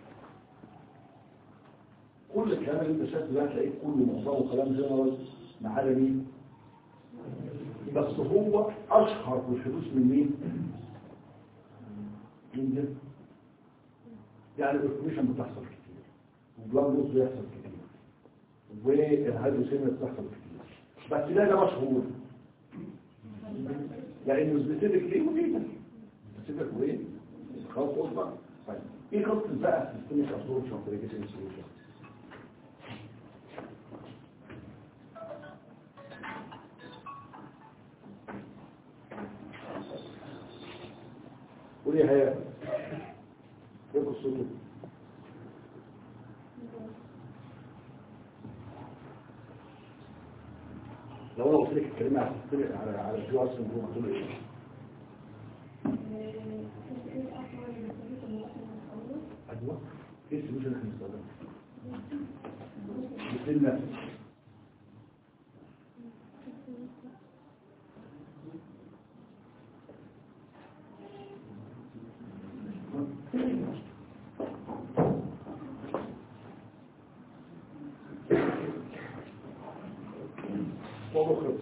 كل الكلام اللي انت شايفه ده هتلاقيه كله معظمه كلام جنرال ما عدا مين بس هو اشهر في الحدوث من مين من ده يعني الاوبريشن بتحصل كتير وبلان لوس بيحصل كتير والهيدروسيميا بتحصل كتير بس ده ده مشهور لانه سبيسيفيك ليه وليه سبيسيفيك وايه خلاص اصلا طيب ايه قصه بقى سيستميك ابسوربشن في ريجيشن سوليوشن قولي هيا ايه قصته لو انا قلت لك الكلمه على السيستم على على الجو ار سندروم هتقول ايه ايوه ايه السوليوشن اللي احنا بنستخدمه مثلنا موضوع خلص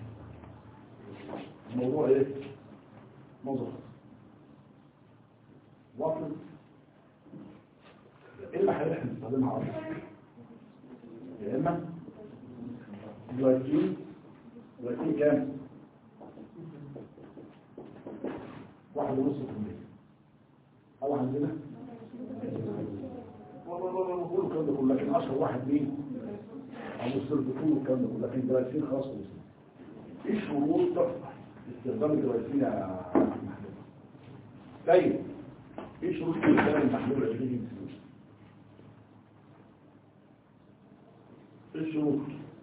الموضوع ايه موضوع خلص واصل ايه المحل اللي احنا بنستخدمها اصلا يا اما جلايكين جلايكين كام واحد ونص في المية او عندنا والله والله والله كله الكلام ده كله لكن اشهر واحد مين او السلفكون والكلام ده كله لكن جلايكين خاص باسمه ايه شروط استخدام الجلايكين يا محمود طيب ايه شروط استخدام المحلول الجديد الفلوس ايه الشروط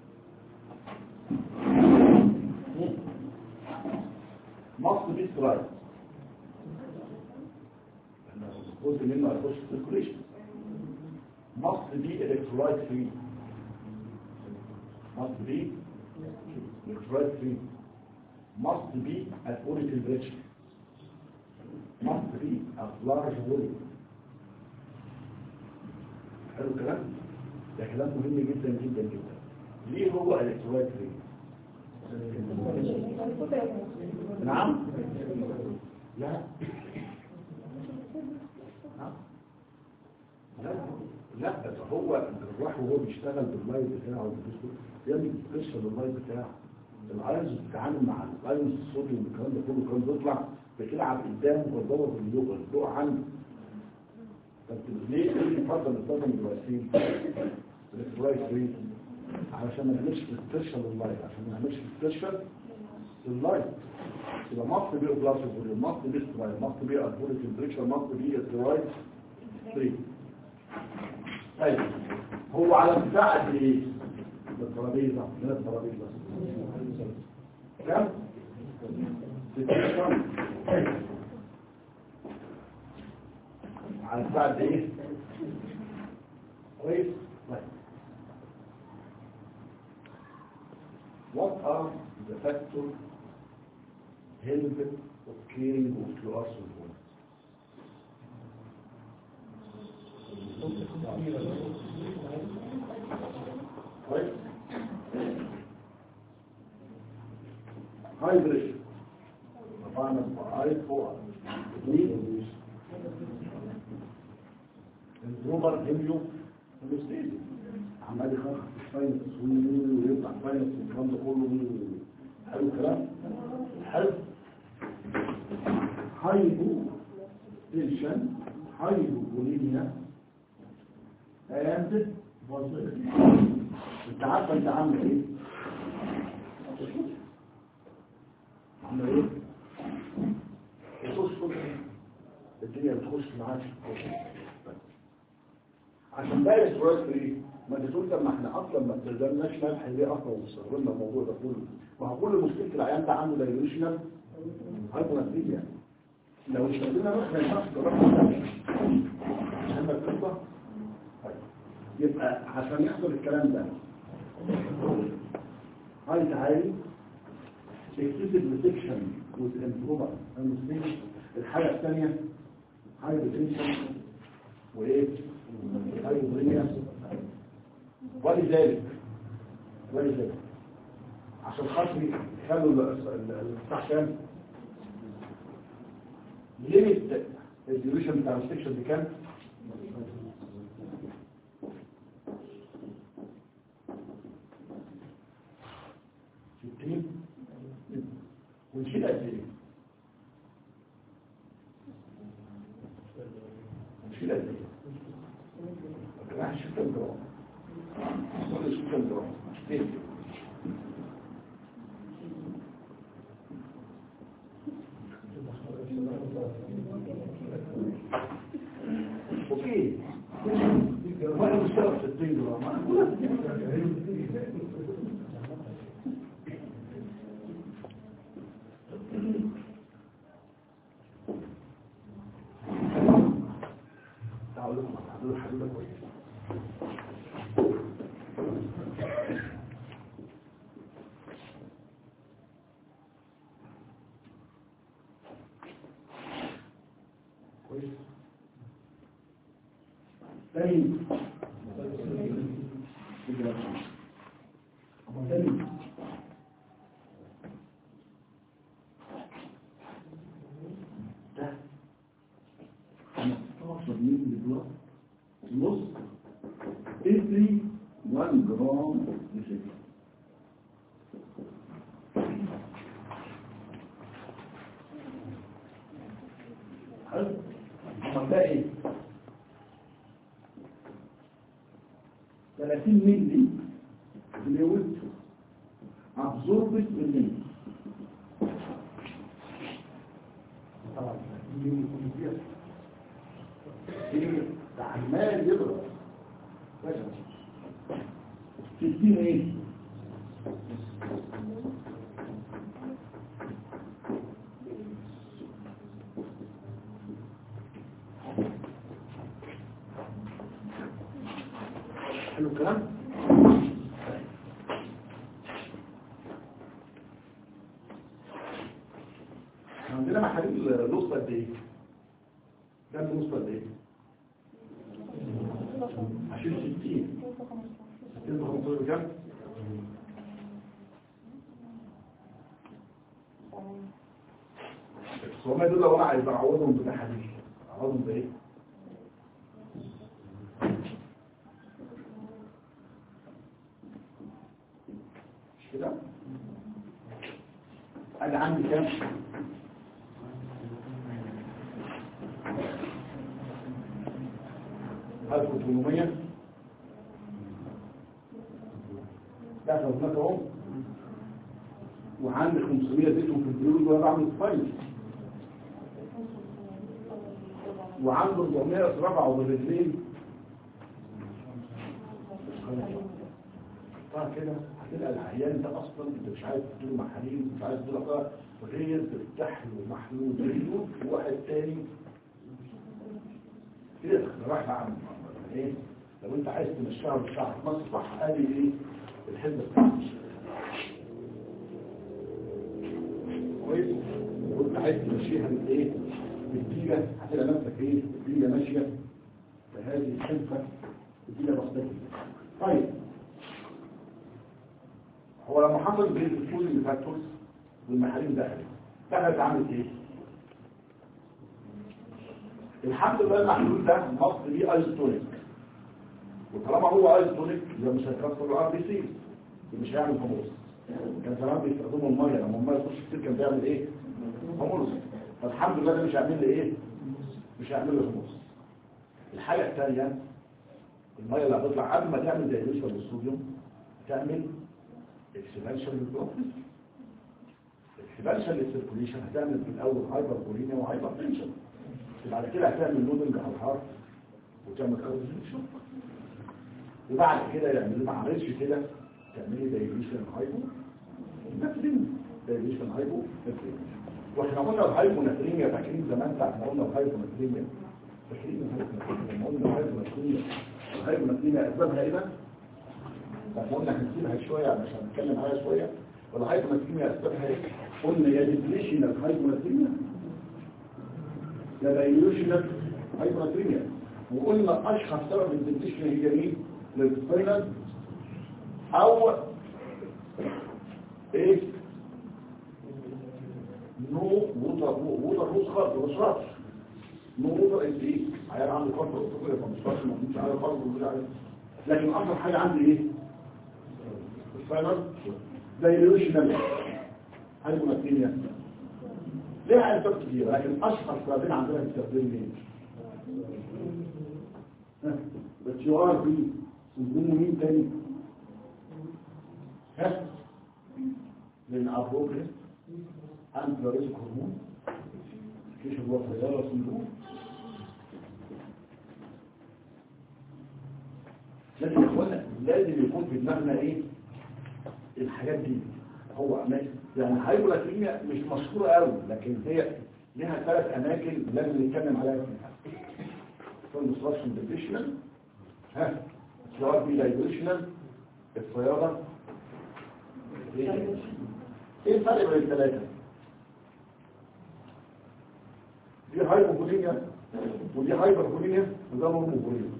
مصر دي استرايد جزء منه هيخش سيركوليشن مصر دي الكترولايت فري مصر دي الكترولايت فري مصر دي الفولي تمبريتشر مصر دي لارج فولي حلو الكلام ده كلام مهم جدا جدا جدا ليه هو الكترولايت فري نعم لا لا لا ده هو الجراح وهو بيشتغل باللايف بتاعه وبيدخل بيعمل ديسكشن لللايف بتاعه الايرز بتتعامل مع الايرز الصوديوم والكلام ده كله كان بيطلع بتلعب قدامه وتدور في اليوغا الضوء عنده طب ليه ليه يفضل الضغط الوسيل الفلايت ريت علشان ما نعملش ديسكشن لللايف عشان ما نعملش ديسكشن لللايف يبقى مصر بيه بلاس فوليوم مصر بيه سترايل مصر بيه الفولي تمبريتشر مصر بيه سترايل 3 طيب هو على ارتفاع قد ايه الترابيزه من الترابيزه كم 60 سم على ارتفاع قد ايه كويس طيب What are the factors help of caring of QR syndrome? كويس هاي بريشر رفعنا هاي فوق اثنين الدروبر هيميو الاستيزي عمال يخفف الفاينس ويطلع فاينس والكلام ده كله حلو الكلام حلو هايبو تنشن هايبو بوليميا and انت عارفه انت عامله ايه عامله ايه بتخش الدنيا بتخش معاك عشان ده السؤال في ايه ما انت تقول لما احنا اصلا ما استخدمناش ملح ليه اصلا واستخدمنا الموضوع ده كله ما هو كل مشكله العيان ده عنده دايلوشنال هايبوناتريا لو استخدمنا ملح ما ينفعش نجربه عشان ما القصه يبقى عشان يحصل الكلام ده هاي تعالي excessive restriction with improper anesthesia الحاجة الثانية هاي retention وايه هاي برية ولذلك ولذلك عشان خاطري خلوا البتاع كام ليميت الديوريشن بتاع الريستكشن دي كام ستين ونشيل قد ايه نشيل قد ايه راح نشيل كام جرام ولا نشيل كام جرام ايه اوكي وانا مستوى 60 جرام تعالوا لكم تعالوا حلوة كويس كويس تاني تاني ده 15 مللي جرام نص every 1 جرام لسكر حلو امال ده ايه 30 مللي فلويد ابزوربت مني طبعا دي ممكن ايه ده عمال يضرب باشا ستين ايه حلو الكلام احنا عندنا محاليل نص قد ايه كام نص قد ايه عشان ستين ستين خمسة كام الصومية دول لو انا عايز اعوضهم بتحاليل اعوضهم بايه مش كده ادي عندي كام ألف وثمانمية ده هناك اهو وعندي 500 زيتهم في البيوت وانا بعمل سبايس وعنده 400 رفعوا بالرجلين طبعا كده هتلقى العيان ده اصلا انت مش عايز تديله محاليل مش عايز تديله حاجه غير تفتح له محلول رجله وواحد تاني كده راح اعمل ايه لو انت عايز تمشيها بالشعر مصبح ادي ايه الحزه بتاعتك كويس لو انت عايز تمشيها بالايه بالديله هتلاقي نفسك ايه الديله ماشيه بهذه الحنفه الديله بسيطه طيب هو لما حصل بين الفوزنج فاكتورز والمحاليل دخلت دخلت عملت ايه الحمد لله المحلول ده مصر ليه ايزوتونيك وطالما هو ايزوتونيك يبقى مش هيترسل الار بي سي مش هيعمل هوموس كان زمان بيستخدموا الميه لما الميه تخش كتير كان بيعمل ايه هوموس فالحمد لله ده مش هيعمل لي ايه مش هيعمل لي هوموس الحاجه الثانيه الميه اللي هتطلع قبل ما تعمل دايلوشن للصوديوم تعمل اكسبانشن للبروتين اكسبانشن للسيركوليشن هتعمل في الاول هايبر بوليميا وهايبر تنشن بعد كده هتعمل لودنج على الهارت وتعمل كاربوزيشن وبعد كده يعني ما عملش كده تعملي دايليشن هايبو ناتريميا دايليشن هايبو ناتريميا واحنا قلنا الهايبو ناتريميا فاكرين زمان ساعه ما قلنا الهايبو ناتريميا فاكرين الهايبو ناتريميا لما قلنا الهايبو ناتريميا الهايبو ناتريميا اسبابها ايه بقى؟ طب قلنا هنسيبها شويه عشان نتكلم عليها شويه والهايبو ناتريميا اسبابها ايه؟ قلنا يا ديبليشن الهايبو ناتريميا يا دايليشن هايبو ناتريميا وقلنا اشهر سبب الديبليشن هي مين؟ للسبينال او ايه نو ووتر ووتر روز خالص مش رأس نو ووتر از ايه عيال عنده فرق وتقول يبقى مش رأس مش عارف فرق ومش عارف لكن اكتر حاجه عندي ايه السبينال دايليوشنال هايبوماتينيا ليها اسباب كتير لكن اشهر سببين عندنا بيستخدموا ايه بس يو ار بي يضموا مين تاني ها لان ابروجريس انت ريسك هرمون كيش هو فيارة سندروم لكن اخوانا لازم يكون في دماغنا ايه الحاجات دي هو أماكن يعني هايبولاكيميا مش مشهورة قوي لكن هي لها ثلاث أماكن لازم نتكلم عليها فيها فالمسترشن ديبريشنال ها سواء في دايبريشنال الصيادة ايه ايه الفرق بين الثلاثة دي هايبوبوليميا ودي هايبربوليميا وده نورموبوليميا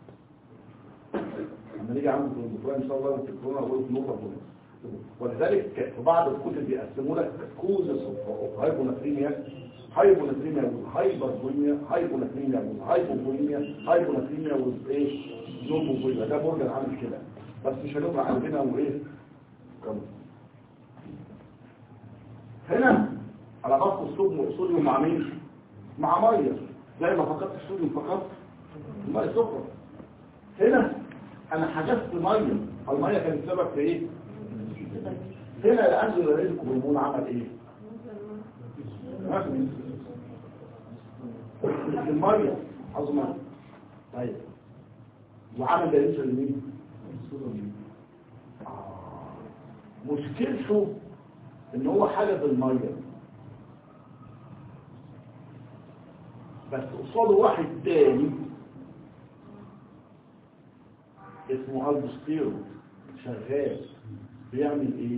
لما نيجي عند الدكتور ان شاء الله الدكتور اقول نورموبوليميا ولذلك في بعض الكتب بيقسموا لك كوزس اوف هايبوناتريميا هايبوناتريميا والهايبربوليميا هايبوناتريميا والهايبوبوليميا هايبوناتريميا والايه نورموبوليميا ده مورجان عامل كده بس مش هنبقى عندنا وايه كم هنا على بسط الصوديوم الصوديوم مع مين مع ميه زي ما فقدت الصوديوم فقدت الميه سكر هنا انا حجزت ميه الميه كانت سبب في ايه هنا لأنه الرئيس هرمون عمل ايه المية عظمة طيب وعمل دليل لمين آه. مشكلته ان هو حاجة بالمية بس قصاده واحد تاني اسمه البستيرو شغال بيعمل ايه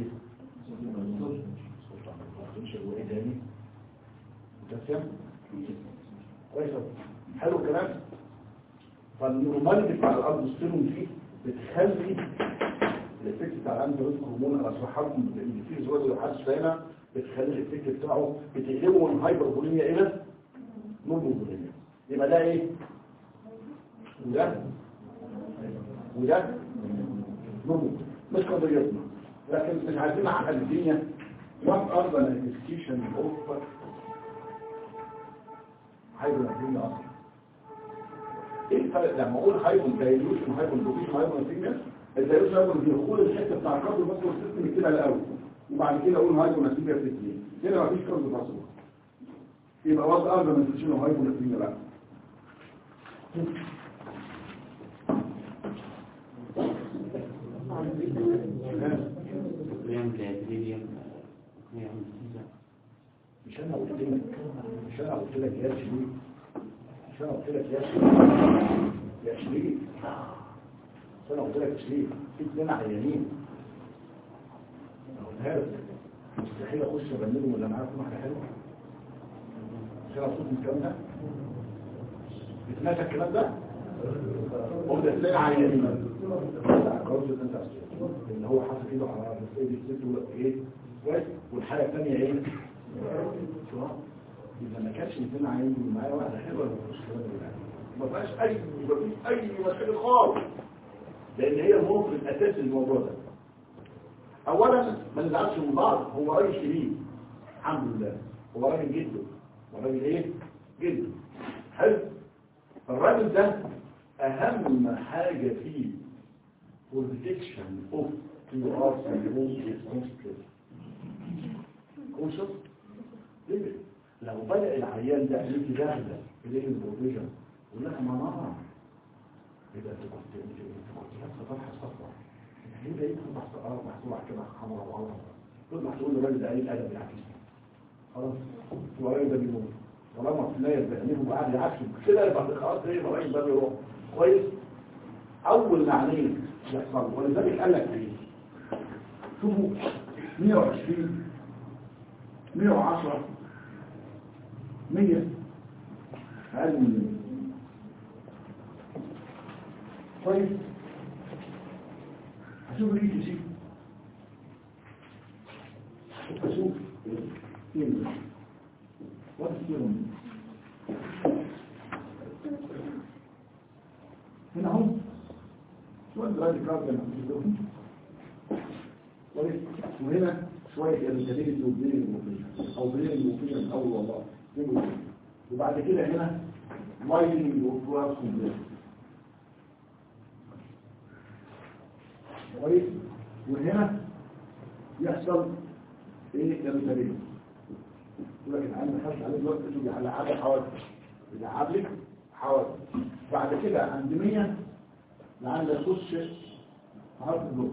هو ايه تاني متسم كويس حلو الكلام فالنورماليتي بتاع الالبوستيرون دي بتخلي الافكت بتاع الاندروس هرمون انا اشرحها لكم لان في زواج لو حدش فاهمها بتخلي الافكت بتاعه بتقلبه من هايبربوليميا الى نورموبوليميا يبقى ده ايه وده وده نورمو مش قضيتنا لكن مش عايزين عقل الدنيا what are the manifestation of هايبرناتيميا اصلا ايه الفرق لما اقول هايبر دايلوشن هايبر دوبيشن هايبر ناتيميا الدايلوشن هايبر دخول الحته بتاع الكارد باسكول سيستم كده الاول وبعد كده اقول هايبر ناتيميا في الاثنين هنا مفيش كارد باسكول يبقى what are the manifestation of هايبر ناتيميا بقى مش انا قلت لك مش انا قلت لك يا شريف مش انا قلت لك يا شريف يا شريف مش انا قلت لك يا شريف في اثنين عيانين قلتها لك مستحيل اخش ابنلهم ولا معاك واحده حلوه مش انا صوت الكلام ده بتناسى الكلام ده قلت اثنين عيانين قررت ان انت ان هو حاطط ايده على مسؤوليه الست ولا ايه كويس والحاجه الثانيه ايه تراب اذا ما كانش الاثنين عايزين معايا واحده حلوه ولا مش حلوه ما فيهاش اي ما فيش اي مشاكل خالص لان هي الموقف الاساسي للموضوع ده اولا ما نزعلش من بعض هو راجل شديد الحمد لله هو راجل جده هو راجل ايه جده حلو الراجل ده اهم حاجه فيه protection of your syndrome is constant conscious ليه؟ لو بدأ العيان ده اللي انت داخله في ليه البروفيجن يقول لك ما نعم يبقى انت كنت انت كنت لابسه طرحه صفرا ليه بقيت محصوره محصوره كده حمراء وعلى تطلع تقول للراجل ده قليل ادب يعكس خلاص هو الراجل ده بيموت طالما في ناير بيعمله وقاعد يعكس كده يبقى خلاص ايه الراجل ده بيروح كويس اول معنيه يحصل ولذلك قال لك ايه شوفوا 120 110 100 اقل من 100 طيب هشوف ايه تشيل اشوف ايه وات السيروم هنا اهو شوية دراجة كاربن كويس وهنا شوية الانتاجية وبين الموفية أو بين الموفية من أول والله بين الموفية. وبعد كده هنا وايدنج وكلاس كومبليت كويس وهنا يحصل ايه الانتاجية يقول لك العلم خش عليه دلوقتي تشوف يلعب حوادث يلعب لك حوادث بعد كده عند 100 لعل يخش عرض النقطة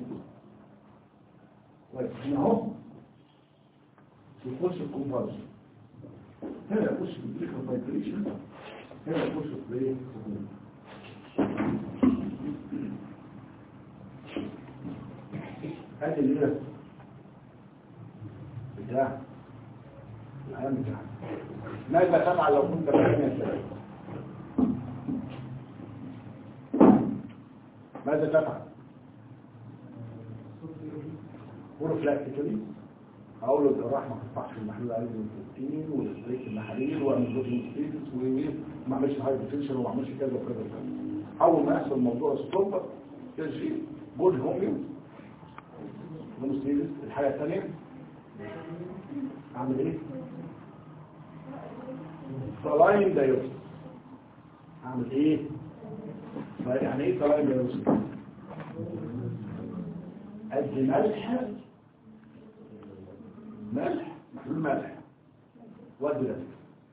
طيب هنا اهو يخش الكونفرجن هنا يخش في البريكر فايبريشن هنا يخش في ايه هذه الليلة بتاع العالم بتاعنا ماذا تفعل لو كنت بعيد من الشباب ماذا تفعل بروفلاكتيكالي اقول له الجراح ما تفتحش المحلول عليه البروتين والستريك المحاليل واعمل له ستيتس وما اعملش هايبوتنشن وما اعملش كذا وكذا وكذا اول ما يحصل موضوع ستوب تمشي جود هوميو ونستيتس الحاجه الثانيه اعمل ايه؟ سلاين دايوس اعمل ايه؟ يعني ايه سلاين دايوس؟ قد ملح ملح محلول ملح ودي لازم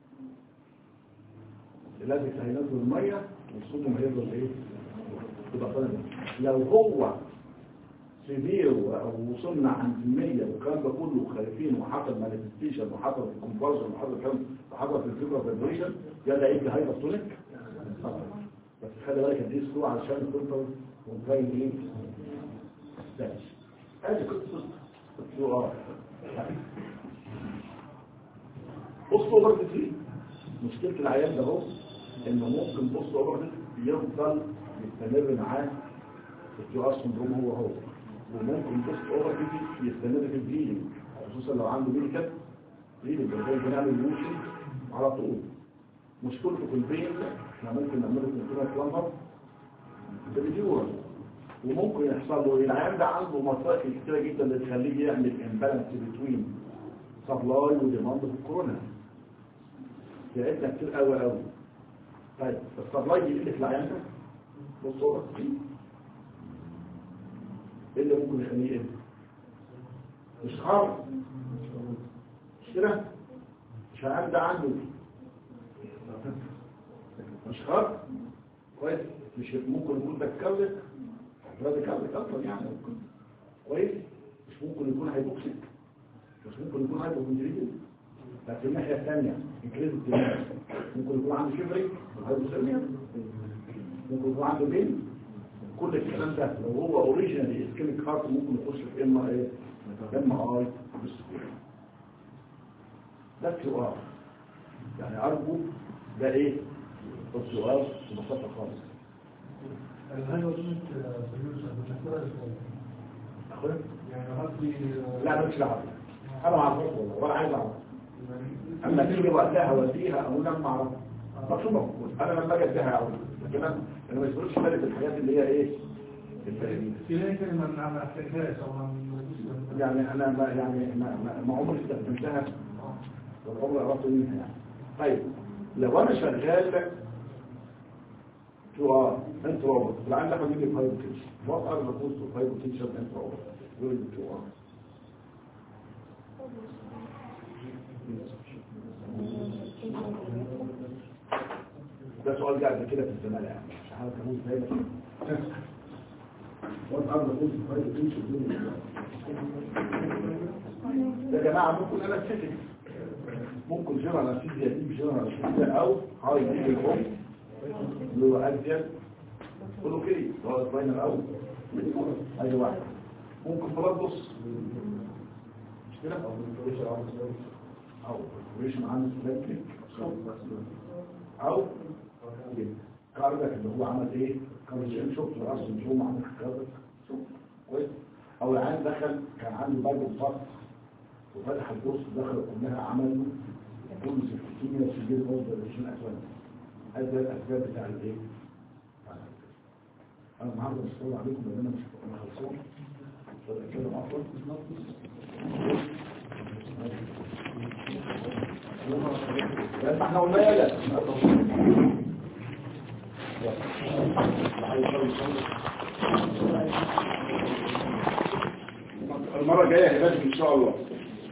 اللازم هينزل الميه والصوديوم هيفضل ايه يبقى طالع لو هو سيفير ووصلنا عند المية والكلام ده كله خايفين وحصل مانيفستيشن وحصل كونفرجن وحصل كلام وحصل في الفيبر فيبريشن يلا يجي هايبرتونيك بس خلي بالك دي سكرو علشان الفلتر ونبين ايه ستاتش ادي قصه السؤال بص اوفر دي مشكله العيان ده اهو انه ممكن بص اوفر يفضل يستمر معاه الكيو ار سندروم هو هو وممكن بص اوفر دي يستمر في البيلينج خصوصا لو عنده بيليكت بيلينج زي بنعمل موشن على طول مشكلته في البين احنا ممكن نعمله كونتينوس لامبر بالجورا وممكن يحصل له العيان ده عنده مشاكل كتيره جدا اللي تخليه يعمل امبالانس بين سبلاي وديماند في الكورونا تعبنا كتير قوي قوي طيب السبلاي دي اللي في العيان ده بص هو ايه اللي ممكن يخليه ايه مش خالص مش كده مش العيان ده عنده مش خالص كويس مش ممكن يكون ده كارلك ده كارلك اصلا يعني ممكن كويس مش ممكن يكون هيبوكسيك مش ممكن يكون هايبوكونتريتد لكن الناحيه الثانيه انكريز الدماغ ممكن يكون عنده شيفري هايبوثيرميا ممكن يكون عنده بين كل الكلام ده لو هو اوريجينالي اسكيميك هارت ممكن يخش في ام اي ام اي بالسهوله ده كيو ار يعني ارجو ده ايه السؤال ببساطه خالص هل وجدت فلوس بتذكرها أخويا يعني قصدي لا مالكش دعوه انا ما اعرفش والله ولا عايز اعرف اما تيجي وقتها وديها او لما اعرف مكتوبه في الكتب. انا لما اجي اديها اقول لكن انا أنا ما يسمعوش بالي الحاجات اللي هي ايه الفاهمين في ليه كلمة ما ما احتاجهاش أو ما يعني انا ما يعني ما, ما, ما عمري استخدمتها ولا عمري قربت منها يعني طيب لو انا شغال تو ار انت روبوت لعل احد يجي فايب تنشن وات ار ذا كوست اوف فايب تنشن انت روبوت يقول لي تو ار ده سؤال قاعد كده في الزمالة يعني مش عارف كمان ازاي بس وات ار ذا كوست اوف فايب تنشن يا جماعة ممكن انا اتفق ممكن جنرال انستيزيا دي جنرال انستيزيا او هاي دي الام اللي هو اديان كله كده هو الفاينل الاول ادي واحد ممكن بلاد بص مش كده او ريشن عن سلامتك او كاردك اللي هو عمل ايه كارديان شفت راس الجوم عمل كاردك شوف كويس او العيان دخل كان عنده برضه فتح وفتح البوست دخل كلها عمل له كل سكتينيا سجل مصدر الشين أسوان هذا الأسباب بتاع الإيه؟ أنا النهاردة بشتغل عليكم لأن أنا مش أنا خلصان فأتكلم أفضل لأن احنا قلنا يا لا المرة الجاية يا باشا إن شاء الله